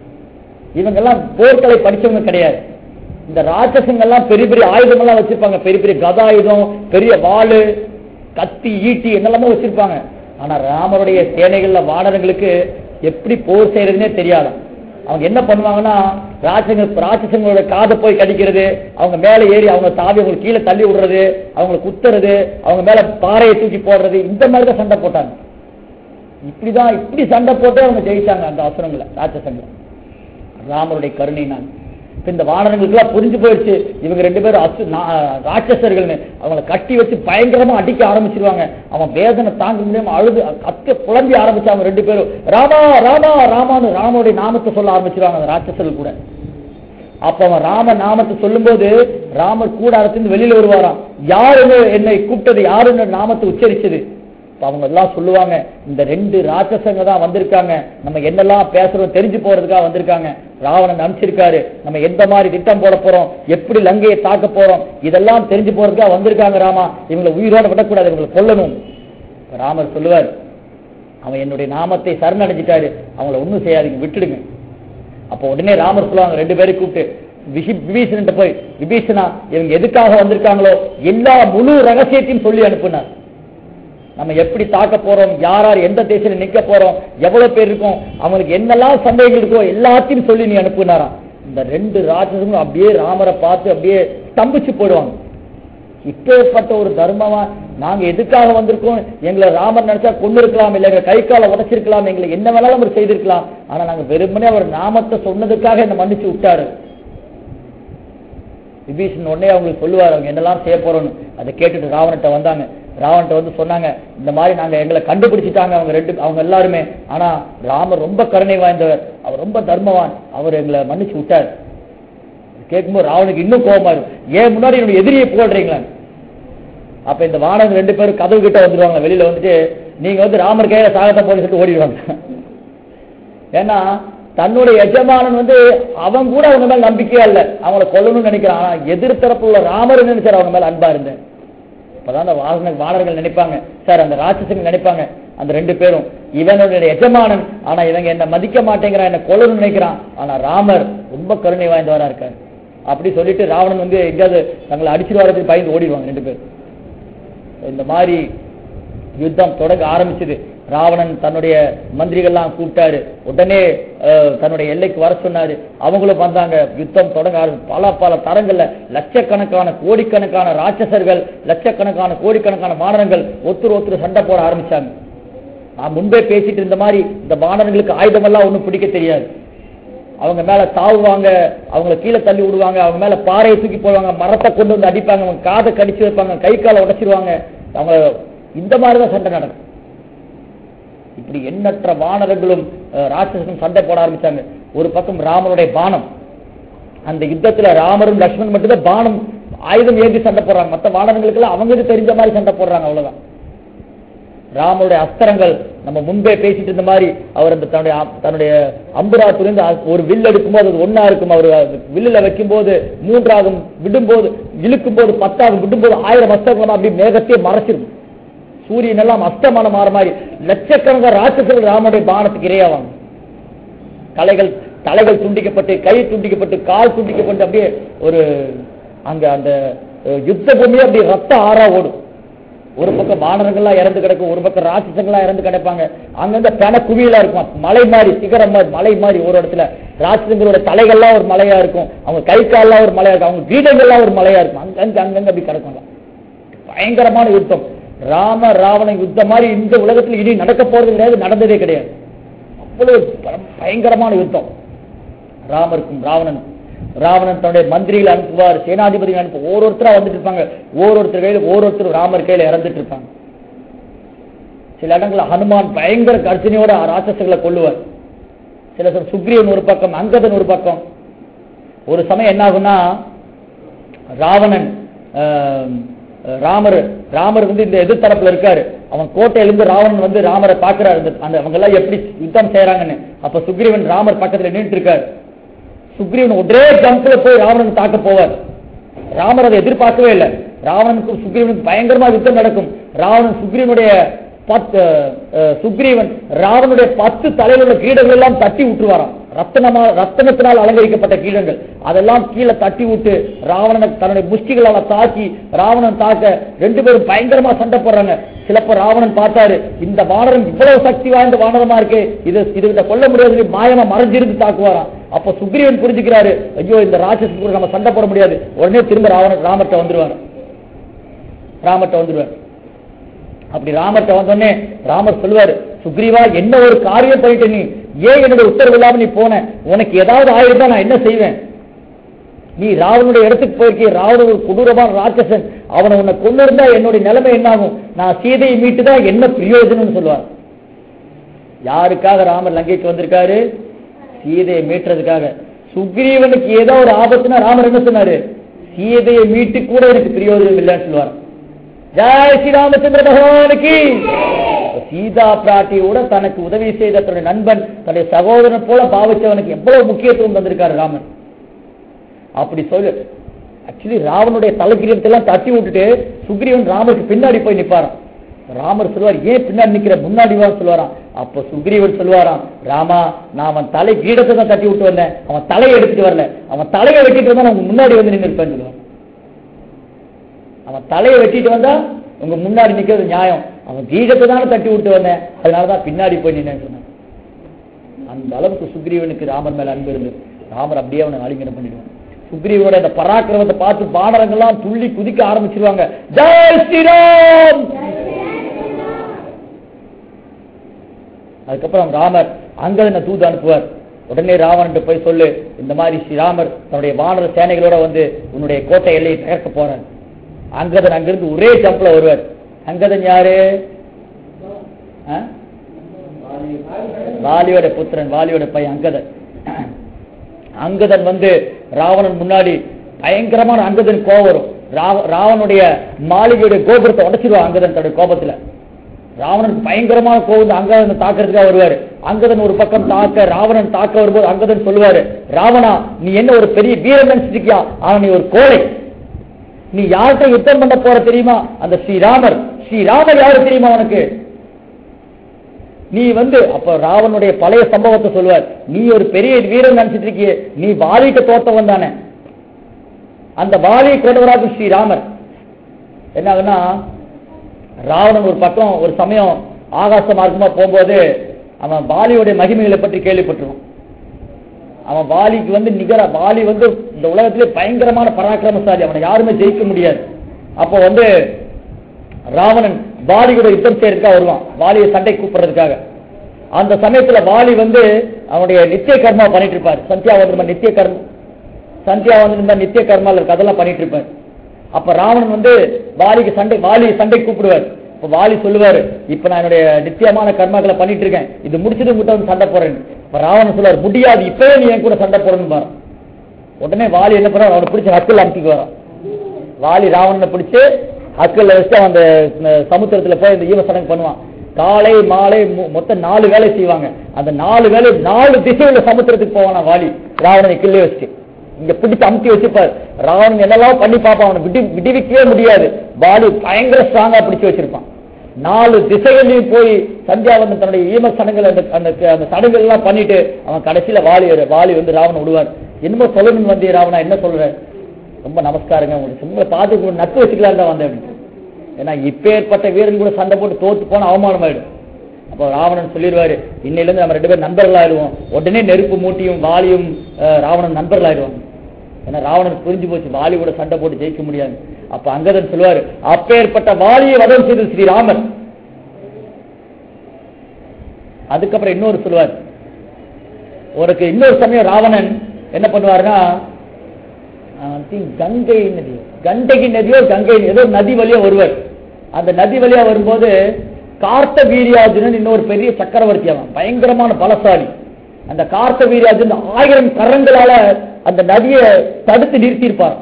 இவங்க எல்லாம் போர்க்களை படிச்சவங்க கிடையாது இந்த ராட்சசங்கள்லாம் பெரிய பெரிய ஆயுதம் எல்லாம் வச்சிருப்பாங்க பெரிய பெரிய கதாயுதம் பெரிய வாளு கத்தி ஈட்டி என்னெல்லாமோ வச்சிருப்பாங்க ஆனா ராமருடைய சேனைகள்ல வானரங்களுக்கு எப்படி போர் செய்யறதுனே தெரியாதாம் அவங்க என்ன பண்ணுவாங்கன்னா ராட்சங்க ராட்சசங்களோட காதை போய் கடிக்கிறது அவங்க மேல ஏறி அவங்க தாவி அவங்க கீழே தள்ளி விடுறது அவங்களை குத்துறது அவங்க மேல பாறையை தூக்கி போடுறது இந்த மாதிரி தான் சண்டை போட்டாங்க இப்படிதான் இப்படி சண்டை போட்டு அவங்க ஜெயிச்சாங்க அந்த அசுரங்களை ராட்சசங்களை ராமருடைய கருணையினால் இப்ப இந்த வானரங்களுக்கு எல்லாம் புரிஞ்சு போயிடுச்சு இவங்க ரெண்டு பேரும் அசு நா- ராட்சசர்கள்னு அவங்கள கட்டி வச்சு பயங்கரமா அடிக்க ஆரம்பிச்சிருவாங்க அவன் வேதனை தாங்க முடியாம அழுது கத்த புலம்பி ஆரம்பிச்சாங்க ரெண்டு பேரும் ராமா ராமா ராமான்னு ராமனுடைய நாமத்தை சொல்ல ஆரம்பிச்சிருவாங்க அந்த ராட்சசர்கள் கூட அப்ப அவன் ராம நாமத்தை சொல்லும்போது ராமர் கூடாரத்திலிருந்து வெளியில வருவாராம் யாரு என்னை கூப்பிட்டது யாரு இந்த நாமத்தை உச்சரிச்சது அப்ப அவங்க எல்லாம் சொல்லுவாங்க இந்த ரெண்டு ராட்சசங்க தான் வந்திருக்காங்க நம்ம என்னெல்லாம் பேசுறோம் தெரிஞ்சு போறதுக்காக வந்திருக்காங்க ராவணன் அனுப்பிச்சிருக்காரு நம்ம எந்த மாதிரி திட்டம் போட போறோம் எப்படி லங்கையை தாக்க போறோம் இதெல்லாம் தெரிஞ்சு போறதுக்காக வந்திருக்காங்க ராமா இவங்களை உயிரோட விடக்கூடாது இவங்களை கொல்லணும் இப்ப ராமர் சொல்லுவார் அவன் என்னுடைய நாமத்தை சரணடைஞ்சிட்டாரு அவங்கள ஒண்ணும் செய்யாதீங்க விட்டுடுங்க அப்ப உடனே ராமர் சொல்லுவாங்க ரெண்டு பேரும் கூப்பிட்டு விசி- விபீஷணன்ட்ட போய் விபீஷணா இவங்க எதுக்காக வந்திருக்காங்களோ எல்லா முழு ரகசியத்தையும் சொல்லி அனுப்புனார் நம்ம எப்படி தாக்க போறோம் யார் யார் எந்த தேசத்துல நிக்க போறோம் எவ்வளவு பேர் இருக்கும் அவங்களுக்கு என்னெல்லாம் சந்தேகங்கள் இருக்கோ எல்லாத்தையும் சொல்லி நீ அனுப்புனாராம் இந்த ரெண்டு ராட்சசங்களும் அப்படியே ராமரை பார்த்து அப்படியே ஸ்தம்பிச்சு போடுவாங்க இப்பேற்பட்ட ஒரு தர்மமா நாங்க எதுக்காக வந்திருக்கோம் எங்களை ராமர் நினைச்சா கொண்டு இருக்கலாம் இல்ல எங்க கை காலை உடைச்சிருக்கலாம் எங்களை என்ன வேணாலும் அவர் செய்திருக்கலாம் ஆனா நாங்க வெறுமனே அவர் நாமத்தை சொன்னதுக்காக என்ன மன்னிச்சு விட்டாரு விபீஷன் உடனே அவங்களுக்கு சொல்லுவார் அவங்க என்னெல்லாம் செய்ய போறோம்னு அதை கேட்டுட்டு ராவணன்ட்ட வந்தாங்க ராவணன்ட்ட வந்து சொன்னாங்க இந்த மாதிரி நாங்க எங்களை கண்டுபிடிச்சிட்டாங்க அவங்க ரெண்டு அவங்க எல்லாருமே ஆனா ராமர் ரொம்ப கருணை வாய்ந்தவர் அவர் ரொம்ப தர்மவான் அவர் எங்களை மன்னிச்சு விட்டார் கேட்கும்போது ராவனுக்கு இன்னும் கோபமா இருக்கும் ஏன் முன்னாடி என்னுடைய எதிரியை போடுறீங்களா அப்ப இந்த வானவங்க ரெண்டு பேரும் கதவு கிட்ட வந்துருவாங்க வெளியில வந்துட்டு நீங்க வந்து ராமர் கையில சாகத்தை போய் சொல்லிட்டு ஓடிடுவாங்க ஏன்னா தன்னுடைய எஜமானன் வந்து அவன் கூட அவங்க மேல நம்பிக்கையா இல்ல அவங்கள கொல்லணும்னு நினைக்கிறான் ஆனா எதிர்த்தரப்பு உள்ள ராமர் நினைச்சார் அவங்க மேல அன்பா இருந்தேன் அப்பதான் அந்த வாசன வானர்கள் நினைப்பாங்க சார் அந்த ராட்சசங்க நினைப்பாங்க அந்த ரெண்டு பேரும் இவனுடைய எஜமானன் ஆனா இவங்க என்ன மதிக்க மாட்டேங்கிறான் என்ன கொல்லணும்னு நினைக்கிறான் ஆனா ராமர் ரொம்ப கருணை வாய்ந்தவரா இருக்காரு அப்படி சொல்லிட்டு ராவணன் வந்து எங்கேயாவது தங்களை அடிச்சுட்டு வரதுக்கு பயந்து ஓடிடுவாங்க ரெண்டு பேரும் இந்த மாதிரி யுத்தம் தொடங்க ஆரம்பிச்சது ராவணன் தன்னுடைய மந்திரிகள்லாம் கூப்பிட்டாரு உடனே அஹ், தன்னுடைய எல்லைக்கு வர சொன்னாரு அவங்களும் வந்தாங்க யுத்தம் தொடங்க ஆரம்பி- பல பல தரங்கள்ல லட்சக்கணக்கான கோடிக்கணக்கான ராட்சசர்கள் லட்சக்கணக்கான கோடிக்கணக்கான மாணவர்கள் ஒருத்தர் ஒருத்தர் சண்டை போட ஆரம்பிச்சாங்க நான் முன்பே பேசிட்டு இருந்த மாதிரி இந்த மாணவர்களுக்கு ஆயுதமெல்லாம் ஒண்ணும் பிடிக்க தெரியாது அவங்க மேல தாவுவாங்க அவங்கள கீழே தள்ளி விடுவாங்க அவங்க மேல பாறையை தூக்கி போடுவாங்க மரத்தை கொண்டு வந்து அடிப்பாங்க அவங்க காதை கடிச்சு வைப்பாங்க கை காலை உடைச்சிருவாங்க அவங்க இந்த மாதிரிதான் சண்டை நடக்கும் இப்படி எண்ணற்ற வானரங்களும் அஹ், ராட்சசனும் சண்டை போட ஆரம்பிச்சாங்க ஒரு பக்கம் ராமனுடைய பானம் அந்த யுத்தத்துல ராமரும் லக்ஷ்மணன் மட்டும்தான் பானம் ஆயுதம் ஏந்தி சண்டை போடுறாங்க மற்ற வானரங்களுக்கு எல்லாம் அவங்களுக்கு தெரிஞ்ச மாதிரி சண்டை போடுறாங்க அவ்வளவுதான் ராமனுடைய அஸ்திரங்கள் நம்ம முன்பே பேசிட்டு இருந்த மாதிரி அவர் அந்த தன்னுடைய அ- தன்னுடைய அம்புரா துணிந்து அ- ஒரு வில் எடுக்கும்போது அது ஒன்னா இருக்கும் அவர் அது வில்லுல வைக்கும்போது மூன்றாகும் விடும்போது இழுக்கும் போது பத்தாகும் விடும்போது ஆயிரம் அஸ்திரங்களும் அப்படி மேகத்தையே மறைச்சிருக்கும் சூரியன் எல்லாம் அஸ்தமானம் மாற மாதிரி லட்சக்கணக்கான ராட்சசர்கள் ராமனுடைய பானத்துக்கு இரையாவாங்க தலைகள் தலைகள் துண்டிக்கப்பட்டு கை துண்டிக்கப்பட்டு கால் துண்டிக்கப்பட்டு அப்படியே ஒரு அங்க அந்த அஹ், யுத்த பூமியே அப்படியே ரத்த ஆறா ஓடும் ஒரு பக்கம் வானரங்கள்லாம் இறந்து கிடக்கும் ஒரு பக்கம் ராட்சசங்கள்லாம் இறந்து கிடப்பாங்க அங்கங்க பண குவியலா இருக்கும் மலை மாதிரி சிகரம் மாதிரி மலை மாதிரி ஒரு இடத்துல ராட்சசங்களோட தலைகள்லாம் ஒரு மலையா இருக்கும் அவங்க கை கால்லாம் ஒரு மலையா இருக்கும் அவங்க கீதங்கள்லாம் ஒரு மலையா இருக்கும் அங்கங்க அங்கங்க அப்படி கிடக்குங்க பயங்கரமான யுத்தம் ராம ராவண யுத்தம் மாதிரி இந்த உலகத்தில் இனி நடக்க போறது கிடையாது நடந்ததே கிடையாது அவ்வளவு பரம்- பயங்கரமான யுத்தம் ராமருக்கும் ராவணனுக்கும் ராவணன் தன்னுடைய மந்திரிகளை அனுப்புவார் சேனாதிபதிகள் அனுப்பு ஒவ்வொருத்தரா வந்துட்டு இருப்பாங்க ஒவ்வொருத்தர் கையில ஒவ்வொருத்தர் ராமர் கையில இறந்துட்டு இருப்பாங்க சில இடங்கள்ல ஹனுமான் பயங்கர கர்ஜனையோட ராட்சசங்களை கொல்லுவார் சில சமயம் சுக்ரீவன் ஒரு பக்கம் அங்கதன் ஒரு பக்கம் ஒரு சமயம் என்ன ஆகும்னா ராவணன் ஆம், ராமர் ராமர் வந்து இந்த எதிர்த்தரப்புல இருக்காரு அவன் கோட்டையில இருந்து ராவணன் வந்து ராமரை பாக்குறாரு அந்த- அந்த அவங்க எல்லாம் எப்படி யுத்தம் செய்யறாங்கன்னு அப்ப சுக்ரீவன் ராமர் பக்கத்துல நின்றுட்டு இருக்காரு சுக்ரீவன் ஒரே ஜம்ப்ல போய் ராவணன் தாக்க போவார் ராமர் அதை எதிர்பார்க்கவே இல்லை ராவணனுக்கும் சுக்ரீவனுக்கும் பயங்கரமா யுத்தம் நடக்கும் ராவணன் சுக்ரீவனுடைய பத்து அஹ், சுக்ரீவன் ராவனுடைய பத்து தலையில் உள்ள கீடங்கள் எல்லாம் தட்டி விட்டுருவாராம் ரத்தனமா ரத்தனத்தினால் அலங்கரிக்கப்பட்ட கீழங்கள் அதெல்லாம் கீழே தட்டி விட்டு ராவணனை தன்னுடைய முஷ்டிகளால தாக்கி ராவணன் தாக்க ரெண்டு பேரும் பயங்கரமா சண்டை போடுறாங்க சிலப்ப ராவணன் பார்த்தாரு இந்த வானரம் இவ்வளவு சக்தி வாய்ந்த வானரமா இருக்கு இது இதுகிட்ட கொல்ல முடியாது மாயமா மறைஞ்சிருந்து தாக்குவாராம் அப்ப சுக்ரீவன் புரிஞ்சுக்கிறாரு ஐயோ இந்த ராட்சசன் கூட நம்ம சண்டை போட முடியாது உடனே திரும்ப ராவணன் ராமர்ட்ட வந்துருவாரு ராமர்ட்ட வந்துருவார் அப்படி ராமர்ட்ட வந்தோடனே ராமர் சொல்லுவாரு சுக்ரீவா என்ன ஒரு காரியம் பண்ணிட்ட நீ ஏன் என்னோட உத்தரவு இல்லாம நீ போன உனக்கு ஏதாவது ஆயிருந்தா நான் என்ன செய்வேன் நீ ராவனுடைய இடத்துக்கு போயிருக்கே ராவணன் ஒரு கொடூரமான ராட்சசன் அவனை உன்னை கொண்டு இருந்தா என்னுடைய நிலைமை என்ன ஆகும் நான் சீதையை மீட்டுதான் என்ன பிரயோஜனம்னு சொல்லுவார் யாருக்காக ராமர் லங்கைக்கு வந்திருக்காரு சீதையை மீட்டுறதுக்காக சுக்ரீவனுக்கு ஏதோ ஒரு ஆபத்துனா ராமர் என்ன சொன்னாரு சீதையை மீட்டு கூட எனக்கு பிரயோஜனம் இல்லைன்னு சொல்லுவார் ஜெய் ஸ்ரீராமச்சந்திர பகவானுக்கு சீதா பிராட்டியோட தனக்கு உதவி செய்த தன்னுடைய நண்பன் தன்னுடைய சகோதரன் போல பாவிச்சவனுக்கு எவ்வளவு முக்கியத்துவம் தந்திருக்காரு ராமன் அப்படி சொல்லு ஆக்சுவலி ராவனுடைய தலைக்கிரியத்தை எல்லாம் தட்டி விட்டுட்டு சுக்ரீவன் ராமருக்கு பின்னாடி போய் நிப்பாராம் ராமர் சொல்லுவார் ஏன் பின்னாடி நிக்கிற முன்னாடி வா சொல்லுவாராம் அப்ப சுக்ரீவன் சொல்லுவாராம் ராமா நான் அவன் தலை கீடத்தை தான் தட்டி விட்டு வந்தேன் அவன் தலையை எடுத்துட்டு வரல அவன் தலையை வெட்டிட்டு வந்தா நான் உங்க முன்னாடி வந்து நின்று இருப்பேன்னு சொல்லுவான் அவன் தலையை வெட்டிட்டு வந்தா உங்க முன்னாடி நிக்கிறது நியாயம் அவன் கீதத்தை தானே தட்டி விட்டு வந்தேன் அதனாலதான் பின்னாடி போய் நின்னேன்னு சொன்னான் அந்த அளவுக்கு சுக்ரீவனுக்கு ராமர் மேல அன்பு இருந்தது ராமர் அப்படியே அவனை ஆலிங்கனம் பண்ணிடுவான் சுக்ரீவனோட அந்த பராக்கிரமத்தை பார்த்து பாடரங்கள்லாம் துள்ளி குதிக்க ஆரம்பிச்சிருவாங்க ஜெய் ஸ்ரீராம் அதுக்கப்புறம் ராமர் அங்கதனை தூது அனுப்புவார் உடனே ராவணன் போய் சொல்லு இந்த மாதிரி ஸ்ரீராமர் தன்னுடைய வானர சேனைகளோட வந்து உன்னுடைய கோட்டை எல்லையை தகர்க்க போறார் அங்கதன் அங்கிருந்து ஒரே ஜம்ப்ல வருவார் அங்கதன் யாரு ஆ? வாலியோட புத்திரன் வாலியோட பையன் அங்கதன் அங்கதன் வந்து ராவணன் முன்னாடி பயங்கரமான அங்கதன் கோபம் வரும் ராவ- ராவனுடைய மாளிகையுடைய கோபுரத்தை உடைச்சிருவான் அங்கதன் தன்னுடைய கோபத்துல ராவணனுக்கு பயங்கரமான கோபம் அங்கதன் தாக்குறதுக்காக வருவாரு அங்கதன் ஒரு பக்கம் தாக்க ராவணன் தாக்க வரும்போது அங்கதன் சொல்லுவாரு ராவணா நீ என்ன ஒரு பெரிய வீரன் நினைச்சிருக்கியா ஆனா நீ ஒரு கோழை நீ யார்கிட்ட யுத்தம் பண்ண போற தெரியுமா அந்த ஸ்ரீராமர் ஸ்ரீராமர் யாரு தெரியுமா உனக்கு நீ வந்து அப்ப ராவனுடைய பழைய சம்பவத்தை சொல்லுவார் நீ ஒரு பெரிய வீரன் நினைச்சிட்டு இருக்கிய நீ வாலிக்கு தோத்தவன் தானே அந்த வாலியை கொண்டவராக ஸ்ரீராமர் என்ன ஆகுன்னா ராவணன் ஒரு பக்கம் ஒரு சமயம் ஆகாச மார்க்கமா போகும்போது அவன் வாலியுடைய மகிமைகளை பற்றி கேள்விப்பட்டிருவான் அவன் வாலிக்கு வந்து நிகர வாலி வந்து இந்த உலகத்திலே பயங்கரமான பராக்கிரமசாலி அவனை யாருமே ஜெயிக்க முடியாது அப்போ வந்து ராவணன் வாலியோட யுத்தம் செய்யறதுக்காக வருவான் வாலியை சண்டை கூப்பிடுறதுக்காக அந்த சமயத்துல வாலி வந்து அவனுடைய நித்திய கர்மா பண்ணிட்டு இருப்பார் சந்தியாவந்தம் நித்திய கர்ம சந்தியாவந்தம் நித்திய கர்மால இருக்கு அதெல்லாம் பண்ணிட்டு இருப்பார் அப்ப ராவணன் வந்து வாலிக்கு சண்டை வாலி சண்டை கூப்பிடுவார் இப்ப வாலி சொல்லுவாரு இப்ப நான் என்னுடைய நித்தியமான கர்மாக்களை பண்ணிட்டு இருக்கேன் இது முடிச்சது உங்ககிட்ட வந்து சண்டை போறேன் இப்ப ராவணன் சொல்லுவார் முடியாது இப்பவே நீ என் கூட சண்டை போடணும் பாரு உடனே வாலி என்ன பண்ணார் அவனை பிடிச்சி ஹக்கில் அமுக்கிக்கு வரான் வாலி ராவணனை பிடிச்சு ஹக்கில் வச்சு அவன் அந்த அஹ், சமுத்திரத்துல போய் இந்த ஈவசனம் பண்ணுவான் காலை மாலை மொ- மொத்தம் நாலு வேலை செய்வாங்க அந்த நாலு வேலை நாலு திசையில சமுத்திரத்துக்கு போவானா வாலி ராவணனை கிள்ளே வச்சு இங்க பிடிச்சு அமுத்தி வச்சுப்பார் ராவணன் என்னெல்லாம் பண்ணி பார்ப்பான் அவனை விடி விடுவிக்கவே முடியாது வாலி பயங்கர ஸ்ட்ராங்கா பிடிச்சு வச்சிருப்பான் நாலு திசைகளையும் போய் சந்தியாவந்தன் தன்னுடைய ஈம சடங்குகள் அந்த அந்த அந்த சடங்குகள் எல்லாம் பண்ணிட்டு அவன் கடைசியில வாலி வாலி வந்து ராவணன் விடுவார் என்னமோ சொல்லணும் வந்தே ராவணா என்ன சொல்ற ரொம்ப நமஸ்காரங்க உங்களுக்கு சும்மா பார்த்து உங்களுக்கு நட்பு வச்சுக்கலாம் தான் வந்தேன் அப்படின்னு. ஏன்னா இப்பேற்பட்ட வீரன் கூட சண்டை போட்டு தோத்து போன அவமானம் ஆயிடும் அப்போ ராவணன் சொல்லிடுவாரு இன்னையில இருந்து நம்ம ரெண்டு பேரும் நண்பர்கள் ஆயிடுவோம் உடனே நெருப்பு மூட்டியும் வாலியும் அஹ், ராவணன் நண்பர்கள் ஆயிடுவாங்க ஏன்னா ராவணன் புரிஞ்சு போச்சு வாலி கூட சண்டை போட்டு ஜெயிக்க முடியாது அப்ப அங்கதன் சொல்லுவாரு அப்பேற்பட்ட வாலியை வதம் செய்தது ஸ்ரீராமன் அதுக்கப்புறம் இன்னொரு சொல்லுவார் ஒருக்கு இன்னொரு சமயம் ராவணன் என்ன பண்ணுவாருன்னா I think கங்கை நதி கண்டகி நதியோ கங்கை ஏதோ நதி வழியா வருவார் அந்த நதி வழியா வரும்போது கார்த்த வீரியார்ஜுனன் இன்னொரு பெரிய சக்கரவர்த்தி அவன் பயங்கரமான பலசாலி அந்த கார்த்த வீரியார்ஜுனன் ஆயிரம் கரங்களால அந்த நதியை தடுத்து நிறுத்தியிருப்பார்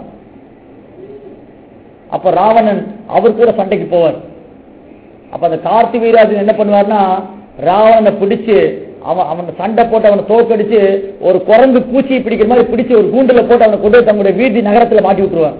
அப்ப ராவணன் அவர் கூட சண்டைக்கு போவார் அப்ப அந்த கார்த்தி வீராஜன் என்ன பண்ணுவார்னா ராவணனை பிடிச்சு அவன் அவன் சண்டை போட்டு அவனை தோக்கடிச்சு ஒரு குரங்கு பூச்சியை பிடிக்கிற மாதிரி பிடிச்சு ஒரு கூண்டுல போட்டு அவனை கொண்டு போய் தன்னுடைய வீதி நகரத்துல மாட்டி விட்டுருவான்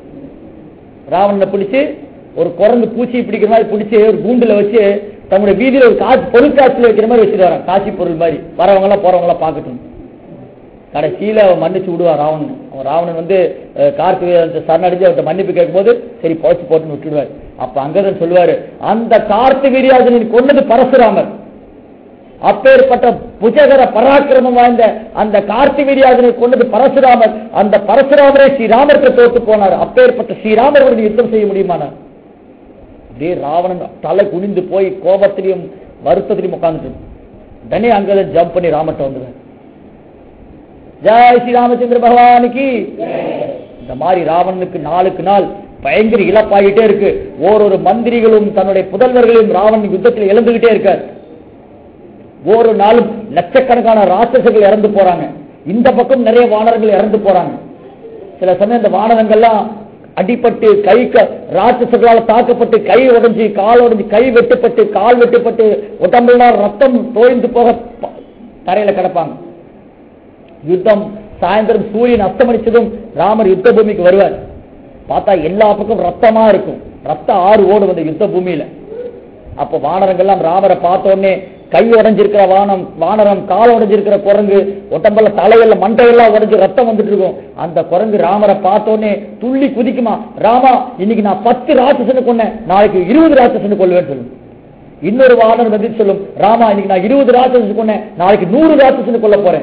ராவணனை பிடிச்சு ஒரு குரங்கு பூச்சியை பிடிக்கிற மாதிரி பிடிச்சு ஒரு கூண்டுல வச்சு தன்னுடைய வீதியில ஒரு காட்சி பொருட்காட்சியில வைக்கிற மாதிரி வச்சுட்டு காட்சி பொருள் மாதிரி வரவங்க எல்லாம் போறவங்க எல்லாம் பார்க்கட்டும் கடைசியில அவன் மன்னிச்சு விடுவான் ராவணன் அவன் ராவணன் வந்து அஹ், கார்த்திகேயன் சரணடைஞ்சு அவர்கிட்ட மன்னிப்பு கேட்கும்போது சரி போச்சு போட்டுன்னு விட்டுடுவார் அப்ப அங்கதான் சொல்லுவாரு அந்த கார்த்தி வீரியாஜனின் கொன்னது பரசுராமர் அப்பேற்பட்ட புஜகர பராக்கிரமம் வாய்ந்த அந்த கார்த்தி வீரியாஜனை கொண்டது பரசுராமர் அந்த பரசுராமரே ஸ்ரீராமருக்கு தோத்து போனார் அப்பேற்பட்ட ஸ்ரீராமர் யுத்தம் செய்ய முடியுமானார் அப்படியே ராவணன் தலை குனிந்து போய் கோபத்திலையும் வருத்தத்திலையும் உட்கார்ந்துட்டு உடனே அங்கதான் ஜம்ப் பண்ணி ராமட்ட வந்துடுவார் ஜெய் ஸ்ரீ ராமச்சந்திர பகவானுக்கு இந்த மாதிரி ராவணனுக்கு நாளுக்கு நாள் பயங்கர இழப்பாகிட்டே இருக்கு ஓரொரு மந்திரிகளும் தன்னுடைய புதல்வர்களையும் ராவணன் யுத்தத்தில் இழந்துகிட்டே இருக்கார் ஒவ்வொரு நாளும் லட்சக்கணக்கான ராட்சசர்கள் இறந்து போறாங்க இந்த பக்கம் நிறைய வானரங்கள் இறந்து போறாங்க சில சமயம் இந்த வானரங்கள்லாம் அடிபட்டு கை க- ராட்சசர்களால் தாக்கப்பட்டு கை உடைஞ்சு கால் உடைஞ்சு கை வெட்டுப்பட்டு கால் வெட்டுப்பட்டு உடம்பெல்லாம் ரத்தம் தோய்ந்து போக ப- தரையில கிடப்பாங்க யுத்தம் சாயந்தரம் சூரியன் அஸ்தமனிச்சதும் ராமர் யுத்த பூமிக்கு வருவார் பார்த்தா எல்லா பக்கம் ரத்தமா இருக்கும் ரத்த ஆறு ஓடும் அந்த யுத்த பூமியில அப்ப வானரங்கள்லாம் ராமரை பார்த்த உடனே கை உடைஞ்சிருக்கிற வானம் வானரம் கால் உடைஞ்சிருக்கிற குரங்கு உடம்புல தலையெல்லாம் மண்டையெல்லாம் உடைஞ்சு ரத்தம் வந்துட்டு இருக்கும் அந்த குரங்கு ராமரை பார்த்த உடனே துள்ளி குதிக்குமா ராமா இன்னைக்கு நான் பத்து ராட்சசனு கொன்னேன் நாளைக்கு இருபது ராட்சசனு கொள்வேன்னு சொல்லும் இன்னொரு வானர் வந்து சொல்லும் ராமா இன்னைக்கு நான் இருபது ராட்சசனு கொன்னேன் நாளைக்கு நூறு ராட்சசனு கொல்ல போறேன்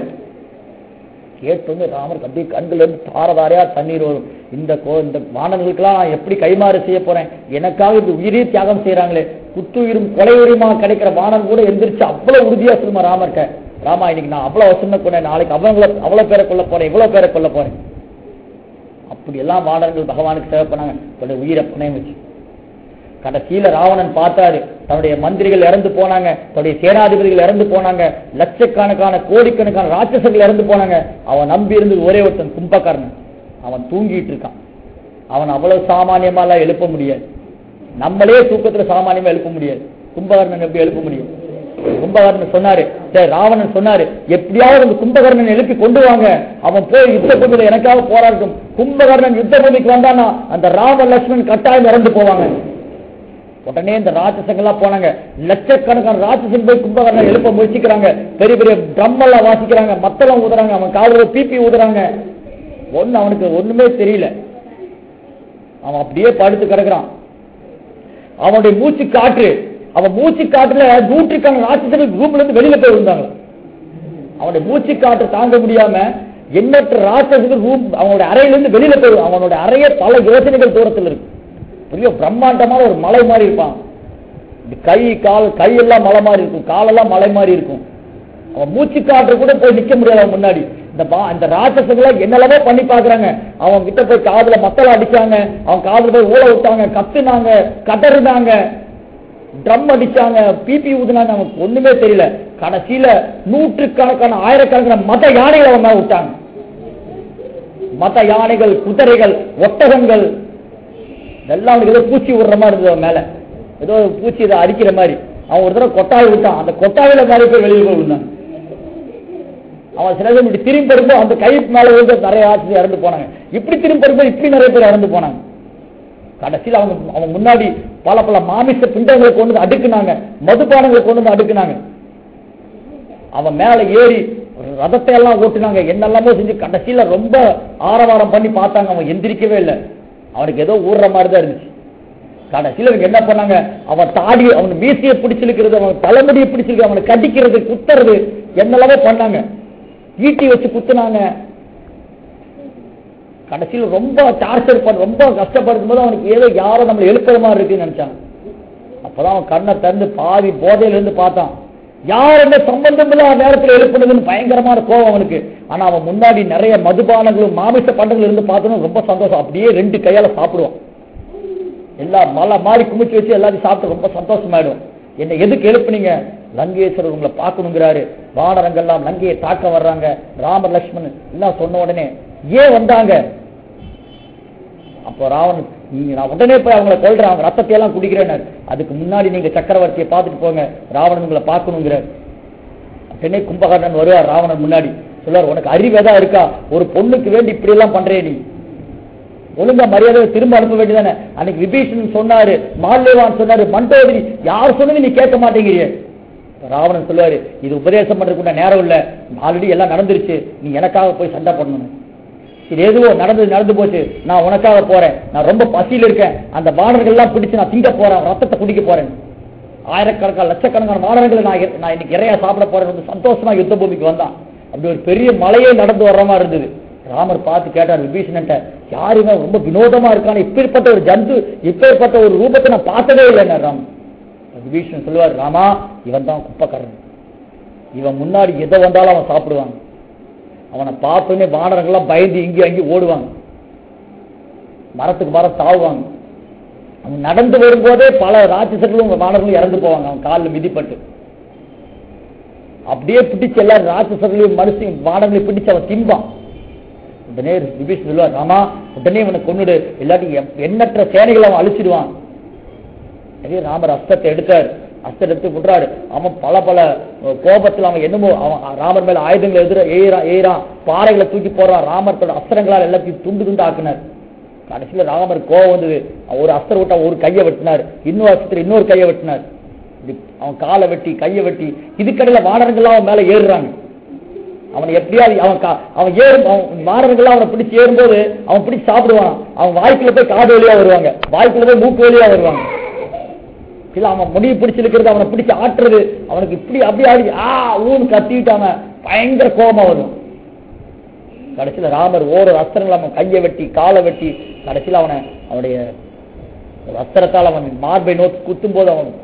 கேட்டு ராமருக்கு அப்படியே கண்ணுல இருந்து தார தாரையா தண்ணீர் வரும் இந்த கோ இந்த வானர்களுக்கெல்லாம் நான் எப்படி கைமாறு செய்ய போறேன் எனக்காக இது உயிரே தியாகம் செய்யறாங்களே குத்துயிரும் கொலையுரிமா கிடைக்கிற வானம் கூட எந்திரிச்சு அவ்வளவு உறுதியா சொல்லுமா ராமர்கிட்ட ராமா இன்னைக்கு நான் அவ்வளவு வசனம் கொண்டேன் நாளைக்கு அவங்கள அவ்வளவு பேரை கொல்ல போறேன் இவ்வளவு பேரை கொல்ல போறேன் அப்படி எல்லாம் வானரங்கள் பகவானுக்கு சேவை பண்ணாங்க தன்னுடைய உயிரை பணையம் வச்சு கடைசியில ராவணன் பார்த்தாரு தன்னுடைய மந்திரிகள் இறந்து போனாங்க தன்னுடைய சேனாதிபதிகள் இறந்து போனாங்க லட்சக்கணக்கான கோடிக்கணக்கான ராட்சசர்கள் இறந்து போனாங்க அவன் நம்பி இருந்தது ஒரே ஒருத்தன் கும்பகர்ணன் அவன் தூங்கிட்டு இருக்கான் அவன் அவ்வளவு சாமானியமா எல்லாம் எழுப்ப முடியாது நம்மளே தூக்கத்துல சாமானியமா எழுப்ப முடியாது கும்பகர்ணன் எப்படி எழுப்ப முடியும் கும்பகர்ணன் சொன்னாரு சரி ராவணன் சொன்னாரு எப்படியாவது அந்த கும்பகர்ணன் எழுப்பி கொண்டு வாங்க அவன் போய் யுத்த பூமியில எனக்காக போராட்டும் கும்பகர்ணன் யுத்த பூமிக்கு வந்தானா அந்த ராம லட்சுமணன் கட்டாயம் இறந்து போவாங்க உடனே இந்த ராட்சசங்கள்லாம் போனாங்க லட்சக்கணக்கான ராட்சசன் போய் கும்பகர்ணன் எழுப்ப முயற்சிக்கிறாங்க பெரிய பெரிய ட்ரம் எல்லாம் வாசிக்கிறாங்க மத்தளம் ஊதுறாங்க அவன் காதுல பிபி ஊதுறாங்க ஒண்ணு அவனுக்கு ஒண்ணுமே தெரியல அவன் அப்படியே படுத்து கிடக்குறான் அவனுடைய மூச்சு காற்று அவன் மூச்சு காற்றுல நூற்றுக்கான ராட்சசர்கள் ரூம்ல இருந்து வெளியில போய் இருந்தாங்க அவனுடைய மூச்சு காற்று தாங்க முடியாம எண்ணற்ற ராட்சசர்கள் ரூம் அவனோட அறையிலிருந்து வெளியில போய் அவனோட அறையே பல யோசனைகள் தூரத்தில் இருக்கு பெரிய பிரம்மாண்டமான ஒரு மலை மாதிரி இருப்பான் இப்படி கை கால் கையெல்லாம் மலை மாதிரி இருக்கும் காலெல்லாம் மலை மாதிரி இருக்கும் அவன் மூச்சு காற்று கூட போய் நிக்க முடியாது அவன் முன்னாடி இந்த பா- இந்த ராட்சசங்களை என்னெல்லாமோ பண்ணி பாக்குறாங்க அவன் கிட்ட போய் காதுல மத்தளம் அடிச்சாங்க அவன் காதுல போய் ஊழ விட்டாங்க கத்துனாங்க கதறினாங்க ட்ரம் அடிச்சாங்க பிபி ஊதுனாங்க அவனுக்கு ஒண்ணுமே தெரியல கடைசியில நூற்றுக்கணக்கான ஆயிரக்கணக்கான மத யானைகள் அவன் மேல விட்டாங்க மத யானைகள் குதிரைகள் ஒட்டகங்கள் இதெல்லாம் அவனுக்கு ஏதோ பூச்சி விடுற மாதிரி இருந்தது அவன் மேல ஏதோ ஒரு பூச்சி இதை அரிக்கிற மாதிரி அவன் ஒரு தடவை கொட்டாய் விட்டான் அந்த கொட்டாயில மாதிரி போய் வெளியே போய் விழுந்தான் அவன் சில நேரம் இப்படி திரும்பி வரும்போது அந்த கை மேல விழுந்து நிறைய ஆட்சி இறந்து போனாங்க இப்படி திரும்பி வரும்போது இப்படி நிறைய பேர் இறந்து போனாங்க கடைசியில் அவங்க அவங்க முன்னாடி பல பல மாமிச பிண்டங்களை கொண்டு வந்து அடுக்குனாங்க மதுபானங்களை கொண்டு வந்து அடுக்குனாங்க அவன் மேல ஏறி ரதத்தை எல்லாம் ஓட்டுனாங்க என்னெல்லாமோ செஞ்சு கடைசியில ரொம்ப ஆரவாரம் பண்ணி பார்த்தாங்க அவன் எந்திரிக்கவே இல்லை அவனுக்கு ஏதோ ஊறுற மாதிரி தான் இருந்துச்சு கடைசியில இவங்க என்ன பண்ணாங்க அவன் தாடி அவன் மீசையை பிடிச்சிருக்கிறது அவன் தலைமுடியை பிடிச்சிருக்கு அவனை கடிக்கிறது குத்துறது என்னெல்லாமோ பண்ணாங்க ஈட்டி வச்சு குத்துனாங்க கடைசியில் ரொம்ப டார்ச்சர் பண்ண ரொம்ப கஷ்டப்படுத்தும் போது அவனுக்கு ஏதோ யாரோ நம்மளை எழுப்புற மாதிரி இருக்குன்னு நினைச்சான் அப்பதான் அவன் கண்ணை திறந்து பாதி போதையில இருந்து பார்த்தான் யார் என்ன சம்பந்தம் இல்லாத நேரத்தில் எழுப்புனதுன்னு பயங்கரமான கோவம் அவனுக்கு ஆனா அவன் முன்னாடி நிறைய மதுபானங்களும் மாமிச பண்டங்களும் இருந்து பார்த்தோன்னு ரொம்ப சந்தோஷம் அப்படியே ரெண்டு கையால சாப்பிடுவான் எல்லாம் மலை மாதிரி குமிச்சு வச்சு எல்லாத்தையும் சாப்பிட்டு ரொம்ப சந்தோஷமாயிடும் என்ன எதுக்கு எழுப்புனீங்க லங்கேஸ்வரர் உங்களை பார்க்கணுங்கிறாரு வானரங்கள்லாம் லங்கையை தாக்க வர்றாங்க ராம லக்ஷ்மணன் எல்லாம் சொன்ன உடனே ஏன் வந்தாங்க அப்போ ராவணன் நீங்க நான் உடனே போய் அவங்களை கொல்றேன் அவங்க ரத்தத்தை எல்லாம் குடிக்கிறேன் அதுக்கு முன்னாடி நீங்க சக்கரவர்த்தியை பார்த்துட்டு போங்க ராவணன் உங்களை பார்க்கணுங்கிறார் உடனே கும்பகர்ணன் வருவார் ராவணன் முன்னாடி சொல்லுவார் உனக்கு அறிவு ஏதா இருக்கா ஒரு பொண்ணுக்கு வேண்டி இப்படி எல்லாம் பண்றே நீ ஒழுங்கா மரியாதை திரும்ப அனுப்ப வேண்டியதானே அன்னைக்கு விபீஷணன் சொன்னாரு மால்யவான் சொன்னாரு மண்டோதரி யார் சொன்னது நீ கேட்க மாட்டேங்கிறிய ராவணன் சொல்லுவாரு இது உபதேசம் பண்றதுக்கு நேரம் இல்ல ஆல்ரெடி எல்லாம் நடந்துருச்சு நீ எனக்காக போய் சண்டை பண்ணணும் இது எதுவோ நடந்தது நடந்து போச்சு நான் உனக்காக போறேன் நான் ரொம்ப பசியில் இருக்கேன் அந்த வானர்கள் எல்லாம் பிடிச்சு நான் திங்க போறேன் ரத்தத்தை குடிக்க போறேன் ஆயிரக்கணக்கான லட்சக்கணக்கான வானர்களை நான் இற- நான் இன்னைக்கு இறையா சாப்பிட போறேன் ரொம்ப சந்தோஷமா யுத்த பூமிக்கு வந்தான் அப்படி ஒரு பெரிய மலையே நடந்து வர்ற மாதிரி இருந்தது ராமர் பார்த்து கேட்டார் விபீஷணன்ட்ட யாருங்க ரொம்ப வினோதமா இருக்கான இப்பேற்பட்ட ஒரு ஜந்து இப்பேற்பட்ட ஒரு ரூபத்தை நான் பார்த்ததே இல்லைன்னு ராம் விபீஷணன் சொல்லுவார் ராமா இவன் தான் குப்பக்காரன் இவன் முன்னாடி எதை வந்தாலும் அவன் சாப்பிடுவான் அவனை பார்த்தோன்னே வானரங்கள்லாம் பயந்து இங்கே அங்கேயும் ஓடுவாங்க மரத்துக்கு மரம் தாவுவாங்க அவன் நடந்து வரும்போதே பல ராட்சசர்களும் வானர்களும் இறந்து போவாங்க அவன் காலில் மிதிப்பட்டு அப்படியே பிடிச்சு எல்லாரும் ராட்சசர்களையும் மனுஷையும் வானங்களையும் பிடிச்சு அவன் திம்பான் உடனே விபீஷன் சொல்லுவார் ராமா உடனே இவனை கொன்னுடு இல்லாட்டி எ- எண்ணற்ற சேனைகளை அவன் அழிச்சிடுவான் சரி ராமர் அஸ்தத்தை எடுத்தார் அஸ்தத்தை எடுத்து விடுறாரு அவன் பல பல அஹ், கோபத்துல அவன் என்னமோ அவன் ராமர் மேல ஆயுதங்களை எதிர ஏறான் ஏறான் பாறைகளை தூக்கி போடுறான் ராமர் தன்னோட அஸ்திரங்களால் எல்லாத்தையும் துண்டு துண்டு ஆக்குனார் கடைசியில ராமர் கோவம் வந்தது அவன் ஒரு அஸ்திரம் விட்டா ஒரு கையை வெட்டினார் இன்னொரு அஸ்திரம் இன்னொரு கையை வெட்டினார் இப்படி அவன் காலை வெட்டி கையை வெட்டி இதுக்கடையில வானரங்கள்லாம் அவன் மேல ஏறுறாங்க அவன் எப்படியாவது அவன் கா- அவன் ஏறும் அவன் மாணவர்கள்லாம் அவனை பிடிச்சு ஏறும்போது அவன் பிடிச்சு சாப்பிடுவான் அவன் வாய்க்குள்ள போய் காது வழியா வருவாங்க வாய்க்குள்ள போய் மூக்கு வழியா வருவாங்க இல்ல அவன் முடியை பிடிச்சிருக்கிறது அவனை பிடிச்சு ஆட்டுறது அவனுக்கு இப்படி அப்படி ஆடி ஆ ஊன்னு கத்திட்டு அவன் பயங்கர கோபமா வரும் கடைசியில ராமர் ஓர அஸ்திரங்கள் அவன் கையை வெட்டி காலை வெட்டி கடைசியில அவனை அவனுடைய ஒரு அஸ்திரத்தால் அவன் மார்பை நோக்கி குத்தும் போது அவன்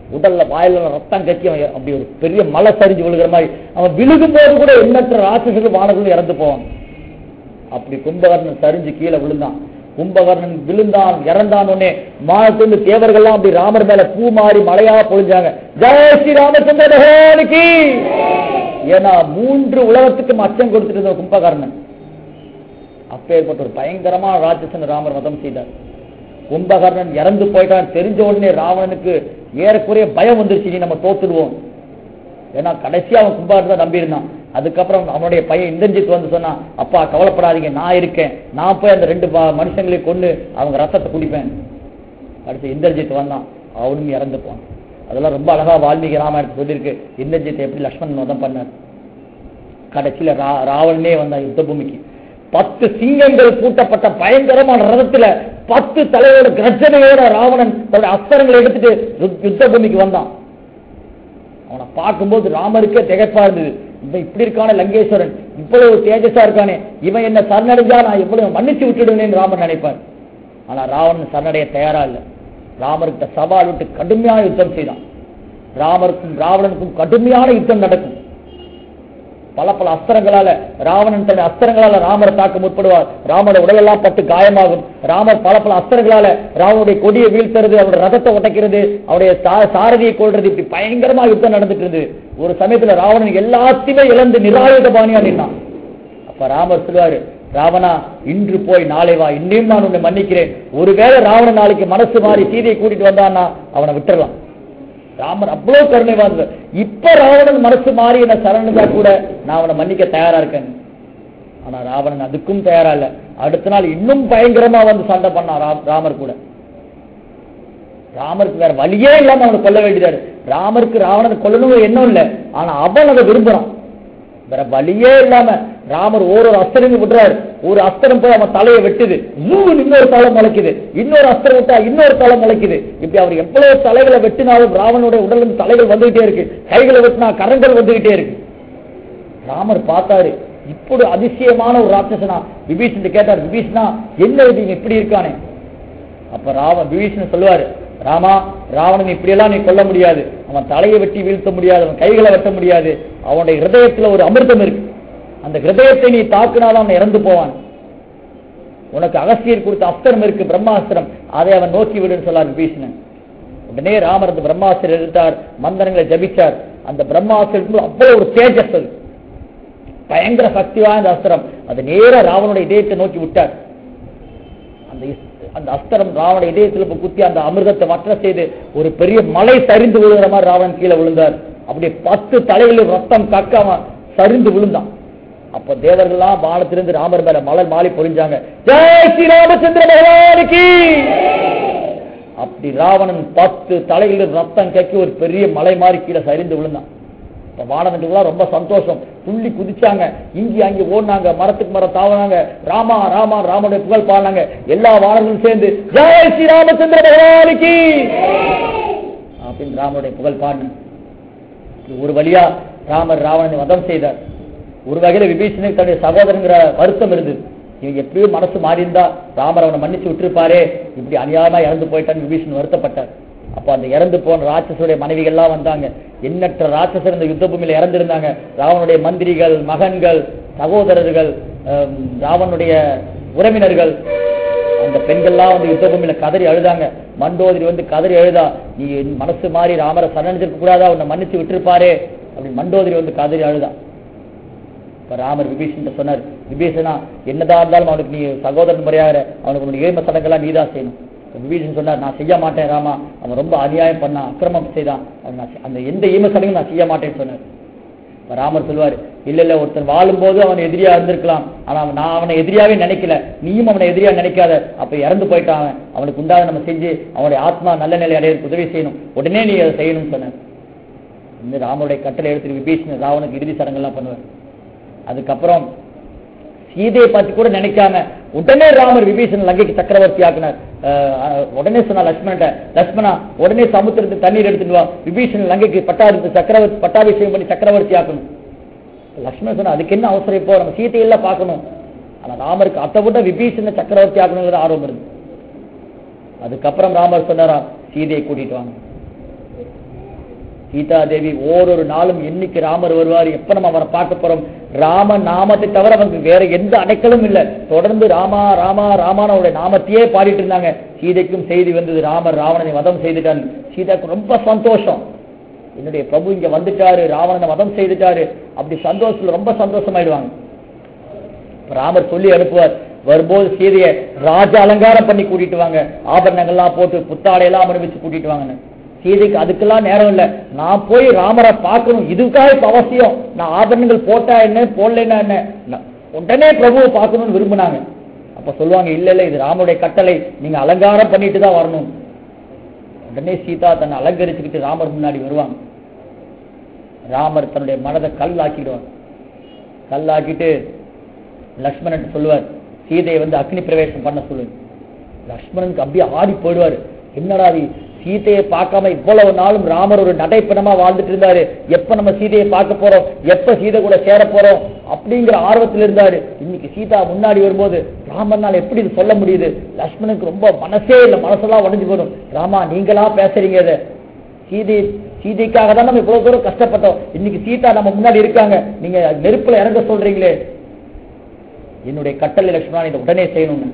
உடல்ல வாயில ரத்தம் கட்டி அவன் அப்படி ஒரு பெரிய மலை சரிஞ்சு விழுகிற மாதிரி அவன் விழுகும் போது கூட எண்ணற்ற ராட்சசர்கள் வானர்களும் இறந்து போவான் அப்படி கும்பகர்ணன் சரிஞ்சு கீழே விழுந்தான் கும்பகர்ணன் விழுந்தான் இறந்தான் உடனே மானத்திலிருந்து தேவர்கள்லாம் அப்படி ராமர் மேல பூ மாறி மழையா பொழிஞ்சாங்க ஜெய ஸ்ரீ ராமச்சந்திர பகவானுக்கு ஏன்னா மூன்று உலகத்துக்கும் அச்சம் கொடுத்துட்டு இருந்த கும்பகர்ணன் அப்பேற்பட்ட ஒரு பயங்கரமான ராட்சசன் ராமர் வதம் செய்தார் கும்பகர்ணன் இறந்து போயிட்டான் தெரிஞ்ச உடனே ராவணனுக்கு ஏறக்குறைய பயம் வந்துருச்சு நீ நம்ம தோத்துடுவோம் ஏன்னா கடைசியா அவன் கும்பகர்ணன் நம்பி இருந்தான் அதுக்கப்புறம் அவனுடைய பையன் இந்திரஜித் வந்து சொன்னான் அப்பா கவலைப்படாதீங்க நான் இருக்கேன் நான் போய் அந்த ரெண்டு ப- மனுஷங்களை கொண்டு அவங்க ரத்தத்தை குடிப்பேன் அடுத்து இந்திரஜித் வந்தான் அவனும் இறந்து போனான் அதெல்லாம் ரொம்ப அழகா வால்மீகி ராமாயணத்தை சொல்லியிருக்கு இந்திரஜித் எப்படி லக்ஷ்மணன் வதம் பண்ணார் கடைசியில ரா- ராவணனே வந்தான் யுத்த பூமிக்கு பத்து சிங்கங்கள் பூட்டப்பட்ட பயங்கரமான ரதத்துல பத்து தலையோட கர்ஜனையோட ராவணன் தன்னுடைய அஸ்திரங்களை எடுத்துட்டு யுத்த- யுத்த பூமிக்கு வந்தான் அவனை பார்க்கும்போது ராமருக்கே திகைப்பா இருந்தது இவன் இப்படி இருக்கான லங்கேஸ்வரன் இவ்வளவு தேஜஸா இருக்கானே இவன் என்ன சரணடைஞ்சா நான் எவ்வளவு மன்னிச்சு விட்டுடுவேன்னு ராமன் நினைப்பார் ஆனா ராவணன் சரணடைய தயாரா இல்ல ராமர்கிட்ட சவால் விட்டு கடுமையான யுத்தம் செய்தான் ராமருக்கும் ராவணனுக்கும் கடுமையான யுத்தம் நடக்கும் பல பல அஸ்திரங்களால ராவணன் தன்னுடைய அஸ்திரங்களால ராமரை தாக்க முற்படுவார் ராமரோட உடலெல்லாம் பட்டு காயமாகும் ராமர் பல பல அஸ்திரங்களால ராவனுடைய கொடியை வீழ்த்துறது அவருடைய ரதத்தை உடைக்கிறது அவருடைய சா- சாரதியை கொள்றது இப்படி பயங்கரமா யுத்தம் நடந்துட்டு இருந்தது ஒரு சமயத்துல ராவணன் எல்லாத்தையுமே இழந்து நிராயுத பாணியா நின்னான் அப்ப ராமர் சொல்லுவாரு ராவணா இன்று போய் நாளை வா இன்னும் நான் உன்னை மன்னிக்கிறேன் ஒருவேளை ராவணன் நாளைக்கு மனசு மாறி சீதையை கூட்டிட்டு வந்தான்னா அவனை விட்டுறலாம் ராமர் அவ்வளவு கருணை வாழ்ந்தவர் இப்ப ராவணன் மனசு மாறி என்ன சரணதா கூட நான் அவனை மன்னிக்க தயாரா இருக்கேன் ஆனா ராவணன் அதுக்கும் தயாரா இல்ல அடுத்த நாள் இன்னும் பயங்கரமா வந்து சண்டை பண்ணான் ரா- ராமர் கூட ராமருக்கு வேற வழியே இல்லாம அவனை கொல்ல வேண்டியதாரு ராமருக்கு ராவணனை கொல்லணும் எண்ணம் இல்ல ஆனா அவன் அதை விரும்புறான் வேற வழியே இல்லாம ராமர் ஒரு ஒரு அஸ்திரம் விடுறாரு ஒரு அஸ்திரம் போய் அவன் தலையை வெட்டுது ஜூன் இன்னொரு தலை முளைக்குது இன்னொரு அஸ்திரம் விட்டா இன்னொரு தலை முளைக்குது இப்படி அவர் எவ்வளவு தலைகளை வெட்டினாலும் ராவனுடைய உடல்ல இருந்து தலைகள் வந்துகிட்டே இருக்கு கைகளை வெட்டினா கரங்கள் வந்துகிட்டே இருக்கு ராமர் பார்த்தாரு இப்படி அதிசயமான ஒரு ராட்சசனா விபீஷன் கேட்டார் விபீஷனா என்ன இது இவன் இப்படி இருக்கானே அப்ப ராவன் விபீஷன் சொல்லுவாரு ராமா ராவணன் இப்படியெல்லாம் நீ கொல்ல முடியாது அவன் தலையை வெட்டி வீழ்த்த முடியாது அவன் கைகளை வெட்ட முடியாது அவனுடைய ஹிருதயத்துல ஒரு அமிர்தம் இருக்கு அந்த ஹிருதயத்தை நீ தாக்குனாதான் அவன் இறந்து போவான் உனக்கு அகஸ்தியர் கொடுத்த அஸ்திரம் இருக்கு பிரம்மாஸ்திரம் அதை அவன் நோக்கி விடுன்னு சொல்லார் விபீஷணன் உடனே ராமர் அந்த பிரம்மாஸ்திரம் எடுத்தார் மந்திரங்களை ஜபிச்சார் அந்த பிரம்மாஸ்திரம் அவ்வளவு ஒரு தேஜஸ் அது பயங்கர சக்தி வாய்ந்த அஸ்திரம் அது நேரா ராவனுடைய இதயத்தை நோக்கி விட்டார் அந்த இஸ்- அந்த அஸ்திரம் ராவண இதயத்தில் போய் குத்தி அந்த அமிர்தத்தை வற்ற செய்து ஒரு பெரிய மலை சரிந்து விழுகிற மாதிரி ராவணன் கீழே விழுந்தார் அப்படியே பத்து தலைகளில் ரத்தம் கக்காம சரிந்து விழுந்தான் அப்ப தேவர்கள்லாம் வானத்திலிருந்து ராமர் மேல மலர் மாலை பொழிஞ்சாங்க ஜெய் ஸ்ரீ ராமச்சந்திர பகவானுக்கு அப்படி ராவணன் பத்து தலைகளில் ரத்தம் கக்கி ஒரு பெரிய மலை மாதிரி கீழே சரிந்து விழுந்தான் இப்ப வானவர்களுக்கெல்லாம் ரொம்ப சந்தோஷம் துள்ளி குதிச்சாங்க இங்கி அங்கே ஓடினாங்க மரத்துக்கு மரம் தாவனாங்க ராமா ராமா ராமனுடைய புகழ் பாடினாங்க எல்லா வானர்களும் சேர்ந்து ஜெய் ஸ்ரீ ராமச்சந்திர பகவானுக்கு அப்படின்னு ராமனுடைய புகழ் பாடினாங்க ஒரு வழியா ராமர் ராவணனை வதம் செய்தார் ஒரு வகையில விபீஷனுக்கு தன்னுடைய சகோதரங்கிற வருத்தம் இருந்தது இவன் எப்படியும் மனசு மாறி இருந்தா ராமர் அவனை மன்னிச்சு விட்டுருப்பாரே இப்படி அநியாயமா இறந்து போயிட்டான்னு விபீஷன் வருத்தப்பட்டார் அப்ப அந்த இறந்து போன ராட்சசருடைய மனைவிகள்லாம் வந்தாங்க எண்ணற்ற ராட்சசர் இந்த யுத்த பூமியில இறந்திருந்தாங்க ராவனுடைய மந்திரிகள் மகன்கள் சகோதரர்கள் அஹ், ராவனுடைய உறவினர்கள் அந்த பெண்கள்லாம் வந்து யுத்த பூமியில கதறி அழுதாங்க மண்டோதரி வந்து கதறி அழுதா நீ என் மனசு மாறி ராமரை சரணடைஞ்சிருக்க கூடாதா உன்னை மன்னிச்சு விட்டுருப்பாரே அப்படி மண்டோதரி வந்து கதறி அழுதா இப்ப ராமர் விபீஷன் சொன்னார் விபீஷனா என்னதான் இருந்தாலும் அவனுக்கு நீ சகோதரன் முறையாக அவனுக்கு உன்னுடைய ஏழ்ம சடங்கெல்லாம் நீதான் செய்யணும் இப்ப விபீஷன் சொன்னார் நான் செய்ய மாட்டேன் ராமா அவன் ரொம்ப அநியாயம் பண்ணான் அக்கிரமம் செய்தான் அவன் நான் செ- அந்த எந்த ஈம சடங்கும் நான் செய்ய மாட்டேன்னு சொன்னார் இப்ப ராமர் சொல்லுவாரு இல்ல இல்ல ஒருத்தன் வாழும்போது அவன் எதிரியா இருந்திருக்கலாம் ஆனா அவன் நான் அவனை எதிரியாவே நினைக்கல நீயும் அவனை எதிரியா நினைக்காத அப்ப இறந்து போயிட்டான் அவன் அவனுக்கு உண்டாத நம்ம செஞ்சு அவனுடைய ஆத்மா நல்ல நிலை அடையிறதுக்கு உதவி செய்யணும் உடனே நீ அதை செய்யணும்னு சொன்னார் இந்த ராமருடைய கட்டளை எடுத்து விபீஷன் ராவனுக்கு இறுதி சடங்கெல்லாம் பண்ணுவார் அதுக்கப்புறம் சீதையை பத்தி கூட நினைக்காம உடனே ராமர் விபீஷன் லங்கைக்கு சக்கரவர்த்தி ஆக்கினார் அஹ் உடனே சொன்னா லட்சுமணன் லட்சுமணா உடனே சமுத்திரத்து தண்ணீர் எடுத்துட்டு வா விபீஷன் லங்கைக்கு பட்டாபி சக்கரவர்த்தி பட்டாபிஷேகம் பண்ணி சக்கரவர்த்தி ஆக்கணும் லட்சுமணன் சொன்னா அதுக்கு என்ன அவசரம் இப்போ நம்ம சீதையெல்லாம் பார்க்கணும் ஆனா ராமருக்கு அதை விட விபீஷனை சக்கரவர்த்தி ஆக்கணுங்கிற ஆர்வம் இருந்து அதுக்கப்புறம் ராமர் சொன்னாராம் சீதையை கூட்டிட்டு வாங்க சீதா தேவி ஓரொரு நாளும் என்னைக்கு ராமர் வருவார் எப்ப நம்ம அவரை பார்க்க போறோம் ராம நாமத்தை தவிர அவங்களுக்கு வேற எந்த அடைக்கலும் இல்ல தொடர்ந்து ராமா ராமா ராமான அவருடைய நாமத்தையே பாடிட்டு இருந்தாங்க சீதைக்கும் செய்தி வந்தது ராமர் ராவணனை வதம் செய்துட்டான் சீதாக்கு ரொம்ப சந்தோஷம் என்னுடைய பிரபு இங்க வந்துட்டாரு ராவணனை வதம் செய்துட்டாரு அப்படி சந்தோஷத்துல ரொம்ப சந்தோஷமாயிடுவாங்க ராமர் சொல்லி அனுப்புவார் வரும்போது சீதையை ராஜ அலங்காரம் பண்ணி கூட்டிட்டு வாங்க ஆபரணங்கள்லாம் போட்டு புத்தாடையெல்லாம் அனுபவிச்சு கூட்டிட்டு வாங்கன்னு சீதைக்கு அதுக்கெல்லாம் நேரம் இல்ல நான் போய் ராமரை பார்க்கணும் இதுக்காக இப்ப அவசியம் நான் ஆபரணங்கள் போட்டா என்ன போடலைன்னா என்ன நான் உடனே பிரபுவை பார்க்கணும்னு விரும்பினாங்க அப்ப சொல்லுவாங்க இல்ல இல்ல இது ராமருடைய கட்டளை நீங்க அலங்காரம் பண்ணிட்டு தான் வரணும் உடனே சீதா தன்னை அலங்கரிச்சுக்கிட்டு ராமர் முன்னாடி வருவாங்க ராமர் தன்னுடைய மனதை கல்லாக்கிடுவார் கல்லாக்கிட்டு லக்ஷ்மணன் சொல்லுவார் சீதையை வந்து அக்னி பிரவேசம் பண்ண சொல்லுங்க லக்ஷ்மணனுக்கு அப்படியே ஆடி போயிடுவாரு என்னடா இது சீதையை பார்க்காம இவ்வளவு நாளும் ராமர் ஒரு நடைப்பணமா வாழ்ந்துட்டு இருந்தாரு எப்ப நம்ம சீதையை பார்க்க போறோம் எப்ப சீதை கூட சேர போறோம் அப்படிங்கிற ஆர்வத்தில் இருந்தாரு இன்னைக்கு சீதா முன்னாடி வரும்போது ராமர்னால எப்படி இது சொல்ல முடியுது லக்ஷ்மணனுக்கு ரொம்ப மனசே இல்லை மனசெல்லாம் உடஞ்சு போடும் ராமா நீங்களா பேசுறீங்க இதை சீதை சீதைக்காக தான் நம்ம இவ்வளவு தூரம் கஷ்டப்பட்டோம் இன்னைக்கு சீதா நம்ம முன்னாடி இருக்காங்க நீங்க நெருப்புல இறங்க சொல்றீங்களே என்னுடைய கட்டளை லட்சுமணன் இதை உடனே செய்யணும்னு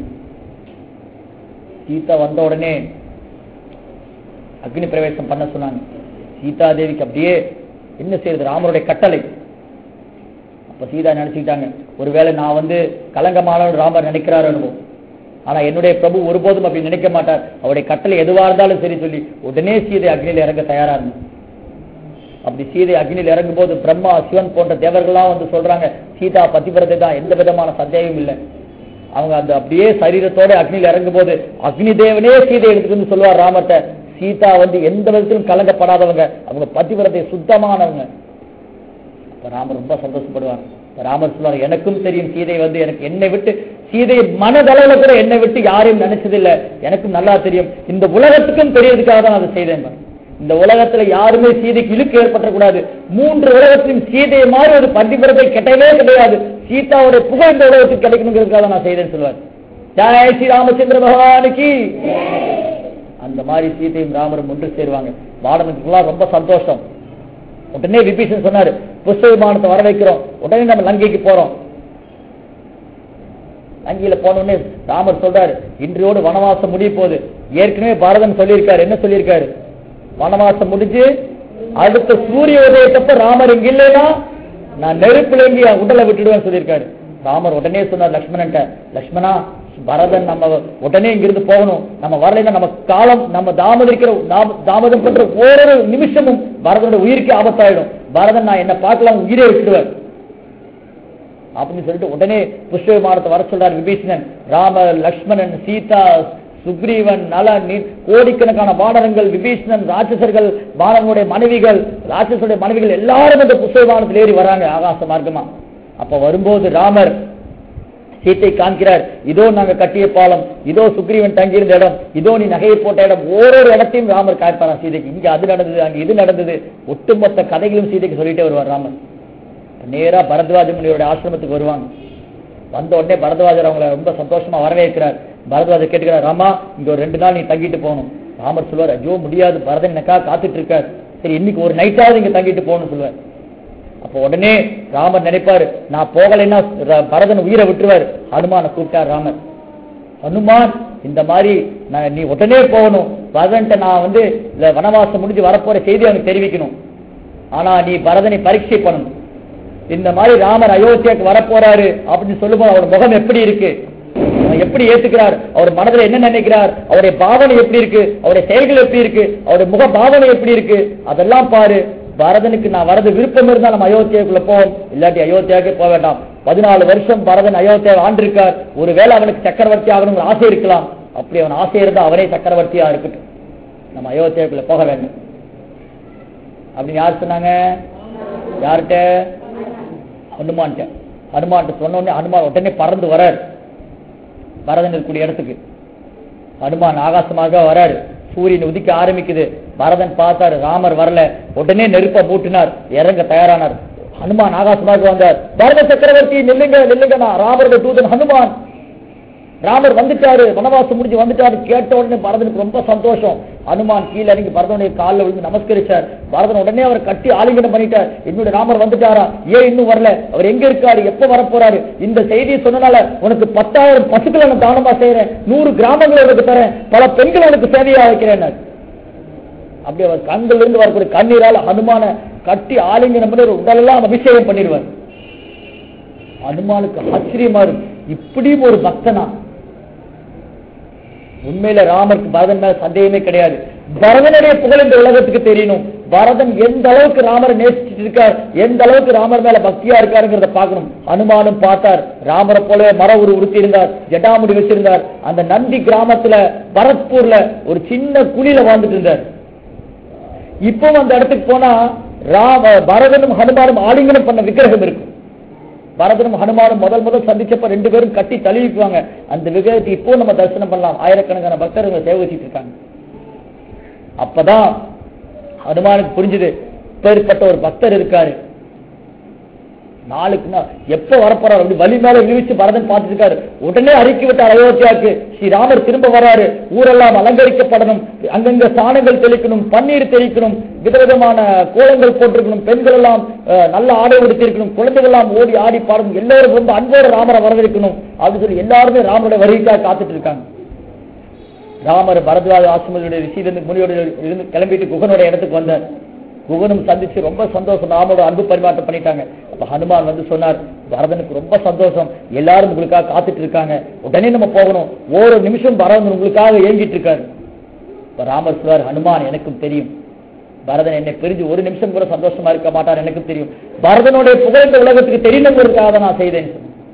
சீதா வந்த உடனே அக்னி பிரவேசம் பண்ண சொன்னாங்க சீதா தேவிக்கு அப்படியே என்ன செய்யறது ராமருடைய கட்டளை அப்ப சீதா நினைச்சுக்கிட்டாங்க ஒருவேளை நான் வந்து கலங்கமானவன் ராமர் நினைக்கிறாரு அனுபவம் ஆனா என்னுடைய பிரபு ஒருபோதும் அப்படி நினைக்க மாட்டார் அவருடைய கட்டளை எதுவா இருந்தாலும் சரி சொல்லி உடனே சீதை அக்னியில் இறங்க தயாரா இருந்தாங்க அப்படி சீதை அக்னியில் இறங்கும் போது பிரம்மா சிவன் போன்ற தேவர்கள்லாம் வந்து சொல்றாங்க சீதா பதிவிரதை தான் எந்த விதமான சந்தேகமும் இல்லை அவங்க அந்த அப்படியே சரீரத்தோட அக்னியில் இறங்கும் போது அக்னி தேவனே சீதை எடுத்துட்டு வந்து சொல்லுவார் ராமர்ட்ட சீதா வந்து எந்த விதத்திலும் கலங்கப்படாதவங்க அவங்க பதிவிரதை சுத்தமானவங்க அப்ப ராமர் ரொம்ப சந்தோஷப்படுவார் அப்ப ராமர் சொல்லுவார் எனக்கும் தெரியும் சீதை வந்து எனக்கு என்னை விட்டு சீதை மனதளவுல கூட என்னை விட்டு யாரையும் நினைச்சதில்ல எனக்கும் நல்லா தெரியும் இந்த உலகத்துக்கும் தெரியறதுக்காக தான் அதை செய்தேன் பாரு. இந்த உலகத்துல யாருமே சீதைக்கு இழுக்கு ஏற்பட்டக்கூடாது மூன்று உலகத்திலும் சீதையை மாதிரி ஒரு பதிவிரதை கெட்டவே கிடையாது சீதாவுடைய புகழ் இந்த உலகத்துக்கு கிடைக்கணுங்கிறதுக்காக நான் செய்தேன்னு சொல்லுவார் ஜெய் ஸ்ரீ ராமச்சந்திர பகவானுக்கு அந்த மாதிரி சீதையும் ராமரும் ஒன்று சேருவாங்க வாடனுக்குலாம் ரொம்ப சந்தோஷம் உடனே விபீஷன் சொன்னாரு புஷ்ப விமானத்தை வர வைக்கிறோம் உடனே நம்ம லங்கைக்கு போறோம் லங்கையில போன உடனே ராமர் சொல்றாரு இன்றையோடு வனவாசம் முடிய போகுது ஏற்கனவே பாரதன் சொல்லியிருக்காரு என்ன சொல்லியிருக்காரு வனவாசம் முடிஞ்சு அடுத்த சூரிய உதயத்தப்ப ராமர் இங்க இல்லைன்னா நான் நெருப்புல இருந்து என் உடலை விட்டுடுவேன்னு சொல்லியிருக்காரு ராமர் உடனே சொன்னார் லக்ஷ்மணன்ட்ட லக்ஷ்மணா பரதன் நம்ம உடனே இங்கிருந்து போகணும் நம்ம வரலைன்னா நம்ம காலம் நம்ம தாமதிக்கிற தாம- தாமதம் பண்ற ஒவ்வொரு நிமிஷமும் பரதனோட உயிருக்கு ஆபத்தாயிடும் பரதன் நான் என்ன பார்க்கலாம் உயிரே விட்டுடுவார் அப்படின்னு சொல்லிட்டு உடனே புஷ்ப விமானத்தை வர சொல்றார் விபீஷணன் ராமர் லக்ஷ்மணன் சீதா சுக்ரீவன் நலன் நீ- கோடிக்கணக்கான வானரங்கள் விபீஷணன் ராட்சசர்கள் வானவனுடைய மனைவிகள் ராட்சசருடைய மனைவிகள் எல்லாரும் அந்த புஷ்ப விமானத்தில் ஏறி வராங்க ஆகாச மார்க்கமா அப்ப வரும்போது ராமர் சீத்தை காண்கிறார் இதோ நாங்க கட்டிய பாலம் இதோ சுக்ரீவன் தங்கியிருந்த இடம் இதோ நீ நகையை போட்ட இடம் ஓரொரு இடத்தையும் ராமர் காய்ப்பாராம் சீதைக்கு இங்க அது நடந்தது அங்க இது நடந்தது ஒட்டுமொத்த கதைகளும் சீதைக்கு சொல்லிட்டே வருவார் ராமர் நேரா பரத்வாஜ முனிவருடைய ஆசிரமத்துக்கு வருவாங்க வந்த உடனே பரத்வாஜர் அவங்கள ரொம்ப சந்தோஷமா வரவேற்கிறார் பரத்வாஜர் கேட்டுக்கிறார் ராமா இங்க ஒரு ரெண்டு நாள் நீ தங்கிட்டு போகணும் ராமர் சொல்லுவார் ஐயோ முடியாது பரதன் எனக்கா காத்துட்டு இருக்கார் சரி இன்னைக்கு ஒரு நைட்டாவது இங்க தங்கிட்டு போகணும்னு சொல்லுவார் அப்போ உடனே ராமர் நினைப்பாரு நான் போகலைன்னா ர- பரதன் உயிரை விட்டுருவார் ஹனுமான கூப்பிட்டார் ராமர் ஹனுமான் இந்த மாதிரி நான் நீ உடனே போகணும் பரதன்ட்ட நான் வந்து இந்த வனவாசம் முடிஞ்சு வரப்போற செய்தி அவனுக்கு தெரிவிக்கணும் ஆனா நீ பரதனை பரீட்சை பண்ணணும் இந்த மாதிரி ராமர் அயோத்தியாக்கு வரப்போறாரு அப்படின்னு சொல்லும்போது அவர் முகம் எப்படி இருக்கு அவர் எப்படி ஏத்துக்கிறார் அவர் மனதில் என்ன நினைக்கிறார் அவருடைய பாவனை எப்படி இருக்கு அவருடைய செயல்கள் எப்படி இருக்கு அவருடைய முக பாவனை எப்படி இருக்கு அதெல்லாம் பாரு பரதனுக்கு நான் வரது விருப்பம் இருந்தா நம்ம அயோத்தியாக்குள்ள போவோம் இல்லாட்டி அயோத்தியாவுக்கு போக வேண்டாம் பதினாலு வருஷம் பரதன் அயோத்தியா ஆண்டிருக்கார் ஒருவேளை அவனுக்கு சக்கரவர்த்தி ஆகணுங்கிற ஆசை இருக்கலாம் அப்படி அவன் ஆசை இருந்தா அவரே சக்கரவர்த்தியா இருக்கட்டும் நம்ம அயோத்தியாக்குள்ள போக வேண்டும் அப்படின்னு யார் சொன்னாங்க யார்கிட்ட ஹனுமான்ட்ட ஹனுமான்ட்ட சொன்ன உடனே ஹனுமான் உடனே பறந்து வராரு பரதன் இருக்கக்கூடிய இடத்துக்கு ஹனுமான் ஆகாசமாக வராரு சூரியன் உதிக்க ஆரம்பிக்குது பரதன் பார்த்தாரு ராமர் வரல உடனே நெருப்ப மூட்டினார் இறங்க தயாரானார் ஹனுமான் ஆகாசமாக வந்தார் பரத சக்கரவர்த்தி நில்லுங்க நில்லுங்க நான் ராமருடைய தூதன் ஹனுமான் ராமர் வந்துட்டாரு வனவாசம் முடிஞ்சு வந்துட்டாரு கேட்ட உடனே பரதனுக்கு ரொம்ப சந்தோஷம் அனுமான் கீழே இறங்கி பரதனுடைய காலில் விழுந்து நமஸ்கரிச்சார் பரதன் உடனே அவர் கட்டி ஆலிங்கனம் பண்ணிட்டார் என்னுடைய ராமர் வந்துட்டாரா ஏன் இன்னும் வரல அவர் எங்க இருக்காரு எப்ப வரப்போறாரு இந்த செய்தியை சொன்னனால உனக்கு பத்தாயிரம் பசுக்களை நான் தானமா செய்யறேன் நூறு கிராமங்களை உனக்கு தரேன் பல பெண்களை உனக்கு சேவையா வைக்கிறேன் அப்படி அவர் கண்கள் இருந்து வரக்கூடிய கண்ணீரால் ஹனுமான கட்டி ஆலிங்கனம் பண்ணி ஒரு உடலெல்லாம் அபிஷேகம் பண்ணிடுவார் ஹனுமானுக்கு ஆச்சரியமா இருக்கும் இப்படியும் ஒரு பக்தனா உண்மையில ராமருக்கு பரதன் மேல சந்தேகமே கிடையாது பரதனுடைய புகழ் இந்த உலகத்துக்கு தெரியணும் பரதன் எந்த அளவுக்கு ராமரை நேசிச்சுட்டு இருக்கார் எந்த அளவுக்கு ராமர் மேல பக்தியா இருக்காருங்கிறத பார்க்கணும் அனுமானும் பார்த்தார் ராமரை போல மர உரு உடுத்தி இருந்தார் ஜடாமுடி வச்சிருந்தார் அந்த நந்தி கிராமத்துல பரத்பூர்ல ஒரு சின்ன குழியில வாழ்ந்துட்டு இருந்தார் இப்போ அந்த இடத்துக்கு போனா ராம பரதனும் ஹனுமானும் ஆலிங்கனம் பண்ண விக்கிரகம் இருக்கும் பரதனும் ஹனுமானும் முதல் முதல் சந்திச்சப்ப ரெண்டு பேரும் கட்டி தழுவிக்குவாங்க அந்த விக்கிரகத்தை இப்போ நம்ம தரிசனம் பண்ணலாம் ஆயிரக்கணக்கான பக்தர்கள் சேவை வச்சிட்டு இருக்காங்க அப்பதான் ஹனுமானுக்கு புரிஞ்சுது இப்பேற்பட்ட ஒரு பக்தர் இருக்காரு நாளுக்கு நாள் எப்ப வரப்போறாரு அப்படி வலி மேல விழிச்சு பரதன் பார்த்துட்டு இருக்காரு உடனே அறிக்கை விட்டார் அயோத்தியாவுக்கு ஸ்ரீராமர் திரும்ப வராரு ஊரெல்லாம் அலங்கரிக்கப்படணும் அங்கங்க சாணங்கள் தெளிக்கணும் பன்னீர் தெளிக்கணும் விதவிதமான கோலங்கள் போட்டிருக்கணும் பெண்கள் எல்லாம் அஹ், நல்ல ஆடை உடுத்திருக்கணும் குழந்தைகள் எல்லாம் ஓடி ஆடி பாடணும் எல்லாரும் ரொம்ப அன்போடு ராமரை வரவேற்கணும் அப்படின்னு சொல்லி எல்லாருமே ராமருடைய வருகைக்காக காத்துட்டு இருக்காங்க ராமர் பரத்வாஜ ஆசிரமத்துடைய ரிஷியிலிருந்து முனியோட இருந்து கிளம்பிட்டு குகனோட இடத்துக்கு வந்தார் குகனும் சந்திச்சு ரொம்ப சந்தோஷம் ராமோட அன்பு பரிமாற்றம் பண்ணிட்டாங்க அப்ப ஹனுமான் வந்து சொன்னார் பரதனுக்கு ரொம்ப சந்தோஷம் எல்லாரும் உங்களுக்காக காத்துட்டு இருக்காங்க உடனே நம்ம போகணும் ஒரு நிமிஷம் பரதன் உங்களுக்காக ஏங்கிட்டு இருக்காரு இப்ப ராமர் சொல்றார் ஹனுமான் எனக்கும் தெரியும் பரதன் என்னை பிரிஞ்சு ஒரு நிமிஷம் கூட சந்தோஷமா இருக்க மாட்டார் எனக்கும் தெரியும் பரதனுடைய புகழ் இந்த உலகத்துக்கு தெரியணுங்கிறதுக்காக தான் நான் செய்தேன்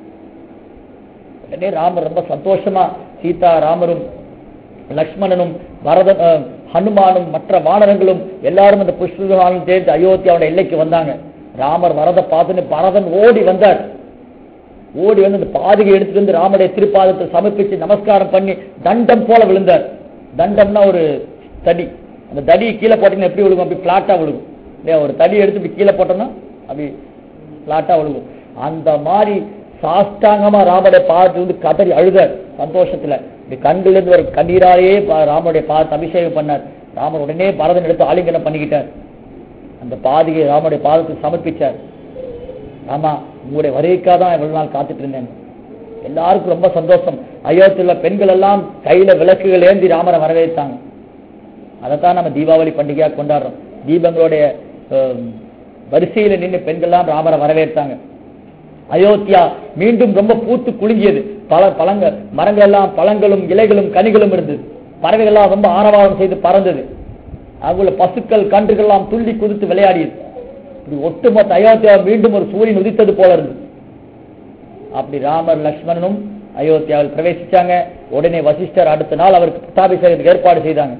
உடனே ராமர் ரொம்ப சந்தோஷமா சீதா ராமரும் லக்ஷ்மணனும் பரதன் அஹ், ஹனுமானும் மற்ற வானரங்களும் எல்லாரும் அந்த புஷ்பகாலம் சேர்ந்து அயோத்தியாவோட எல்லைக்கு வந்தாங்க ராமர் வரத பார்த்துன்னு பரதன் ஓடி வந்தார் ஓடி வந்து அந்த பாதுகை எடுத்துட்டு வந்து ராமருடைய திருப்பாதத்தை சமர்ப்பிச்சு நமஸ்காரம் பண்ணி தண்டம் போல விழுந்தார் தண்டம்னா ஒரு தடி அந்த தடி கீழே போட்டீங்கன்னா எப்படி விழுகும் அப்படி பிளாட்டா விழுகும் இல்லையா ஒரு தடி எடுத்து இப்படி கீழே போட்டோம்னா அப்படி பிளாட்டா விழுகும் அந்த மாதிரி சாஷ்டாங்கமா ராமருடைய பாதத்தை வந்து கதறி அழுதார் சந்தோஷத்துல இப்படி கண்ணிலிருந்து ஒரு கண்ணீராலேயே பா- ராமருடைய பாதத்தை அபிஷேகம் பண்ணார் ராமர் உடனே பரதன் எடுத்து ஆலிங்கனம் பண்ணிக்கிட்டார் அந்த பாதிகை ராமருடைய பாதத்துக்கு சமர்ப்பிச்சார் ஆமா உங்களுடைய வருகைக்காக தான் இவ்வளவு நாள் காத்துட்டு இருந்தேன் எல்லாருக்கும் ரொம்ப சந்தோஷம் அயோத்தியுள்ள பெண்கள் எல்லாம் கையில விளக்குகள் ஏந்தி ராமரை வரவேற்றாங்க அதைத்தான் நம்ம தீபாவளி பண்டிகையா கொண்டாடுறோம் தீபங்களுடைய அஹ், வரிசையில நின்று பெண்கள்லாம் ராமரை வரவேற்றாங்க அயோத்தியா மீண்டும் ரொம்ப பூத்து குலுங்கியது பல பழங்க மரங்கள் எல்லாம் பழங்களும் இலைகளும் கனிகளும் இருந்தது பறவைகள் எல்லாம் ரொம்ப ஆரவாரம் செய்து பறந்தது அங்குள்ள பசுக்கள் கன்றுகள் எல்லாம் துள்ளி குதித்து விளையாடியது இப்படி ஒட்டுமொத்த அயோத்தியா மீண்டும் ஒரு சூரியன் உதித்தது போல இருந்தது அப்படி ராமர் லக்ஷ்மணனும் அயோத்தியாவில் பிரவேசிச்சாங்க உடனே வசிஷ்டர் அடுத்த நாள் அவருக்கு பட்டாபிஷேகத்துக்கு ஏற்பாடு செய்தாங்க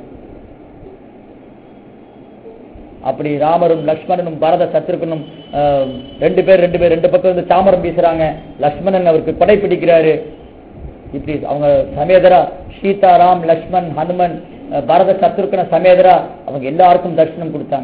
அப்படி ராமரும் லக்ஷ்மணனும் பரத சத்ருகனும் ஆஹ், ரெண்டு பேர் ரெண்டு பேர் ரெண்டு பக்கம் வந்து சாமரம் வீசுறாங்க லக்ஷ்மணன் அவருக்கு கொடை பிடிக்கிறாரு இப்படி அவங்க சமேதரா சீதா ராம் லக்ஷ்மண் ஹனுமன் அஹ், பரத சத்ருக்கன சமேதரா அவங்க எல்லாருக்கும் தரிசனம் கொடுத்தாங்க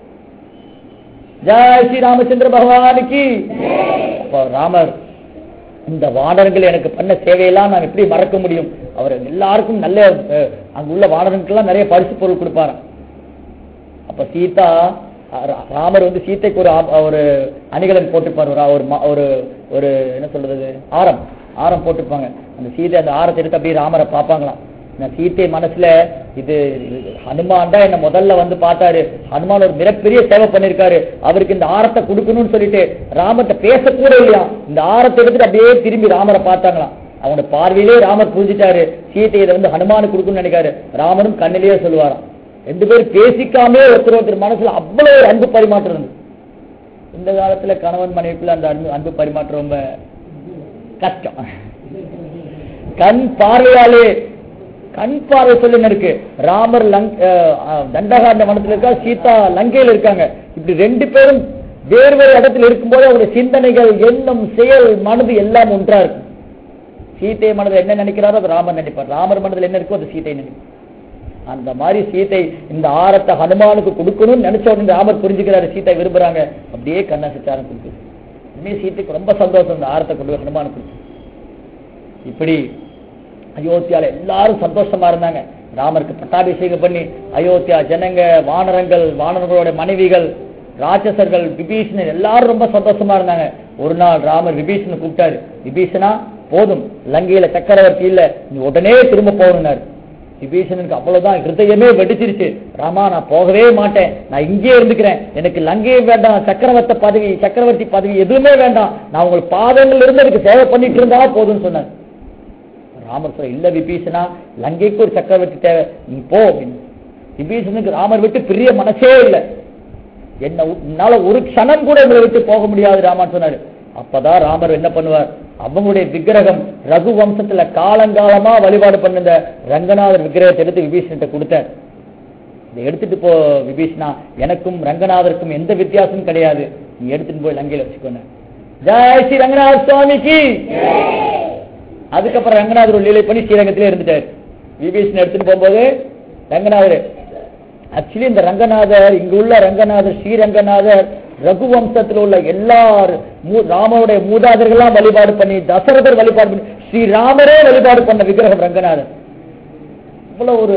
ஜெய் ஸ்ரீ ராமச்சந்திர பகவானுக்கு அப்போ ராமர் இந்த வானரங்கள் எனக்கு பண்ண சேவையெல்லாம் நான் எப்படி மறக்க முடியும் அவர் எல்லாருக்கும் நல்ல அஹ், அங்குள்ள வானரங்களுக்கெல்லாம் நிறைய பரிசு பொருள் கொடுப்பாராம் அப்ப சீதா ரா- ராமர் வந்து சீதைக்கு ஒரு ஆ- ஒரு அணிகலன் போட்டுப்பார் ஒரு ஒரு ம- ஒரு ஒரு என்ன சொல்றது ஆரம் ஆரம் போட்டுப்பாங்க அந்த சீதை அந்த ஆரத்தை எடுத்து அப்படியே ராமரை பார்ப்பாங்களாம் நான் சீத்தை மனசுல இது இது ஹனுமான் தான் என்ன முதல்ல வந்து பார்த்தாரு ஹனுமான் ஒரு மிகப்பெரிய சேவை பண்ணிருக்காரு அவருக்கு இந்த ஆரத்தை கொடுக்கணும்னு சொல்லிட்டு ராமர்கிட்ட பேசக்கூட இல்லையா இந்த ஆரத்தை எடுத்துட்டு அப்படியே திரும்பி ராமரை பார்த்தாங்களாம் அவனோட பார்வையிலே ராமர் புரிஞ்சிட்டாரு சீத்தை இதை வந்து ஹனுமானுக்கு கொடுக்கணும்னு நினைக்காரு ராமரும் கண்ணிலேயே சொல்லுவாராம் ரெண்டு பேரும் பேசிக்காமே ஒருத்தர் ஒருத்தர் மனசுல அவ்வளவு ஒரு அன்பு பரிமாற்றம் இருந்தது இந்த காலத்துல கணவன் மனைவிக்குள்ள அந்த அன்பு அன்பு பரிமாற்றம் ரொம்ப கஷ்டம் கண் பார்வையாலே கண் பார்வை சொல்லுங்க இருக்கு ராமர் லங் அஹ், அஹ், தண்டகாண்ட வனத்துல இருக்கா சீதா லங்கையில இருக்காங்க இப்படி ரெண்டு பேரும் வேறு வேறு இடத்துல இருக்கும்போது அவருடைய சிந்தனைகள் எண்ணம் செயல் மனது எல்லாம் ஒன்றா இருக்கும் சீதை மனதில் என்ன நினைக்கிறாரோ அது ராமர் நினைப்பார் ராமர் மனதில் என்ன இருக்கோ அது சீதை நினைப்பார் அந்த மாதிரி சீதை இந்த ஆரத்தை ஹனுமானுக்கு கொடுக்கணும்னு நினைச்ச உடனே ராமர் புரிஞ்சுக்கிறாரு சீதை விரும்புறாங்க அப்படியே கண்ணா சிச்சாரம் கொடுக்குது இனிமே சீதைக்கு ரொம்ப சந்தோஷம் இந்த ஆரத்தை கொண்டு போய் ஹனுமானுக்கு கொடுத்து இப்படி அயோத்தியால எல்லாரும் சந்தோஷமா இருந்தாங்க ராமருக்கு பட்டாபிஷேகம் பண்ணி அயோத்தியா ஜனங்க வானரங்கள் வானரங்களோட மனைவிகள் ராட்சசர்கள் விபீஷணன் எல்லாரும் ரொம்ப சந்தோஷமா இருந்தாங்க ஒரு நாள் ராமர் விபீஷணன் கூப்பிட்டாரு விபீஷணா போதும் லங்கையில சக்கரவர்த்தி இல்ல நீ உடனே திரும்ப போகணும்னாரு விபீஷணனுக்கு அவ்வளவுதான் ஹிருதயமே வெடிச்சிருச்சு ராமா நான் போகவே மாட்டேன் நான் இங்கே இருந்துக்கிறேன் எனக்கு லங்கையே வேண்டாம் சக்கரவர்த்தி பதவி சக்கரவர்த்தி பதவி எதுவுமே வேண்டாம் நான் உங்களுக்கு பாதங்கள் இருந்து எனக்கு சேவை பண்ணிட்டு இருந்தா போதும்னு சொன்னார் ராமர் சொல்ல இல்ல விபீஷணா லங்கைக்கு ஒரு சக்கரவர்த்தி தேவை நீ போ அப்படின்னு விபீஷணனுக்கு ராமர் விட்டு பிரிய மனசே இல்லை என்ன உன்னால ஒரு க்ஷணம் கூட உங்களை விட்டு போக முடியாது ராமான்னு சொன்னாரு அப்பதான் ராமர் என்ன பண்ணுவார் அவங்களுடைய விக்கிரகம் ரகு வம்சத்துல காலங்காலமா வழிபாடு பண்ணிருந்த ரங்கநாதர் விக்கிரகத்தை எடுத்து விபீஷணத்தை கொடுத்தார் இதை எடுத்துட்டு போ விபீஷணா எனக்கும் ரங்கநாதருக்கும் எந்த வித்தியாசமும் கிடையாது நீ எடுத்துட்டு போய் லங்கையில வச்சுக்கோங்க ஜெய் ஸ்ரீ ரங்கநாத சுவாமிக்கு அதுக்கப்புறம் ரங்கநாதர் ஒரு லீலை பண்ணி ஸ்ரீரங்கத்திலே இருந்துட்டார் விபீஷன் எடுத்துட்டு போகும்போது ரங்கநாதர் ஆக்சுவலி இந்த ரங்கநாதர் இங்க உள்ள ரங்கநாதர் ஸ்ரீரங்கநாதர் ரகுவம்சத்தில் உள்ள எல்லா மூ- ராமனுடைய மூதாதர்கள்லாம் வழிபாடு பண்ணி தசரதர் வழிபாடு பண்ணி ஸ்ரீராமரே வழிபாடு பண்ண விக்கிரகம் ரங்கநாதர் இவ்வளவு ஒரு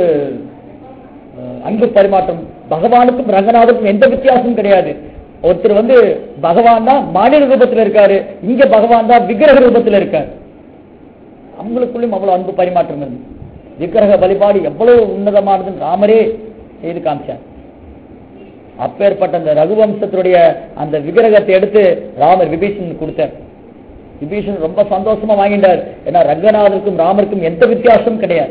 அஹ், அன்பு பரிமாற்றம் பகவானுக்கும் ரங்கநாதருக்கும் எந்த வித்தியாசமும் கிடையாது ஒருத்தர் வந்து பகவான் தான் மாநில ரூபத்துல இருக்காரு இங்க பகவான் தான் விக்கிரக ரூபத்துல இருக்காரு அவங்களுக்குள்ளும் அவ்வளவு அன்பு பரிமாற்றம் இருந்து விக்கிரக வழிபாடு எவ்வளவு உன்னதமானதுன்னு ராமரே செய்து காமிச்சார் அப்பேற்பட்ட அந்த ரகுவம்சத்தினுடைய அந்த விக்கிரகத்தை எடுத்து ராமர் விபீஷன் கொடுத்தார் விபீஷன் ரொம்ப சந்தோஷமா வாங்கிட்டார் ஏன்னா ரங்கநாதருக்கும் ராமருக்கும் எந்த வித்தியாசமும் கிடையாது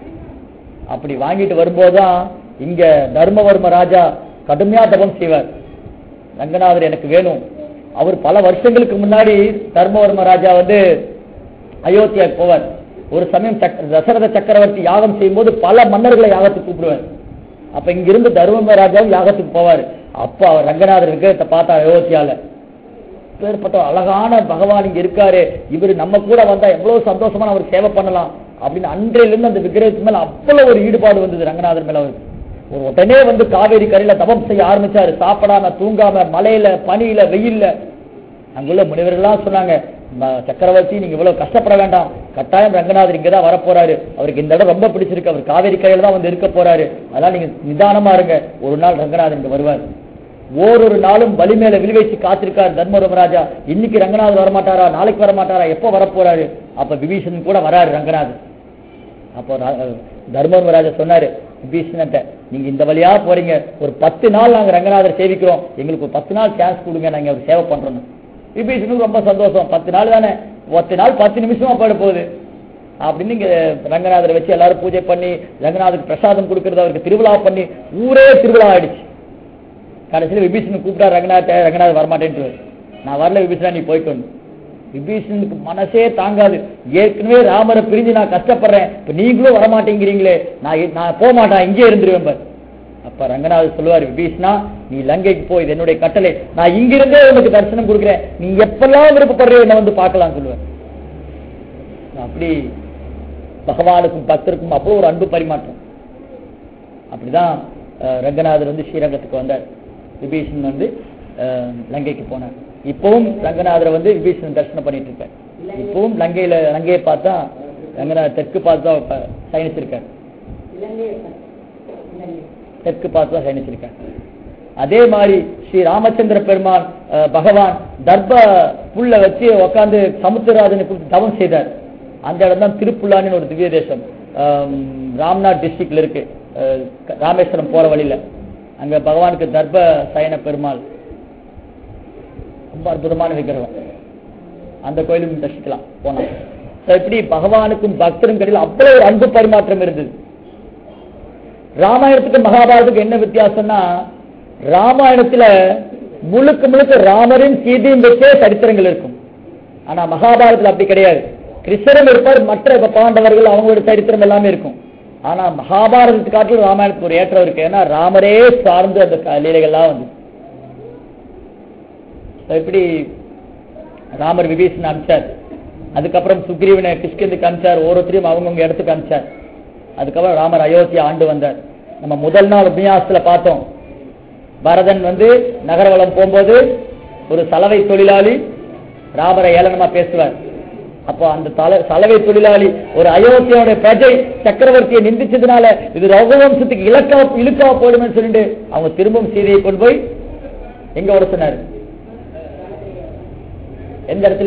அப்படி வாங்கிட்டு வரும்போதுதான் இங்க தர்மவர்ம ராஜா கடுமையா தபம் செய்வார் ரங்கநாதர் எனக்கு வேணும் அவர் பல வருஷங்களுக்கு முன்னாடி தர்மவர்ம ராஜா வந்து அயோத்தியாவுக்கு போவார் ஒரு சமயம் சக்க- தசரத சக்கரவர்த்தி யாகம் செய்யும்போது பல மன்னர்களை யாகத்துக்கு கூப்பிடுவார் அப்ப இங்கிருந்து தர்மவர்ம ராஜாவும் யாகத்துக்கு போவார் அப்ப அவர் ரங்கநாதர் விக்கிரகத்தை பார்த்தார் அயோத்தியால பேர்பட்ட அழகான பகவான் இங்க இருக்காரு இவர் நம்ம கூட வந்தா எவ்வளவு சந்தோஷமா அவருக்கு சேவை பண்ணலாம் அப்படின்னு அன்றையிலிருந்து அந்த விக்கிரகத்து மேல அவ்வளவு ஒரு ஈடுபாடு வந்தது ரங்கநாதர் மேல அவருக்கு ஒரு உடனே வந்து காவேரி கரையில தபம் செய்ய ஆரம்பிச்சாரு சாப்பிடாம தூங்காம மலையில பனியில வெயில்ல அங்குள்ள முனிவர்கள்லாம் சொன்னாங்க "ம- சக்கரவர்த்தி நீங்க இவ்வளவு கஷ்டப்பட வேண்டாம் கட்டாயம் ரங்கநாதர் இங்கதான் வரப்போறாரு அவருக்கு இந்த இடம் ரொம்ப பிடிச்சிருக்கு அவர் காவேரி கரையில தான் வந்து இருக்க போறாரு அதனால நீங்க நிதானமா இருங்க ஒரு நாள் ரங்கநாதர் இங்க வருவார் ஓரொரு நாளும் வலி மேல விழி வச்சு காத்திருக்கார் தர்மராஜா இன்னைக்கு ரங்கநாதர் வரமாட்டாரா நாளைக்கு வரமாட்டாரா எப்ப வரப்போறாரு அப்ப விபீஷன் கூட வராரு ரங்கநாதர் அப்போ ரா- தர்மராஜா சொன்னாரு விபீஷணன்ட்ட நீங்க இந்த வழியா போறீங்க ஒரு பத்து நாள் நாங்க ரங்கநாதர் சேவிக்கிறோம் எங்களுக்கு ஒரு பத்து நாள் சான்ஸ் கொடுங்க நாங்க அவர் சேவை பண்றோம் விபீஷனுக்கு ரொம்ப சந்தோஷம் பத்து நாள் தானே பத்து நாள் பத்து நிமிஷமா போயிட போகுது அப்படின்னு இங்க ரங்கநாதரை வச்சு எல்லாரும் பூஜை பண்ணி ரங்கநாதருக்கு பிரசாதம் கொடுக்கறது அவருக்கு திருவிழா பண்ணி ஊரே திருவிழா ஆயிடுச்சு கடைசியில் விபீஷன் கூப்பிட்டா ரங்கநாத ரங்கநாதர் வரமாட்டேன்ட்டு நான் வரல விபீஷனா நீ போயிட்டு வந்து விபீஷனுக்கு மனசே தாங்காது ஏற்கனவே ராமரை பிரிஞ்சு நான் கஷ்டப்படுறேன் இப்ப நீங்களும் வரமாட்டேங்கிறீங்களே நான் இ- நான் போக மாட்டேன் இங்கே இருந்துருவேன் பார். அப்ப ரங்கநாதர் சொல்லுவார் விபீஷ்ணா நீ லங்கைக்கு போ இது என்னுடைய கட்டளை நான் இங்கிருந்தே உனக்கு தரிசனம் கொடுக்குறேன் நீ எப்பெல்லாம் விருப்பப்படுறியோ என்ன வந்து பார்க்கலாம் சொல்லுவார் அப்படி பகவானுக்கும் பக்தருக்கும் அவ்வளவு ஒரு அன்பு பரிமாற்றம் அப்படிதான் அஹ், ரங்கநாதர் வந்து ஸ்ரீரங்கத்துக்கு வந்தார் விபீஷன் வந்து அஹ், லங்கைக்கு போனார் இப்பவும் ரங்கநாதரை வந்து விபீஷன் தரிசனம் பண்ணிட்டு இருக்கார் இப்பவும் லங்கையில லங்கையை பார்த்தா ரங்கநாதர் தெற்கு பார்த்து தான் ப- சயனிச்சிருக்கார் தெற்கு பார்த்து தான் சயனிச்சிருக்கார் அதே மாதிரி ஸ்ரீ ராமச்சந்திர பெருமான் அஹ், பகவான் தர்ப புல்ல வச்சு உட்கார்ந்து சமுத்திரராஜனை குறித்து தவம் செய்தார் அந்த இடம் தான் திருப்புல்லானின்னு ஒரு திவ்ய தேசம் ஆம், ராம்நாத் டிஸ்ட்ரிக்ட்ல இருக்கு அஹ், க- ராமேஸ்வரம் போற வழியில அங்க பகவானுக்கு தர்ப சயன பெருமாள் ரொம்ப அற்புதமான விக்கிரகம் அந்த கோயிலும் தரிசிக்கலாம் போனா So, இப்படி பகவானுக்கும் பக்தரும் கிடையில அவ்வளவு ஒரு அன்பு பரிமாற்றம் இருந்தது ராமாயணத்துக்கு மகாபாரதத்துக்கு என்ன வித்தியாசம்னா ராமாயணத்துல முழுக்க முழுக்க ராமரின் சீதையும் வச்சே சரித்திரங்கள் இருக்கும் ஆனா மகாபாரதத்துல அப்படி கிடையாது கிருஷ்ணரும் இருப்பார் மற்ற இப்ப பாண்டவர்கள் அவங்களோட சரித்திரம் எல்லாமே இருக்கும் ஆனா மகாபாரதத்துக்கு காட்டிலும் ராமாயணத்துக்கு ஒரு ஏற்றம் இருக்கு ஏன்னா ராமரே சார்ந்து அந்த க- லீலைகள்லாம் வந்து So, இப்படி ராமர் விபீஷன் அனுப்பிச்சார் அதுக்கப்புறம் சுக்ரீவனை கிஷ்கிந்துக்கு அனுப்பிச்சார் ஒவ்வொருத்தரையும் அவங்கவுங்க இடத்துக்கு அனுப்பிச்சார் அதுக்கப்புறம் ராமர் அயோத்தியா ஆண்டு வந்தார் நம்ம முதல் நாள் உபன்யாசத்துல பார்த்தோம் பரதன் வந்து நகரவளம் போகும்போது ஒரு சலவை தொழிலாளி ராமரை ஏளனமா பேசுவார் அப்போ அந்த தல சலவை தொழிலாளி ஒரு அயோத்தியோட பிரஜை சக்கரவர்த்தியை நிந்திச்சதுனால இது ரகுவம்சத்துக்கு இலக்கா இழுக்கா போயிடும்னு சொல்லிட்டு அவங்க திரும்பவும் சீதையை கொண்டு போய் எங்க விட சொன்னாரு எந்த இடத்துல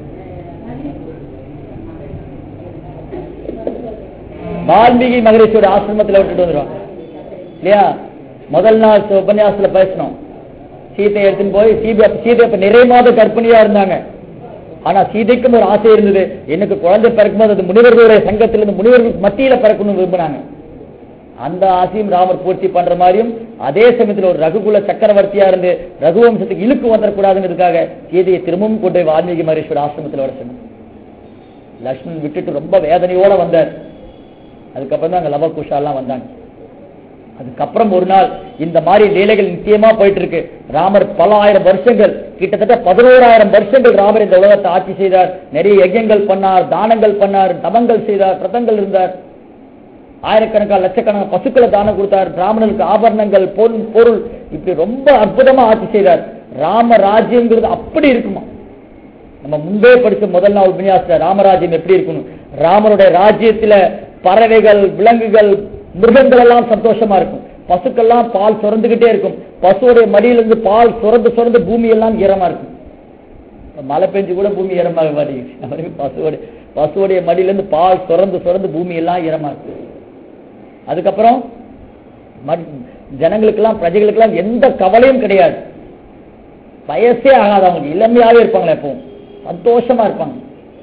வால்மீகி மகரிஷியோட ஆசிரமத்துல விட்டுட்டு வந்துடும் இல்லையா முதல் நாள் சு- உபன்யாசத்துல பேசணும் சீதையை எடுத்துன்னு போய் சீதை சீதை இப்ப நிறை மாத கர்ப்பிணியா இருந்தாங்க ஆனா சீதைக்கும் ஒரு ஆசை இருந்தது எனக்கு குழந்தை பிறக்கும்போது அது முனிவர்களுடைய சங்கத்திலிருந்து முனிவர்கள் மத்தியில பிறக்கணும்னு விரும்பினாங்க அந்த ஆசையும் ராமர் பூர்த்தி பண்ற மாதிரியும் அதே சமயத்துல ஒரு ரகுகுல சக்கரவர்த்தியா இருந்து ரகுவம்சத்துக்கு இழுக்கு வந்துடக்கூடாதுங்கிறதுக்காக சீதையை திரும்பவும் கொண்டு போய் வால்மீகி மகரிஷியோட ஆசிரமத்துல வர சொன்னார் லக்ஷ்மணன் விட்டுட்டு ரொம்ப வேதனையோட வந்தார் அதுக்கப்புறம் தான் அங்க லவ குஷாலாம் வந்தாங்க அதுக்கப்புறம் ஒரு நாள் இந்த மாதிரி லீலைகள் நிச்சயமா போயிட்டு இருக்கு ராமர் பல ஆயிரம் வருஷங்கள் கிட்டத்தட்ட பதினோராயிரம் வருஷங்கள் ராமர் இந்த உலகத்தை ஆட்சி செய்தார் நிறைய யஜ்யங்கள் பண்ணார் தானங்கள் பண்ணார் தவங்கள் செய்தார் பிரதங்கள் இருந்தார் ஆயிரக்கணக்கான லட்சக்கணக்கான பசுக்களை தானம் கொடுத்தார் பிராமணர்களுக்கு ஆபரணங்கள் பொருள் பொருள் இப்படி ரொம்ப அற்புதமா ஆட்சி செய்தார் ராம ராஜ்யங்கிறது அப்படி இருக்குமா நம்ம முன்பே படிச்ச முதல் நாள் உபன்யாசத்துல ராமராஜ்யம் எப்படி இருக்கணும் ராமருடைய ராஜ்யத்துல பறவைகள் விலங்குகள் மிருகங்கள் எல்லாம் சந்தோஷமா இருக்கும் பசுக்கெல்லாம் பால் சுரந்துகிட்டே இருக்கும் பசுவுடைய மடியிலிருந்து பால் சுரந்து சுரந்து பூமி எல்லாம் ஈரமா இருக்கும் இப்ப மழை பெஞ்சு கூட பூமி ஈரமாக மாட்டேங்குது அவருக்கு பசுவோட பசுவுடைய மடியிலிருந்து பால் சுரந்து சுரந்து பூமி எல்லாம் ஈரமா இருக்கு அதுக்கப்புறம் மட்- ஜனங்களுக்கெல்லாம் பிரஜைகளுக்கெல்லாம் எந்த கவலையும் கிடையாது வயசே ஆகாது அவங்க இளமையாவே இருப்பாங்களே எப்பவும் சந்தோஷமா இருப்பாங்க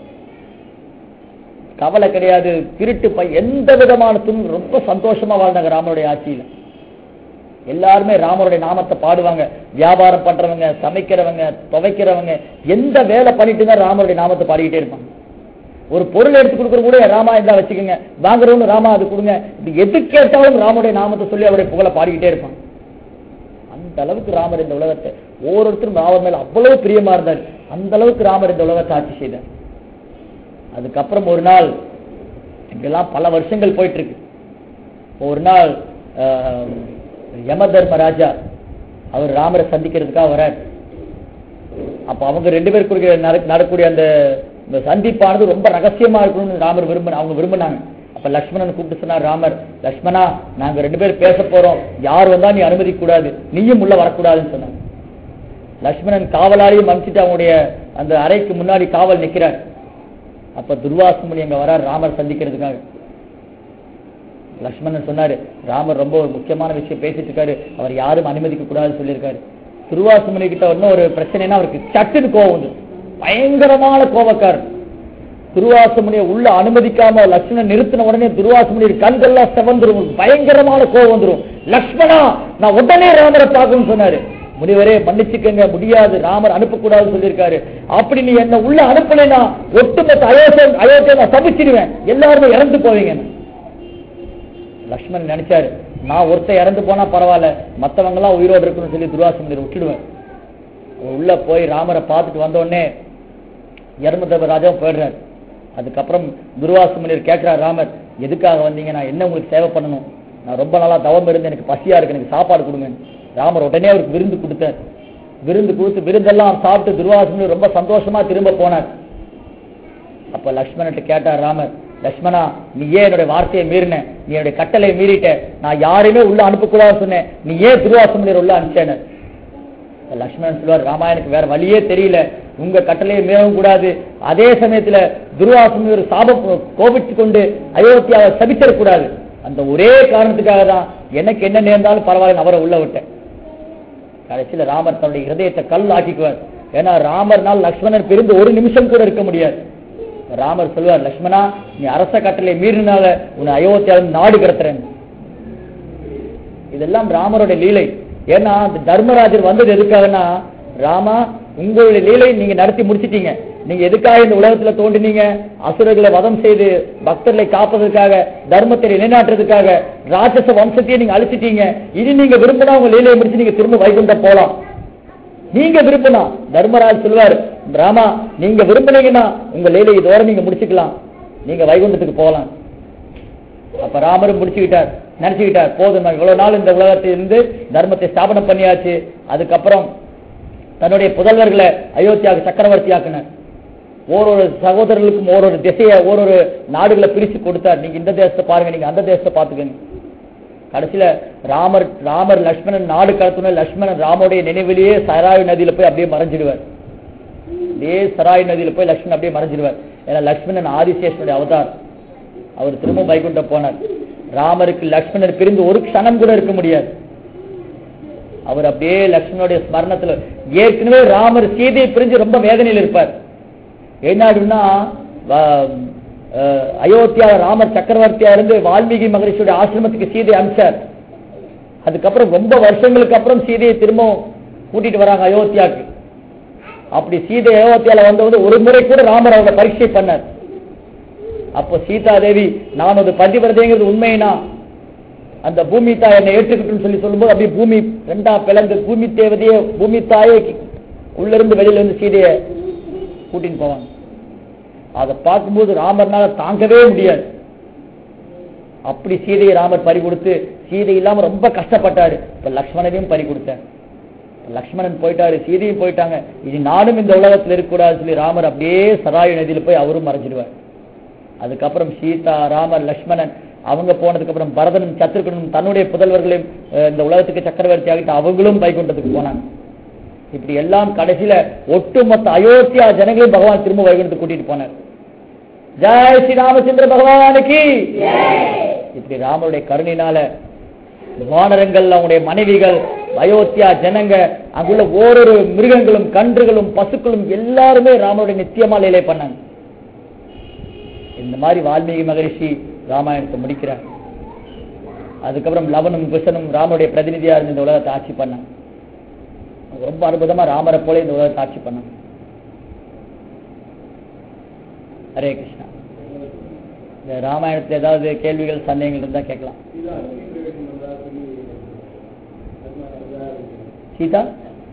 கவலை கிடையாது திருட்டு பை எந்த விதமான துன்பம் ரொம்ப சந்தோஷமா வாழ்ந்தாங்க ராமருடைய ஆட்சியில எல்லாருமே ராமருடைய நாமத்தை பாடுவாங்க வியாபாரம் பண்றவங்க சமைக்கிறவங்க துவைக்கிறவங்க எந்த வேலை பண்ணிட்டு தான் ராமருடைய நாமத்தை பாடிக்கிட்டே இருப்பாங்க ஒரு பொருள் எடுத்து கொடுக்குற கூட ராமா இருந்தா வச்சுக்கோங்க வாங்குறவங்க ராமா அது கொடுங்க இது எது கேட்டாலும் ராமருடைய நாமத்தை சொல்லி அவருடைய புகழை பாடிக்கிட்டே இருப்பாங்க அந்த அளவுக்கு ராமர் இந்த உலகத்தை ஒவ்வொருத்தரும் ராமர் மேல அவ்வளவு பிரியமா இருந்தார் அந்த அளவுக்கு ராமர் இந்த உலகத்தை ஆட்சி செய்தார் அதுக்கப்புறம் ஒரு நாள் இங்கெல்லாம் பல வருஷங்கள் போயிட்டு இருக்கு ஒரு நாள் ஆஹ், யம தர்ம ராஜா அவர் ராமரை சந்திக்கிறதுக்காக வரார் அப்ப அவங்க ரெண்டு பேருக்கு நடக்கூடிய அந்த இந்த சந்திப்பானது ரொம்ப ரகசியமா இருக்கணும்னு ராமர் விரும்ப அவங்க விரும்பினாங்க அப்ப லக்ஷ்மணன் கூப்பிட்டு சொன்னார் ராமர் லக்ஷ்மணா நாங்க ரெண்டு பேரும் பேச போறோம் யார் வந்தா நீ அனுமதிக்க கூடாது நீயும் உள்ள வரக்கூடாதுன்னு சொன்னாங்க லக்ஷ்மணன் காவலாளியும் அனுப்பிச்சிட்டு அவங்களுடைய அந்த அறைக்கு முன்னாடி காவல் நிக்கிறார் அப்ப துர்வாச முனி அங்க வரார் ராமர் சந்திக்கிறதுக்காக லக்ஷ்மணன் சொன்னாரு ராமர் ரொம்ப ஒரு முக்கியமான விஷயம் பேசிட்டு இருக்காரு அவர் யாரும் அனுமதிக்க கூடாதுன்னு சொல்லியிருக்காரு துர்வாச முனி கிட்ட இன்னும் ஒரு பிரச்சனைனா அவருக்கு சட்டுன்னு கோவம் வந்து பயங்கரமான கோபக்காரர் துர்வாச முனியை உள்ள அனுமதிக்காம லட்சுமணன் நிறுத்தின உடனே துர்வாச முனி கண்கள்லாம் செவந்துரும் பயங்கரமான கோபம் வந்துரும் லக்ஷ்மணா நான் உடனே ராமரை பார்க்கணும்னு சொன்னாரு முனிவரே மன்னிச்சுக்கங்க முடியாது ராமர் அனுப்பக்கூடாதுன்னு சொல்லியிருக்காரு அப்படி நீ என்ன உள்ள அனுப்பலைன்னா ஒட்டுமொத்த அயோத்திய அயோத்தியை நான் சபிச்சிடுவேன் எல்லாருமே இறந்து போவீங்க லக்ஷ்மணன் நினைச்சாரு நான் ஒருத்தன் இறந்து போனா பரவாயில்ல மத்தவங்க எல்லாம் உயிரோடு இருக்கணும்னு சொல்லி துர்வாச முனிவர் விட்டுடுவேன் அவர் உள்ள போய் ராமரை பார்த்துட்டு வந்த உடனே யர்மதேவ ராஜாவும் போயிடுறாரு அதுக்கப்புறம் துர்வாச முனிவர் கேட்கிறார் ராமர் எதுக்காக வந்தீங்க நான் என்ன உங்களுக்கு சேவை பண்ணணும் நான் ரொம்ப நாளா தவம் இருந்து எனக்கு பசியா இருக்கு எனக்கு சாப்பாடு கொடுங்க ராமர் உடனே அவருக்கு விருந்து கொடுத்தார் விருந்து கொடுத்து விருந்தெல்லாம் சாப்பிட்டு துர்வாச முனிவர் ரொம்ப சந்தோஷமா திரும்ப போனார் அப்ப லக்ஷ்மணன் கேட்டார் ராமர் லக்ஷ்மணா நீ ஏன் என்னுடைய வார்த்தையை மீறின நீ என்னுடைய கட்டளை மீறிட்ட நான் யாரையுமே உள்ள அனுப்பக்கூடாதுன்னு சொன்னேன் நீ ஏன் துர்வாச முனிவர் உள்ள அனுப்பிச்சேன்னு லக்ஷ்மணன் சொல்வார் ராமா எனக்கு வேற வழியே தெரியல உங்க கட்டளையை மீறவும் கூடாது அதே சமயத்துல துர்வாசன் ஒரு சாபம் கோபிச்சு கொண்டு அயோத்தியாவை சபிச்சிடக்கூடாது அந்த ஒரே காரணத்துக்காக தான் எனக்கு என்ன நேர்ந்தாலும் பரவாயில்ல அவரை உள்ள விட்டேன் கடைசியில ராமர் தன்னுடைய ஹிருதயத்தை கல் ஆக்கிக்குவார் ஏன்னா ராமர்னால் லக்ஷ்மணன் பிரிந்து ஒரு நிமிஷம் கூட இருக்க முடியாது ராமர் சொல்வார் லக்ஷ்மணா நீ அரச கட்டளை மீறினால உன்னை அயோத்தியாவில் நாடு கடத்துறேன் இதெல்லாம் ராமருடைய லீலை ஏன்னா அந்த தர்மராஜர் வந்தது எதுக்காகனா ராமா உங்களுடைய லீலை நீங்க நடத்தி முடிச்சிட்டீங்க நீங்க எதுக்காக இந்த உலகத்துல தோண்டினீங்க அசுரர்களை வதம் செய்து பக்தர்களை காப்பதற்காக தர்மத்தை நிலைநாட்டுறதுக்காக ராட்சச வம்சத்தையே நீங்க அழிச்சிட்டீங்க இனி நீங்க விரும்பினா உங்க லீலையை முடிச்சு நீங்க திரும்ப வைகுண்டம் போலாம் நீங்க விரும்பினா தர்மராஜ் சொல்வார் ராமா நீங்க விரும்பினீங்கன்னா உங்க லீலை இதோட நீங்க முடிச்சுக்கலாம் நீங்க வைகுண்டத்துக்கு போகலாம் அப்ப ராமரும் முடிச்சுக்கிட்டார் நினைச்சுக்கிட்டார் போதும் நான் இவ்வளவு நாள் இந்த உலகத்தில் இருந்து தர்மத்தை ஸ்தாபனம் பண்ணியாச்சு அதுக்கப்புறம் தன்னுடைய புதல்வர்களை அயோத்தியாவுக்கு சக்கரவர்த்தி ஆக்கினார் ஓரொரு சகோதரர்களுக்கும் ஓரொரு திசையை ஓரொரு நாடுகளை பிரிச்சு கொடுத்தார் நீங்க இந்த தேசத்தை பாருங்க நீங்க அந்த தேசத்தை பாத்துக்கங்க கடைசியில ராமர் ராமர் லக்ஷ்மணன் நாடு கடத்தணும் லக்ஷ்மணன் ராமருடைய நினைவிலேயே சராயு நதியில போய் அப்படியே மறைஞ்சிடுவார் அப்படியே சராயு நதியில போய் லக்ஷ்மணன் அப்படியே மறைஞ்சிடுவார் ஏன்னா லக்ஷ்மணன் ஆதிசேஷனுடைய அவதார் அவர் திரும்ப வைகுண்டம் போனார் ராமருக்கு லக்ஷ்மணர் பிரிந்து ஒரு க்ஷணம் கூட இருக்க முடியாது அவர் அப்படியே லக்ஷ்மணனுடைய ஸ்மரணத்துல ஏற்கனவே ராமர் சீதையை பிரிஞ்சு ரொம்ப வேதனையில் இருப்பார் ஏன்னாடுன்னா அயோத்தியா ராமர் சக்கரவர்த்தியா இருந்து வால்மீகி மகரிஷியுடைய ஆசிரமத்துக்கு சீதை அனுப்பிச்சார் அதுக்கப்புறம் ரொம்ப வருஷங்களுக்கு அப்புறம் சீதையை திரும்பவும் கூட்டிட்டு வராங்க அயோத்தியாக்கு அப்படி சீதை அயோத்தியால வந்தபோது ஒரு முறை கூட ராமர் அவரை பரீட்சை பண்ணார் அப்போ சீதா தேவி நான் ஒரு பதிவிரதைங்கிறது உண்மைனா அந்த பூமி தாய் என்னை ஏற்றுக்கிட்டு சொல்லி சொல்லும்போது அப்படியே பூமி ரெண்டா பிளந்து பூமி தேவதையே பூமி தாயே உள்ள இருந்து வெளியில இருந்து சீதையை கூட்டின்னு போவாங்க அதை பார்க்கும்போது ராமர்னால தாங்கவே முடியாது அப்படி சீதையை ராமர் பறி கொடுத்து சீதை இல்லாம ரொம்ப கஷ்டப்பட்டாரு இப்ப லக்ஷ்மணனையும் பறி கொடுத்தார் லக்ஷ்மணன் போயிட்டாரு சீதையும் போயிட்டாங்க இனி நானும் இந்த உலகத்துல இருக்கக்கூடாது சொல்லி ராமர் அப்படியே சராயு நதியில போய் அவரும் மறைஞ்சிடுவார் அதுக்கப்புறம் சீதா ராமர் லக்ஷ்மணன் அவங்க போனதுக்கு அப்புறம் பரதனும் சத்ருகனும் தன்னுடைய புதல்வர்களையும் இந்த உலகத்துக்கு சக்கரவர்த்தி ஆகிட்டு அவங்களும் வைகுண்டத்துக்கு போனாங்க இப்படி எல்லாம் கடைசியில ஒட்டுமொத்த அயோத்தியா ஜனங்களையும் பகவான் திரும்ப வைகுண்டத்துக்கு கூட்டிட்டு போனார் ஜெய் ஸ்ரீ ராமச்சந்திர பகவானுக்கு இப்படி ராமருடைய கருணையினால வானரங்கள் அவங்களுடைய மனைவிகள் அயோத்தியா ஜனங்க அங்குள்ள ஓரொரு மிருகங்களும் கன்றுகளும் பசுக்களும் எல்லாருமே ராமருடைய நித்தியமா லீலை பண்ணாங்க இந்த மாதிரி வால்மீகி மகரிஷி ராமாயணத்தை முடிக்கிறார் அதுக்கப்புறம் லவனும் குசனும் ராமருடைய பிரதிநிதியா இருந்து இந்த உலகத்தை ஆட்சி பண்ணாங்க ரொம்ப அற்புதமா ராமரை போல இந்த உலகத்தை ஆட்சி பண்ணாங்க ஹரே கிருஷ்ணா இந்த ராமாயணத்துல ஏதாவது கேள்விகள் சந்தேகங்கள் இருந்தா கேட்கலாம் சீதா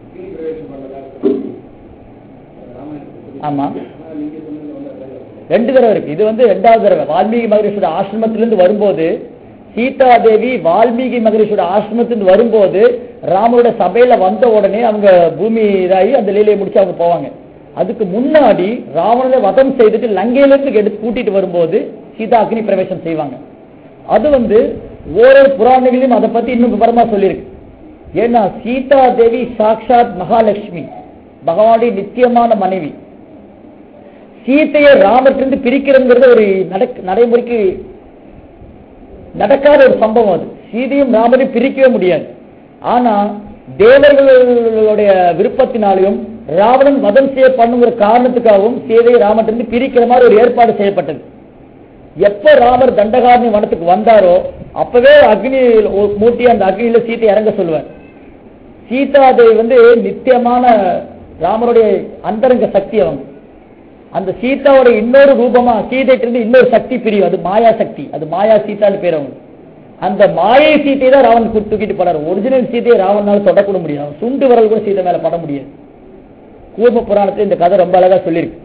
ஆமா ரெண்டு தடவை இருக்கு இது வந்து ரெண்டாவது தடவை வால்மீகி மகரிஷோட ஆசிரமத்திலிருந்து வரும்போது சீதா தேவி வால்மீகி மகரிஷோட ஆசிரமத்திலிருந்து வரும்போது ராமரோட சபையில வந்த உடனே அவங்க பூமி இதாகி அந்த லீலையை முடிச்சு அவங்க போவாங்க அதுக்கு முன்னாடி ராவணனை வதம் செய்துட்டு லங்கையிலிருந்து எடுத்து கூட்டிட்டு வரும்போது சீதா அக்னி பிரவேசம் செய்வாங்க அது வந்து ஓரொரு புராணங்களையும் அதை பத்தி இன்னும் விவரமா சொல்லியிருக்கு ஏன்னா சீதா தேவி சாக்ஷாத் மகாலட்சுமி பகவானுடைய நித்தியமான மனைவி சீத்தையை ராமத்திலிருந்து பிரிக்கிறதுங்கிறது ஒரு நடக்க நடைமுறைக்கு நடக்காத ஒரு சம்பவம் அது சீதையும் ராமரையும் பிரிக்கவே முடியாது ஆனா தேவர்களுடைய விருப்பத்தினாலையும் ராவணன் வதம் செய்ய பண்ணுங்கிற காரணத்துக்காகவும் சீதையை ராமத்திலிருந்து பிரிக்கிற மாதிரி ஒரு ஏற்பாடு செய்யப்பட்டது எப்ப ராமர் தண்டகாரணி வனத்துக்கு வந்தாரோ அப்பவே அக்னி மூட்டி அந்த அக்னியில சீத்தை இறங்க சொல்லுவார் சீதாதேவி வந்து நித்தியமான ராமருடைய அந்தரங்க சக்தி அவங்க அந்த சீதாவோட இன்னொரு ரூபமா சீதைட்டு இருந்து இன்னொரு சக்தி பிரியும் அது மாயா சக்தி அது மாயா சீதான்னு பேர் அவங்க அந்த மாயை சீத்தை தான் ராவன் தூக்கிட்டு போனார் ஒரிஜினல் சீதையை ராவனால தொடக்கூட முடியாது சுண்டு வரல் கூட சீதை மேல பட முடியாது கூர்ம புராணத்துல இந்த கதை ரொம்ப அழகா சொல்லியிருக்கு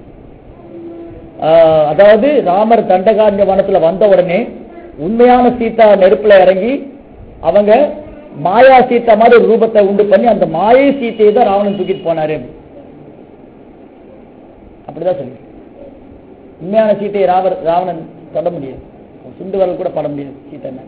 அதாவது ராமர் தண்டகாரண்ய வனத்துல வந்த உடனே உண்மையான சீதா நெருப்புல இறங்கி அவங்க மாயா சீதா மாதிரி ஒரு ரூபத்தை உண்டு பண்ணி அந்த மாயை சீத்தையை தான் ராவணன் தூக்கிட்டு போனாரு அப்படிதான் சொல்லி உண்மையான சீத்தையை ராவர் ராவணன் தொட முடியாது சுண்டு வரல் கூட பட முடியாது சீத்தை மேல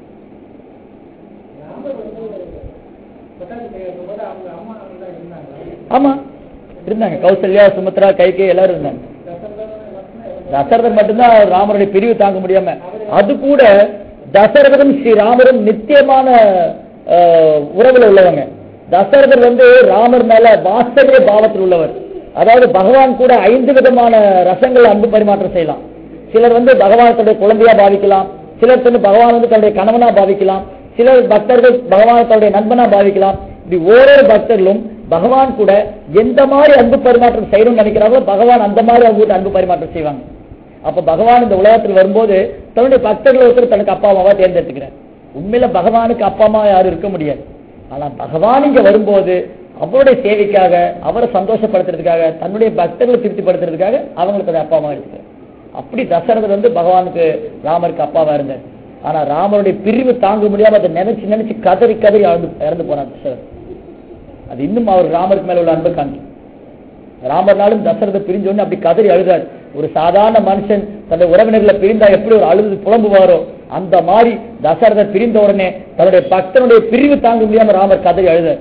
ஆமா இருந்தாங்க கௌசல்யா சுமித்ரா கைகே எல்லாரும் இருந்தாங்க தசரதன் மட்டும்தான் ராமருடைய பிரிவு தாங்க முடியாம அது கூட தசரதனும் ஸ்ரீராமரும் நித்தியமான உறவுல உள்ளவங்க தசரதர் வந்து ராமர் மேல வாஸ்தவிய பாவத்தில் உள்ளவர் அதாவது பகவான் கூட ஐந்து விதமான ரசங்கள் அன்பு பரிமாற்றம் செய்யலாம் சிலர் வந்து பகவான் தன்னுடைய குழந்தையா பாவிக்கலாம் சிலர் வந்து பகவான் வந்து தன்னுடைய கணவனா பாவிக்கலாம் சிலர் பக்தர்கள் பகவான் தன்னுடைய நண்பனா பாவிக்கலாம் இப்படி ஓரொரு பக்தர்களும் பகவான் கூட எந்த மாதிரி அன்பு பரிமாற்றம் செய்யணும்னு நினைக்கிறாங்களோ பகவான் அந்த மாதிரி அவங்க அன்பு பரிமாற்றம் செய்வாங்க அப்ப பகவான் இந்த உலகத்தில் வரும்போது தன்னுடைய பக்தர்கள் ஒருத்தர் தனக்கு அப்பா அம்மாவா தேர்ந்தெடுத்துக்கிறார் உண்மையில பகவானுக்கு அப்பா அம்மா யாரும் இருக்க முடியாது ஆனா பகவான் இங்க வரும்போது அவருடைய சேவைக்காக அவரை சந்தோஷப்படுத்துறதுக்காக தன்னுடைய பக்தர்களை திருப்திப்படுத்துறதுக்காக அவங்களுக்கு அதை அப்பா அம்மா எடுத்துக்கிறார் அப்படி தசரதர் வந்து பகவானுக்கு ராமருக்கு அப்பாவா இருந்தார் ஆனா ராமருடைய பிரிவு தாங்க முடியாம அதை நினைச்சு நினைச்சு கதறி கதறி இறந்து இறந்து போனார் தசரதர் அது இன்னும் அவர் ராமருக்கு மேல உள்ள அன்பு காண்பி ராமர்னாலும் தசரத பிரிஞ்சோன்னு அப்படி கதறி அழுதார் ஒரு சாதாரண மனுஷன் தன்னுடைய உறவினர்களை பிரிந்தா எப்படி ஒரு அழுது புலம்புவாரோ அந்த மாதிரி தசரதர் பிரிந்த உடனே தன்னுடைய பக்தனுடைய பிரிவு தாங்க முடியாம ராமர் கதறி அழுதார்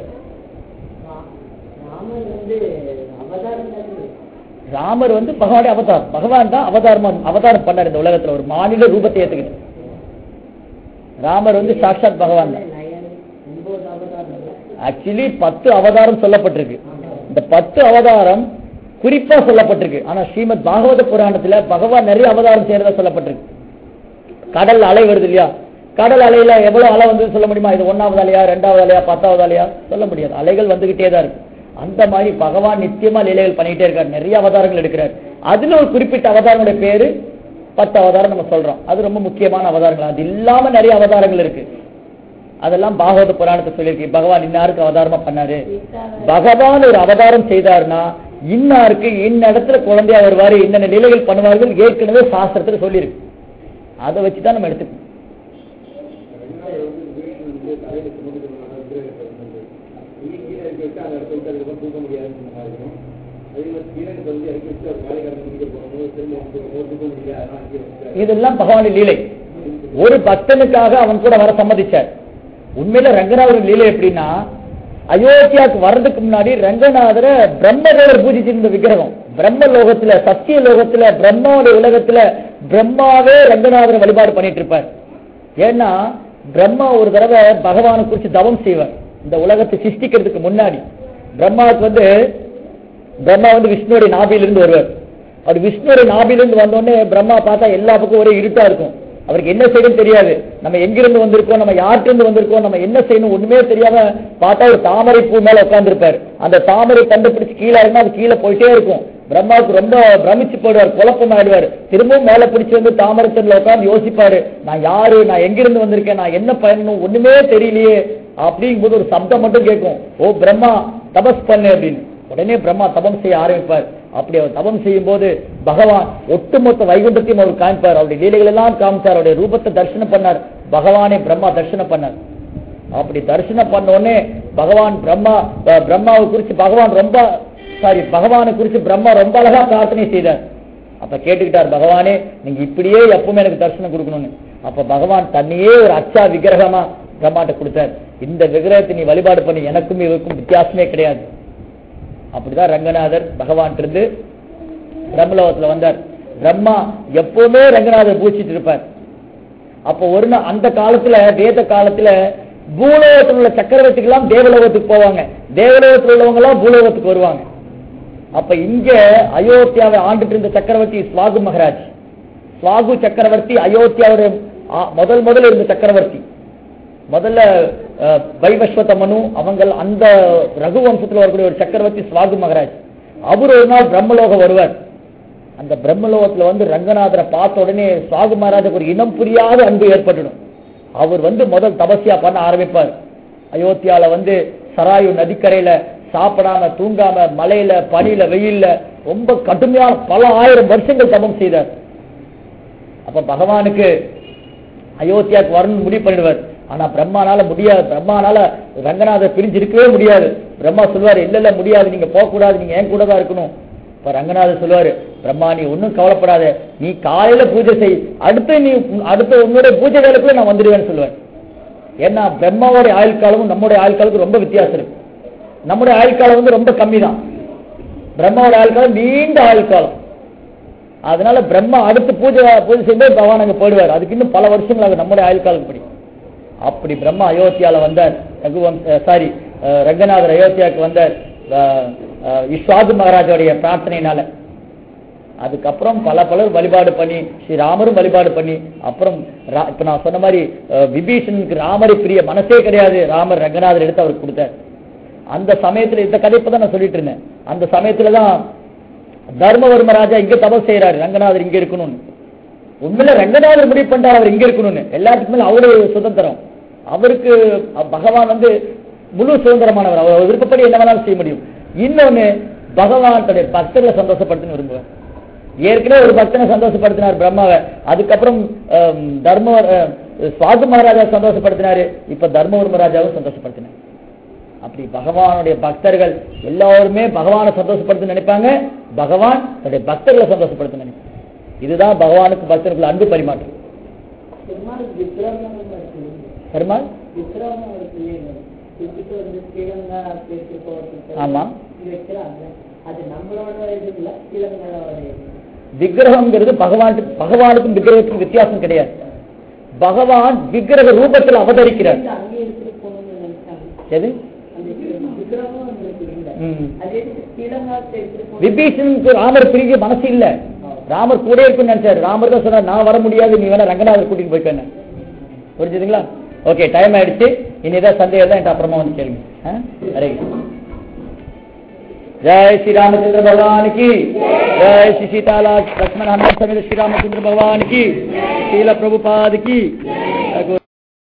ராமர் வந்து அவதாரம் தானே ராமர் வந்து பகவானுடைய அவதாரம் பகவான் தான் அவதாரமா அவதாரம் பண்ணார் இந்த உலகத்துல ஒரு மாநில ரூபத்தை ஏத்துக்கிட்டு ராமர் வந்து சாட்சாத் பகவான் தான் நயன் ஒன்பது அவதாரம் இல்ல ஆக்சுவலி பத்து அவதாரம் சொல்லப்பட்டிருக்கு இந்த பத்து அவதாரம் குறிப்பா சொல்லப்பட்டிருக்கு ஆனா ஸ்ரீமத் பாகவத புராணத்துல பகவான் நிறைய அவதாரம் செய்யறதா சொல்லப்பட்டிருக்கு கடல் அலை வருது இல்லையா கடல் அலையில எவ்வளவு அலை வந்து சொல்ல முடியுமா இது ஒன்னாவது அலையா ரெண்டாவது அலையா பத்தாவது அலையா சொல்ல முடியாது அலைகள் வந்துகிட்டே தான் இருக்கு அந்த மாதிரி பகவான் நித்தியமா லீலைகள் பண்ணிட்டே இருக்காரு நிறைய அவதாரங்கள் எடுக்கிறார் அதுல ஒரு குறிப்பிட்ட அவதாரங்களுடைய பேரு பத்து அவதாரம் நம்ம சொல்றோம் அது ரொம்ப முக்கியமான அவதாரங்கள் அது இல்லாம நிறைய அவதாரங்கள் இருக்கு அதெல்லாம் பாகவத புராணத்தை சொல்லியிருக்கு பகவான் இன்னாருக்கு அவதாரமா பண்ணாரு பகவான் ஒரு அவதாரம் செய்தாருன்னா இன்னாருக்கு இன்ன இடத்துல குழந்தையா வருவாரு இன்னென்ன நிலைகள் பண்ணுவார்கள் ஏற்கனவே சாஸ்திரத்துல சொல்லியிருக்கு அதை வச்சுதான் நம்ம எடுத்துக்கணும் இதெல்லாம் பகவானின் லீலை ஒரு பக்தனுக்காக அவன் கூட வர சம்மதிச்சார் உண்மையில ரங்கநாதர் லீலை எப்படின்னா அயோத்தியாவுக்கு வர்றதுக்கு முன்னாடி ரங்கநாதரை பிரம்மதேவர் பூஜிச்சிருந்த விக்கிரகம் பிரம்ம லோகத்துல சத்திய லோகத்துல பிரம்மாவுடைய உலகத்துல பிரம்மாவே ரங்கநாதரை வழிபாடு பண்ணிட்டு இருப்பார் ஏன்னா பிரம்மா ஒரு தடவை பகவானை குறிச்சு தவம் செய்வார் இந்த உலகத்தை சிருஷ்டிக்கிறதுக்கு முன்னாடி பிரம்மாவுக்கு வந்து பிரம்மா வந்து விஷ்ணுடைய நாபியிலிருந்து வருவார் அவர் விஷ்ணுடைய நாபியிலிருந்து வந்தோடனே பிரம்மா பார்த்தா எல்லா பக்கம் ஒரே இருட்டா இருக்கும் அவருக்கு என்ன செய்யணும் தெரியாது நம்ம எங்கிருந்து வந்திருக்கோம் நம்ம யார்கிட்ட வந்திருக்கோம் நம்ம என்ன செய்யணும் ஒண்ணுமே தெரியாம பார்த்தா ஒரு தாமரை பூ மேல உட்கார்ந்துருப்பாரு அந்த தாமரை கண்டுபிடிச்சு கீழே இருந்தா அது கீழே போயிட்டே இருக்கும் பிரம்மாவுக்கு ரொம்ப பிரமிச்சு போயிடுவார் குழப்பம் ஆயிடுவார் திரும்பவும் மேல பிடிச்சு வந்து தாமரை தண்ணில உட்கார்ந்து யோசிப்பாரு நான் யாரு நான் எங்கிருந்து வந்திருக்கேன் நான் என்ன பயணம் ஒண்ணுமே தெரியலையே அப்படிங்கும்போது ஒரு சப்தம் மட்டும் கேட்கும் ஓ பிரம்மா தபஸ் பண்ணு அப்படின்னு உடனே பிரம்மா தபம் செய்ய ஆரம்பிப்பார் அப்படி அவர் தபம் செய்யும் போது பகவான் ஒட்டுமொத்த வைகுண்டத்தையும் அவர் காமிப்பார் அவருடைய லீலைகள் எல்லாம் காமிச்சார் அவருடைய ரூபத்தை தரிசனம் பண்ணார் பகவானே பிரம்மா தரிசனம் பண்ணார் அப்படி தரிசனம் பண்ண உடனே பகவான் பிரம்மா அஹ், பிரம்மாவை குறிச்சு பகவான் ரொம்ப சாரி பகவானை குறிச்சு பிரம்மா ரொம்ப அழகா பிரார்த்தனை செய்தார் அப்ப கேட்டுக்கிட்டார் பகவானே நீங்க இப்படியே எப்பவுமே எனக்கு தரிசனம் கொடுக்கணும்னு அப்ப பகவான் தன்னையே ஒரு அச்சா விக்கிரகமா பிரம்மாட்ட கொடுத்தார் இந்த விக்கிரகத்தை நீ வழிபாடு பண்ணி எனக்கும் இவருக்கும் வித்தியாசமே கிடையாது அப்படிதான் ரங்கநாதர் பகவான் இருந்து பிரம்மலோகத்துல வந்தார் பிரம்மா எப்பவுமே ரங்கநாதர் பூச்சிட்டு இருப்பார் அப்போ ஒரு நாள் அந்த காலத்துல வேத காலத்துல பூலோகத்தில் உள்ள சக்கரவர்த்திக்கெல்லாம் தேவலோகத்துக்கு போவாங்க தேவலோகத்தில் உள்ளவங்க எல்லாம் பூலோகத்துக்கு வருவாங்க அப்ப இங்க அயோத்தியாவை ஆண்டுட்டு இருந்த சக்கரவர்த்தி ஸ்வாகு மகராஜ் ஸ்வாகு சக்கரவர்த்தி அயோத்தியாவுடைய ஆ, முதல் முதல்ல இருந்த சக்கரவர்த்தி முதல்ல அஹ், வைவஸ்வத மனு அவங்க அந்த ரகுவம்சத்துல வரக்கூடிய ஒரு சக்கரவர்த்தி ஸ்வாகு மகராஜ் அவர் ஒரு நாள் பிரம்மலோகம் வருவார் அந்த பிரம்மலோகத்துல வந்து ரங்கநாதரை பார்த்த உடனே சுவாகு மகாராஜுக்கு ஒரு இனம் புரியாத அன்பு ஏற்பட்டுடும் அவர் வந்து முதல் தபஸ்யா பண்ண ஆரம்பிப்பார் அயோத்தியால வந்து சராயு நதிக்கரையில சாப்பிடாம தூங்காம மலையில பனியில வெயில்ல ரொம்ப கடுமையான பல ஆயிரம் வருஷங்கள் தபம் செய்தார் அப்ப பகவானுக்கு அயோத்தியாவுக்கு வரணும்னு முடிவு பண்ணிடுவார் ஆனா பிரம்மானால முடியாது பிரம்மானால ரங்கநாதர் பிரிஞ்சு இருக்கவே முடியாது பிரம்மா சொல்லுவாரு இல்ல இல்ல முடியாது நீங்க போக கூடாது நீங்க என் கூட தான் இருக்கணும் இப்ப ரங்கநாதர் சொல்லுவாரு பிரம்மா நீ ஒன்னும் கவலைப்படாத நீ காலையில பூஜை செய் அடுத்து நீ அடுத்த உன்னுடைய பூஜை வேலைக்குள்ள நான் வந்துடுவேன்னு சொல்லுவேன் ஏன்னா பிரம்மாவோடைய ஆயுள் காலமும் நம்முடைய ஆயுள் காலத்துக்கு ரொம்ப வித்தியாசம் இருக்கு நம்முடைய ஆயுள் காலம் வந்து ரொம்ப கம்மி தான் பிரம்மாவோட ஆயுள் காலம் நீண்ட ஆயுள் காலம் அதனால பிரம்மா அடுத்து பூஜை பூஜை செய்யும்போது பகவான் அங்க போயிடுவார் அதுக்கு இன்னும் பல வருஷங்கள் ஆகும் நம்முடைய ஆயுள் காலம் படி அப்படி பிரம்மா அயோத்தியால வந்தார் ரகுவம் சாரி ரங்கநாதர் அயோத்தியாவுக்கு வந்தார் அஹ், அஹ், இஸ்வாது மகாராஜோடைய பிரார்த்தனையினால அதுக்கப்புறம் பல பலர் வழிபாடு பண்ணி ஸ்ரீராமரும் வழிபாடு பண்ணி அப்புறம் ரா- இப்ப நான் சொன்ன மாதிரி அஹ், விபீஷணனுக்கு ராமரை பிரிய மனசே கிடையாது ராமர் ரங்கநாதர் எடுத்து அவருக்கு கொடுத்தார் அந்த சமயத்துல இந்த கதை இப்பதான் நான் சொல்லிட்டு இருந்தேன் அந்த சமயத்துல தான் தர்மவர்ம ராஜா இங்க தபஸ் செய்யறாரு ரங்கநாதர் இங்க இருக்கணும்னு உண்மையில ரங்கநாதர் முடிவு பண்றாரு அவர் இங்க இருக்கணும்னு எல்லாத்துக்கும் மேல அவருடைய சுதந்திரம் அவருக்கு அ- பகவான் வந்து முழு சுதந்திரமானவர் அவர் விருப்பப்படி என்ன வேணாலும் செய்ய முடியும் இன்னொன்னு பகவான் தன்னுடைய பக்தர்களை சந்தோஷப்படுத்தணும் விரும்புவார் ஏற்கனவே ஒரு பக்தனை சந்தோஷப்படுத்தினார் பிரம்மாவை அதுக்கப்புறம் அம், தர்ம அஹ், சுவாகு மகாராஜா சந்தோஷப்படுத்தினாரு இப்ப தர்மவர்ம ராஜாவும் சந்தோஷப்படுத்தினார் அப்படி பகவானுடைய பக்தர்கள் எல்லாருமே பகவானை சந்தோஷப்படுத்த நினைப்பாங்க பகவான் தன்னுடைய பக்தர்களை சந்தோஷப்படுத்த நினைப்பாங்க இதுதான் பகவானுக்கு பக்தர்கள் அன்பு பரிமாற்றம் பெருமாள் விக்ரமம் இருக்கு பெருமாள் விக்ரமம் இருக்கு இல்லைங்க இதுக்கு வந்து ஸ்ரீலங்கா பேசி போகிறதுக்கு ஆமா. வைக்கிறாங்க அது நம்மளோட இது இல்ல ஸ்ரீலங்காவோட இது விக்கிரகம்ங்கிறது பகவான் பகவானுக்கும் விக்கிரகத்துக்கும் வித்தியாசம் கிடையாது பகவான் விக்கிரக ரூபத்தில் அவதரிக்கிறார் இது அங்கே எடுத்துட்டு போகணும்னு நினைச்சாங்க எது அந்த விக்ரமம் உங்களுக்கு இல்ல ம். அது எதுக்கு ஸ்ரீலங்காவுக்கு எடுத்துட்டு போகணும் விபீஷனுக்கு ராமர் பிரிக்க மனசு இல்ல ராமர் கூட இருக்குன்னு நினைச்சாரு ராமர் தான் சொன்னார் நான் வர முடியாது நீ வேணா ரங்கநாதர் கூட்டிட்டு போயிட்டேன்னு புரிஞ்சுதுங்களா ஓகே டைம் ஆயிடுச்சு இனி ஏதாவது சந்தேகம் தான் என்கிட்ட அப்புறமா வந்து கேளுங்க ஆ? ஹரே கிருஷ்ணா. जय श्री रामचंद्र भगवान की जय श्री सीताला लक्ष्मण हनुमान समेत श्री रामचंद्र भगवान की शीला प्रभुपाद की